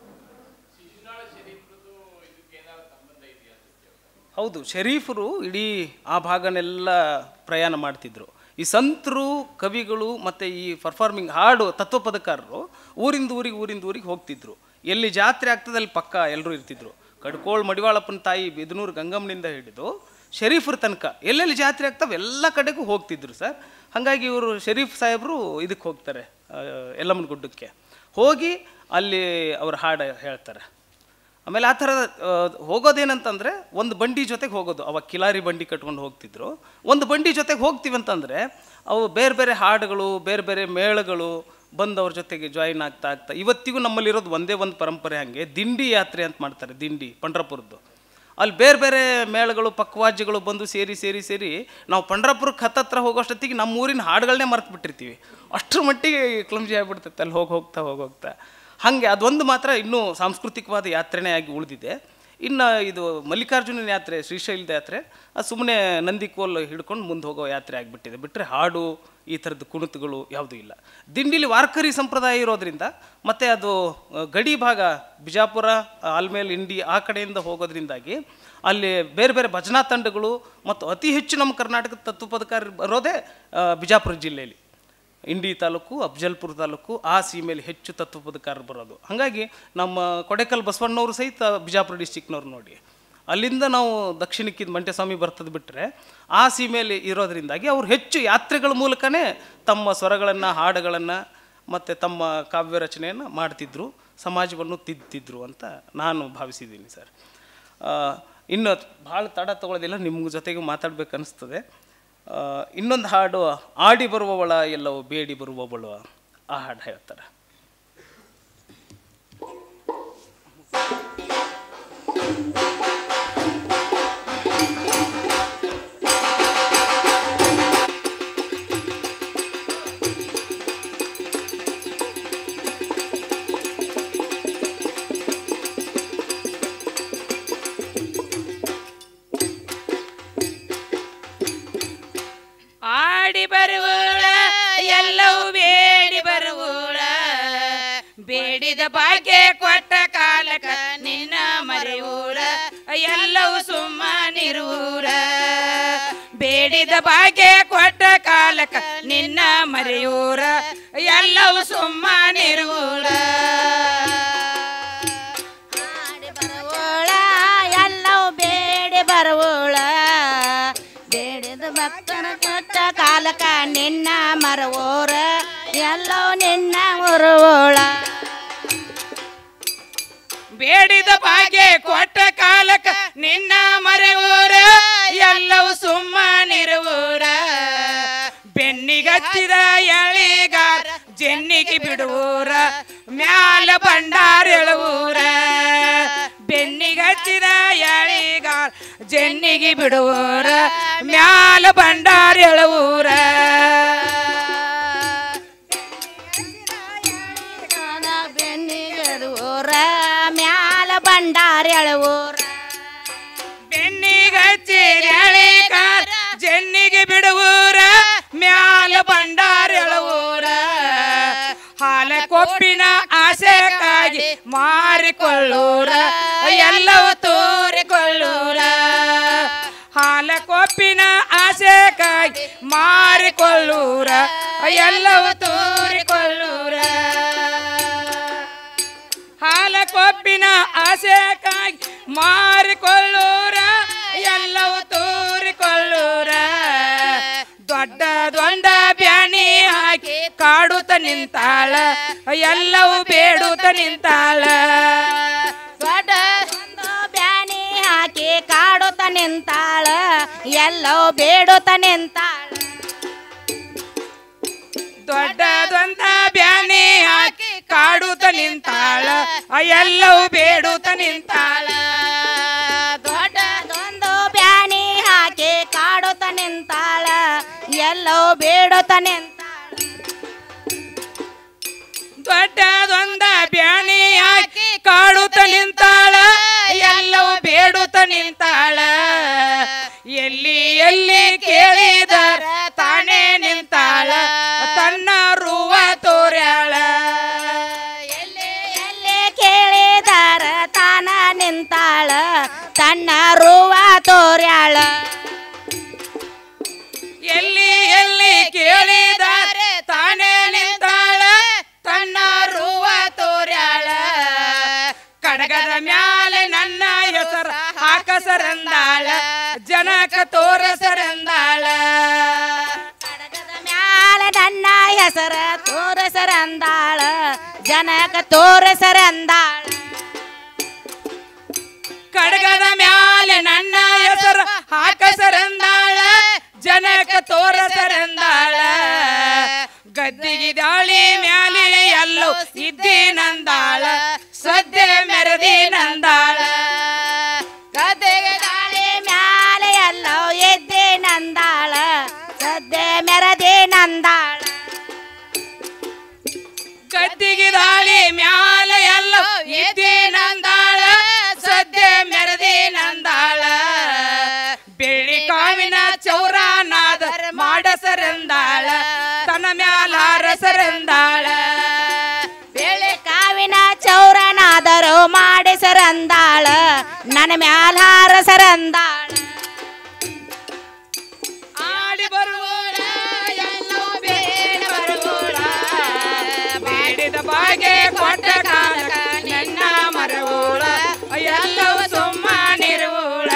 ಹೌದು ಶರೀಫರು ಇಡೀ ಆ ಭಾಗನೆಲ್ಲ ಪ್ರಯಾಣ ಮಾಡ್ತಿದ್ರು ಈ ಸಂತರು ಕವಿಗಳು ಮತ್ತು ಈ ಪರ್ಫಾರ್ಮಿಂಗ್ ಹಾಡು ತತ್ವಪದಕಾರರು ಊರಿಂದ ಊರಿಗೆ ಊರಿಂದ ಊರಿಗೆ ಹೋಗ್ತಿದ್ರು ಎಲ್ಲಿ ಜಾತ್ರೆ ಆಗ್ತದೆ ಅಲ್ಲಿ ಪಕ್ಕ ಎಲ್ಲರೂ ಇರ್ತಿದ್ರು ಕಡ್ಕೋಳ್ ಮಡಿವಾಳಪ್ಪನ ತಾಯಿ ಬಿದನೂರು ಗಂಗಮ್ಮನಿಂದ ಹಿಡಿದು ಶರೀಫರ ತನಕ ಎಲ್ಲೆಲ್ಲಿ ಜಾತ್ರೆ ಆಗ್ತವೆ ಎಲ್ಲ ಕಡೆಗೂ ಹೋಗ್ತಿದ್ರು ಸರ್ ಹಾಗಾಗಿ ಇವರು ಶರೀಫ್ ಸಾಹೇಬರು ಇದಕ್ಕೆ ಹೋಗ್ತಾರೆ ಆ, ಯಲ್ಲಮ್ಮನ ಗುಡ್ಡಕ್ಕೆ ಹೋಗಿ ಅಲ್ಲಿ ಅವ್ರ ಹಾಡು ಹೇಳ್ತಾರೆ ಆಮೇಲೆ ಆ ಥರ ಆ, ಹೋಗೋದೇನಂತಂದರೆ ಒಂದು ಬಂಡಿ ಜೊತೆಗೆ ಹೋಗೋದು ಅವಾಗ ಕಿಲಾರಿ ಬಂಡಿ ಕಟ್ಕೊಂಡು ಹೋಗ್ತಿದ್ರು ಒಂದು ಬಂಡಿ ಜೊತೆಗೆ ಹೋಗ್ತೀವಿ ಅಂತಂದರೆ ಅವು ಬೇರೆ ಬೇರೆ ಹಾಡುಗಳು ಬೇರೆ ಬೇರೆ ಮೇಳಗಳು ಬಂದು ಅವ್ರ ಜೊತೆಗೆ ಜಾಯಿನ್ ಆಗ್ತಾ ಆಗ್ತಾ ಇವತ್ತಿಗೂ ನಮ್ಮಲ್ಲಿರೋದು ಒಂದೇ ಒಂದು ಪರಂಪರೆ ಹಾಗೆ ದಿಂಡಿ ಯಾತ್ರೆ ಅಂತ ಮಾಡ್ತಾರೆ ದಿಂಡಿ ಪಂಡ್ರಪುರದ್ದು ಅಲ್ಲಿ ಬೇರೆ ಬೇರೆ ಮೇಳಗಳು ಪಕ್ವಾಜ್ಯಗಳು ಬಂದು ಸೇರಿ ಸೇರಿ ಸೇರಿ ನಾವು ಪಂಡ್ರಪುರಕ್ಕೆ ಹತ್ತತ್ರ ಹೋಗೋಷ್ಟೊತ್ತಿಗೆ ನಮ್ಮ ಊರಿನ ಹಾಡುಗಳನ್ನೇ ಮರ್ತು ಬಿಟ್ಟಿರ್ತೀವಿ ಅಷ್ಟರ ಮಟ್ಟಿಗೆ ಕ್ಲಮ್ಜಿ ಆಗಿಬಿಡ್ತೈತೆ ಅಲ್ಲಿ ಹೋಗಿ ಹೋಗ್ತಾ ಹೋಗಿ ಹೋಗ್ತಾ ಹಾಗೆ ಅದೊಂದು ಮಾತ್ರ ಇನ್ನೂ ಸಾಂಸ್ಕೃತಿಕವಾದ ಯಾತ್ರೆನೇ ಆಗಿ ಉಳಿದಿದೆ ಇನ್ನು ಇದು ಮಲ್ಲಿಕಾರ್ಜುನನ ಯಾತ್ರೆ ಶ್ರೀಶೈಲದ ಯಾತ್ರೆ ಅದು ಸುಮ್ಮನೆ ನಂದಿಕೋಲ್ ಹಿಡ್ಕೊಂಡು ಮುಂದೆ ಹೋಗೋ ಯಾತ್ರೆ ಆಗಿಬಿಟ್ಟಿದೆ ಬಿಟ್ಟರೆ ಹಾಡು ಈ ಥರದ್ದು ಕುಣಿತಗಳು ಯಾವುದೂ ಇಲ್ಲ ದಿಂಡಿಲಿ ವಾರ್ಕರಿ ಸಂಪ್ರದಾಯ ಇರೋದ್ರಿಂದ ಮತ್ತು ಅದು ಆ, ಗಡಿ ಭಾಗ ಬಿಜಾಪುರ ಆಲ್ಮೇಲ್ ಇಂಡಿ ಆ ಕಡೆಯಿಂದ ಹೋಗೋದ್ರಿಂದಾಗಿ ಅಲ್ಲಿ ಬೇರೆ ಬೇರೆ ಭಜನಾ ತಂಡಗಳು ಮತ್ತು ಅತಿ ಹೆಚ್ಚು ನಮ್ಮ ಕರ್ನಾಟಕದ ತತ್ವಪದಕಾರ ಬರೋದೇ ಆ, ಬಿಜಾಪುರ ಜಿಲ್ಲೆಯಲ್ಲಿ ಇಂಡಿ ತಾಲೂಕು ಅಫ್ಜಲ್ಪುರ ತಾಲೂಕು ಆ ಸೀಮೆಯಲ್ಲಿ ಹೆಚ್ಚು ತತ್ವಪದಕಾರರು ಬರೋದು ಹಾಗಾಗಿ ನಮ್ಮ ಕೊಡೆಕಲ್ ಬಸವಣ್ಣವರು ಸಹಿತ ಬಿಜಾಪುರ ಡಿಸ್ಟಿಕ್ನವ್ರು ನೋಡಿ ಅಲ್ಲಿಂದ ನಾವು ದಕ್ಷಿಣಕ್ಕಿದ್ದು ಮಂಟೆಸ್ವಾಮಿ ಬರ್ತದೆ ಬಿಟ್ಟರೆ ಆ ಸೀಮೆಯಲ್ಲಿ ಇರೋದ್ರಿಂದಾಗಿ ಅವ್ರು ಹೆಚ್ಚು ಯಾತ್ರೆಗಳ ಮೂಲಕನೇ ತಮ್ಮ ಸ್ವರಗಳನ್ನು ಹಾಡುಗಳನ್ನು ಮತ್ತು ತಮ್ಮ ಕಾವ್ಯ ರಚನೆಯನ್ನು ಮಾಡ್ತಿದ್ರು ಸಮಾಜವನ್ನು ತಿದ್ದಿದ್ರು ಅಂತ ನಾನು ಭಾವಿಸಿದ್ದೀನಿ ಸರ್ ಆ, ಇನ್ನು ಭಾಳ ತಡ ತಗೊಳ್ಳೋದಿಲ್ಲ ನಿಮ್ಮ ಜೊತೆಗೆ ಮಾತಾಡ್ಬೇಕು ಅನಿಸ್ತದೆ ಇನ್ನೊಂದು ಹಾಡು ಆಡಿ ಬರುವವಳ ಎಲ್ಲವೋ ಬೇಡಿ ಬರುವವಳು ಆ ಹಾಡು ಹೇಳ್ತಾರೆ ಆಡಿ ಬರುವಳ ಎಲ್ಲವೂ ಬೇಡಿ ಬರುವಳ ಬೇಡಿದ ಭಾಗ್ಯ ಕೊಟ್ಟ ಕಾಲಕ ನಿನ್ನ ಎಲ್ಲವೂ ಸುಮ್ಮನಿರೂರ ಬೇಡಿದ ಭಾಗ್ಯ ಕೊಟ್ಟ ಕಾಲಕ ನಿನ್ನ ಮರೆಯೂರ ಎಲ್ಲವೂ ಸುಮ್ಮನಿರೂರ ಹಾಡಿ ಬರುವೋಳ ಎಲ್ಲವೂ ಬೇಡಿ ಬರುವೋಳ ಬೇಡಿದ ಭಕ್ತರ ಕೊಟ್ಟ ಕಾಲಕ ನಿನ್ನ ಮರವೋರ ಎಲ್ಲವೂ ನಿನ್ನ ಮುರುವೋಳ ಬೇಡಿದ ಭಾಗ್ಯ ಕೊಟ್ಟ ಕಾಲಕ ನಿನ್ನ ಮರೆಯೂರ ಎಲ್ಲವೂ ಸುಮ್ಮನಿರುವೂರ ಬೆನ್ನಿಗಚ್ಚಿದ ಎಳಿಗಾರ ಜೆನ್ನಿಗೆ ಬಿಡುವೂರ ಮ್ಯಾಲ ಭಂಡಾರ ಎಳುವೂರ ಬೆನ್ನಿಗಚ್ಚಿದ ಎಳಿಗಾರ ಜೆನ್ನಿಗೆ ಬಿಡುವೂರ ಮ್ಯಾಲ ಭಂಡಾರ ಎಳುವೂರ ಬೆನ್ನಿಗಡುವೋರ ಮ್ಯಾಲ ಭಂಡಾರ ಎಳುವೋರ ಬೆನ್ನಿಗಚ್ಚಿರಳಿಗಾರ ಜೆನ್ನಿಗೆ ಬಿಡುವೂರ ಮ್ಯಾಲ ಭಂಡಾರ ಎಳುವೂರ ಹಾಲ ಕೊಪ್ಪಿನ ಆಸೆಗಾಗಿ ಮಾರಿಕೊಳ್ಳೂರ ಎಲ್ಲವೂ ತೋರಿಕೊಳ್ಳೂರ ಹಾಲ ಕೊಪ್ಪಿನ ಆಸೆಗಾಗಿ ಮಾರಿಕೊಳ್ಳೂರ ಎಲ್ಲವೂ ತೋರಿಕೊಳ್ಳೂರ ಹಾಲ ಕೊಬ್ಬಿನ ಆಸೆಗಾಗಿ ಮಾರಿಕೊಳ್ಳೂರ ಎಲ್ಲವೂ ತೂರಿಕೊಳ್ಳೂರ ದೊಡ್ಡ ದೊಡ್ಡ ಬ್ಯಾಣಿ ಹಾಕಿ ಕಾಡುತ್ತ ನಿಂತಾಳ ಎಲ್ಲವೂ ಬೇಡುತ್ತ ನಿಂತಾಳ ದೊಡ್ಡ ಒಂದು ಬ್ಯಾನಿ ಹಾಕಿ ಕಾಡುತ್ತ ನಿಂತಾಳ ಎಲ್ಲೋ ಬೇಡುತ್ತ ನಿಂತಾಳ ದೊಡ್ಡದೊಂದ ಬ್ಯಾಣಿ ಹಾಕಿ ಕಾಡುತ್ತ ನಿಂತಾಳ ಎಲ್ಲವೂ ಬೇಡುತ್ತ ನಿಂತಾಳ ದೊಡ್ಡದೊಂದು ಬ್ಯಾನಿ ಹಾಕಿ ಕಾಡುತ್ತ ನಿಂತಾಳ ಎಲ್ಲೋ ಬೇಡುತ್ತ ನಿಂತಾಳ ದೊಡ್ಡದೊಂದ ಬ್ಯಾಣಿ ಹಾಕಿ ಕಾಡುತ್ತ ನಿಂತಾಳ ಎಲ್ಲವೂ ಬೇಡುತ್ತ ನಿಂತಾಳ ಎಲ್ಲಿ ಎಲ್ಲಿ ಕೇಳಿದರ ತಾನೇ ನಿಂತಾಳ ತನ್ನ ರುವ ತೋರ್ಯಾಳ ಎಲ್ಲಿ ಎಲ್ಲಿ ಕೇಳಿದಾರ ತಾನ ನಿಂತಾಳ ತನ್ನ ರುವ ತೋರ್ಯಾಳ ಎಲ್ಲಿ ಎಲ್ಲಿ ಕೇಳಿದರೆ ತಾನೇ ನಿಂತಾಳ ತನ್ನ ರುವ ತೋರ್ಯಾಳ ಕಡಗದ ಮ್ಯಾಲೆ ನನ್ನ ಹೆಸರ ಹಾಕಸರಂದಾಳ ಜನಕ ತೋರಸರಂದಾಳ ಕಡಗದ ಮ್ಯಾಲ ನನ್ನ ಹೆಸರ ತೋರಸರಂದಾಳ ಜನಕ ತೋರಸರಂದಾಳ ಕಡಗದ ಮ್ಯಾಲೆ ನನ್ನ ಹೆಸರು ಹಾಕಸರಂದಾಳ ಜನಕ ತೋರಸರಂದಾಳ ಗದ್ದಿಗೆ ದಾಳಿ ಮ್ಯಾಲೆ ಎಲ್ಲೋ ಇದ್ದೀನಂದಾಳ ಸದ್ಯ ಮೆರದಿ ನಂದಾಳ ಗದ್ದೆಗೆ ಗಾಳಿ ಮ್ಯಾಲೆ ಎಲ್ಲೋ ಎದ್ದೆ ನಂದಾಳ ಸದ್ದೆ ಮೆರದೆ ನಂದಾಳ ಗದ್ದಿಗೆ ದಾಳಿ ಮ್ಯಾಲ ಎಲ್ಲ ಇದ್ದೀನಂದಾಳ ಸದ್ಯ ಮೆರದಿ ನಂದಾಳ ಬೆಳ್ಳಿ ಕಾವಿನ ಚೌರಾನಾದ ಮಾಡಸರಂದಾಳ ತನ್ನ ಮ್ಯಾಲ ರಸರಂದಾಳ ಬೆಳೆ ಕಾವಿನ ಚೌರನಾದರೂ ಮಾಡಿಸರಂದಾಳ ನನ್ನ ಮ್ಯಾಲ ಹಾರಸರಂದಾಳ ಆಡಿ ಬರುವೋಳ ಎಲ್ಲೋ ಬೇಡ ಬರುವೋಳ ಬೇಡಿದ ಬಾಗೆ ಕೊಟ್ಟ ಕಾಲಕ ನನ್ನ ಮರವೋಳ ಎಲ್ಲವೂ ಸುಮ್ಮನಿರುವೋಳ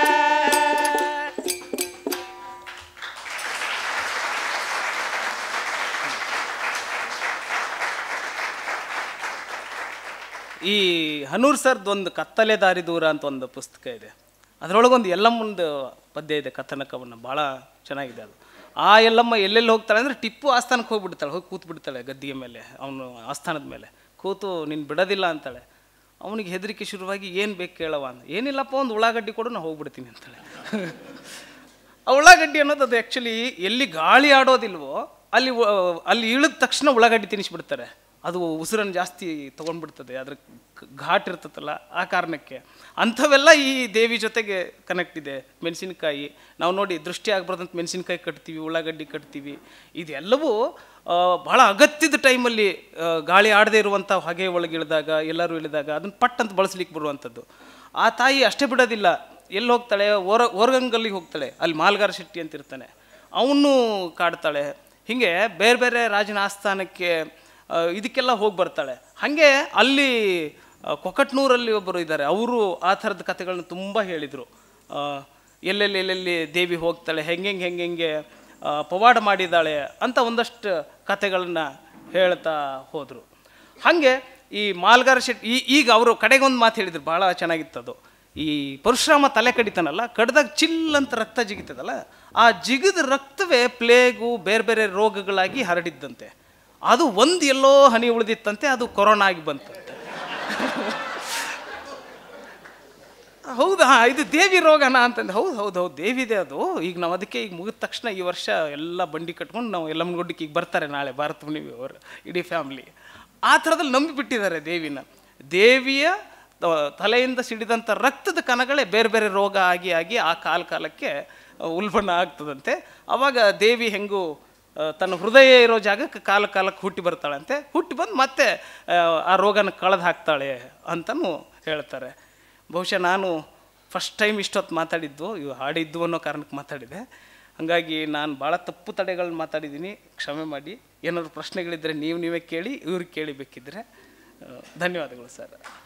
ಈ ಹನೂರ್ ಸರ್ದು ಒಂದು ಕತ್ತಲೆ ದಾರಿ ದೂರ ಅಂತ ಒಂದು ಪುಸ್ತಕ ಇದೆ ಅದರೊಳಗೊಂದು ಎಲ್ಲಮ್ಮಂದು ಪದ್ಯ ಇದೆ ಕಥನಕವನ್ನು ಭಾಳ ಚೆನ್ನಾಗಿದೆ ಅದು ಆ ಎಲ್ಲಮ್ಮ ಎಲ್ಲೆಲ್ಲಿ ಹೋಗ್ತಾಳೆ ಅಂದರೆ ಟಿಪ್ಪು ಆಸ್ಥಾನಕ್ಕೆ ಹೋಗ್ಬಿಡ್ತಾಳೆ ಹೋಗಿ ಕೂತು ಬಿಡ್ತಾಳೆ ಗದ್ದಿಗೆ ಮೇಲೆ ಅವನು ಆಸ್ಥಾನದ ಮೇಲೆ ಕೂತು ನೀನು ಬಿಡೋದಿಲ್ಲ ಅಂತಾಳೆ ಅವನಿಗೆ ಹೆದರಿಕೆ ಶುರುವಾಗಿ ಏನು ಬೇಕು ಕೇಳವ ಅಂತ ಏನಿಲ್ಲಪ್ಪ ಒಂದು ಉಳ್ಳಾಗಡ್ಡಿ ಕೊಡು ನಾನು ಹೋಗ್ಬಿಡ್ತೀನಿ ಅಂತಾಳೆ ಆ ಉಳ್ಳಾಗಡ್ಡಿ ಅನ್ನೋದು ಅದು ಆ್ಯಕ್ಚುಲಿ ಎಲ್ಲಿ ಗಾಳಿ ಆಡೋದಿಲ್ವೋ ಅಲ್ಲಿ ಉ- ಅಲ್ಲಿ ಇಳಿದ ತಕ್ಷಣ ಉಳ್ಳಾಗಡ್ಡಿ ತಿನ್ನಿಸ್ಬಿಡ್ತಾರೆ ಅದು ಉಸಿರನ್ನು ಜಾಸ್ತಿ ತೊಗೊಂಡ್ಬಿಡ್ತದೆ ಅದ್ರ ಕ- ಘಾಟ್ ಇರ್ತದಲ್ಲ ಆ ಕಾರಣಕ್ಕೆ ಅಂಥವೆಲ್ಲ ಈ ದೇವಿ ಜೊತೆಗೆ ಕನೆಕ್ಟ್ ಇದೆ ಮೆಣಸಿನಕಾಯಿ ನಾವು ನೋಡಿ ದೃಷ್ಟಿ ಆಗ್ಬಾರ್ದಂತ ಮೆಣಸಿನಕಾಯಿ ಕಟ್ತೀವಿ ಉಳ್ಳಾಗಡ್ಡಿ ಕಟ್ತೀವಿ ಇದೆಲ್ಲವೂ ಆ, ಬಹಳ ಅಗತ್ಯದ ಟೈಮಲ್ಲಿ ಗಾಳಿ ಆಡದೇ ಇರುವಂಥ ಹೊಗೆ ಒಳಗೆ ಇಳಿದಾಗ ಎಲ್ಲರೂ ಇಳಿದಾಗ ಅದನ್ನು ಪಟ್ ಅಂತ ಬಳಸ್ಲಿಕ್ಕೆ ಬರುವಂಥದ್ದು ಆ ತಾಯಿ ಅಷ್ಟೇ ಬಿಡೋದಿಲ್ಲ ಎಲ್ಲಿ ಹೋಗ್ತಾಳೆ ಓರ ಓರ್ಗಂಗಲ್ಲಿಗೆ ಹೋಗ್ತಾಳೆ ಅಲ್ಲಿ ಮಾಲ್ಗಾರ ಶೆಟ್ಟಿ ಅಂತ ಇರ್ತಾನೆ ಅವನು ಕಾಡ್ತಾಳೆ ಹೀಗೆ ಬೇರೆ ಬೇರೆ ರಾಜನ ಆಸ್ಥಾನಕ್ಕೆ ಆ, ಇದಕ್ಕೆಲ್ಲ ಹೋಗಿ ಬರ್ತಾಳೆ ಹಾಗೆ ಅಲ್ಲಿ ಆ, ಕೊಕಟ್ನೂರಲ್ಲಿ ಒಬ್ಬರು ಇದ್ದಾರೆ ಅವರು ಆ ಥರದ ಕಥೆಗಳನ್ನ ತುಂಬ ಹೇಳಿದರು ಎಲ್ಲೆಲ್ಲಿ ಎಲ್ಲೆಲ್ಲಿ ದೇವಿ ಹೋಗ್ತಾಳೆ ಹೆಂಗೆ ಹೆಂಗೆ ಹೆಂಗೆ ಆ, ಪವಾಡ ಮಾಡಿದ್ದಾಳೆ ಅಂತ ಒಂದಷ್ಟು ಕಥೆಗಳನ್ನ ಹೇಳ್ತಾ ಹೋದರು ಹಾಗೆ ಈ ಮಾಲ್ಗಾರ ಶೆಟ್ಟಿ ಈ ಈಗ ಅವರು ಕಡೆಗೊಂದು ಮಾತು ಹೇಳಿದ್ರು ಭಾಳ ಚೆನ್ನಾಗಿತ್ತು ಅದು ಈ ಪರಶುರಾಮ ತಲೆ ಕಡಿತಾನಲ್ಲ ಕಡ್ದಾಗ ಚಿಲ್ ಅಂತ ರಕ್ತ ಜಿಗಿತದಲ್ಲ ಆ ಜಿಗಿದ ರಕ್ತವೇ ಪ್ಲೇಗು ಬೇರೆ ಬೇರೆ ರೋಗಗಳಾಗಿ ಹರಡಿದ್ದಂತೆ ಅದು ಒಂದು ಎಲ್ಲೋ ಹನಿ ಉಳಿದಿತ್ತಂತೆ ಅದು ಕೊರೋನಾ ಆಗಿ ಬಂತಂತೆ ಹೌದಾ ಇದು ದೇವಿ ರೋಗನಾ ಅಂತಂದು ಹೌದು ಹೌದು ಹೌದು ದೇವಿದೆ ಅದು ಈಗ ನಾವು ಅದಕ್ಕೆ ಈಗ ಮುಗಿದ ತಕ್ಷಣ ಈ ವರ್ಷ ಎಲ್ಲ ಬಂಡಿ ಕಟ್ಕೊಂಡು ನಾವು ಯಲ್ಲಮ್ಮನಗುಡ್ಡಕ್ಕೆ ಈಗ ಬರ್ತಾರೆ ನಾಳೆ ಭಾರತ ಹುಣ್ಣಿಮೆ ಅವರು ಇಡೀ ಫ್ಯಾಮ್ಲಿ ಆ ಥರದಲ್ಲಿ ನಂಬಿಬಿಟ್ಟಿದ್ದಾರೆ ದೇವಿನ ದೇವಿಯ ತ- ತಲೆಯಿಂದ ಸಿಡಿದಂಥ ರಕ್ತದ ಕಣಗಳೇ ಬೇರೆ ಬೇರೆ ರೋಗ ಆಗಿ ಆಗಿ ಆ ಕಾಲ ಕಾಲಕ್ಕೆ ಉಲ್ಬಣ ಆಗ್ತದಂತೆ ಅವಾಗ ದೇವಿ ಹೆಂಗೂ ಆ, ತನ್ನ ಹೃದಯ ಇರೋ ಜಾಗಕ್ಕೆ ಕಾಲ ಕಾಲಕ್ಕೆ ಹುಟ್ಟಿ ಬರ್ತಾಳಂತೆ ಹುಟ್ಟಿ ಬಂದು ಮತ್ತೆ ಆ, ಆ ರೋಗನ ಕಳೆದು ಹಾಕ್ತಾಳೆ ಅಂತಲೂ ಹೇಳ್ತಾರೆ ಬಹುಶಃ ನಾನು ಫಸ್ಟ್ ಟೈಮ್ ಇಷ್ಟೊತ್ತು ಮಾತಾಡಿದ್ದು ಇವು ಹಾಡಿದ್ದು ಅನ್ನೋ ಕಾರಣಕ್ಕೆ ಮಾತಾಡಿದೆ ಹಾಗಾಗಿ ನಾನು ಭಾಳ ತಪ್ಪು ತಡೆಗಳನ್ನ ಮಾತಾಡಿದ್ದೀನಿ ಕ್ಷಮೆ ಮಾಡಿ ಏನಾದ್ರು ಪ್ರಶ್ನೆಗಳಿದ್ದರೆ ನೀವು ನೀವೇ ಕೇಳಿ ಇವ್ರಿಗೆ ಕೇಳಿ ಬೇಕಿದ್ದರೆ ಆ, ಧನ್ಯವಾದಗಳು ಸರ್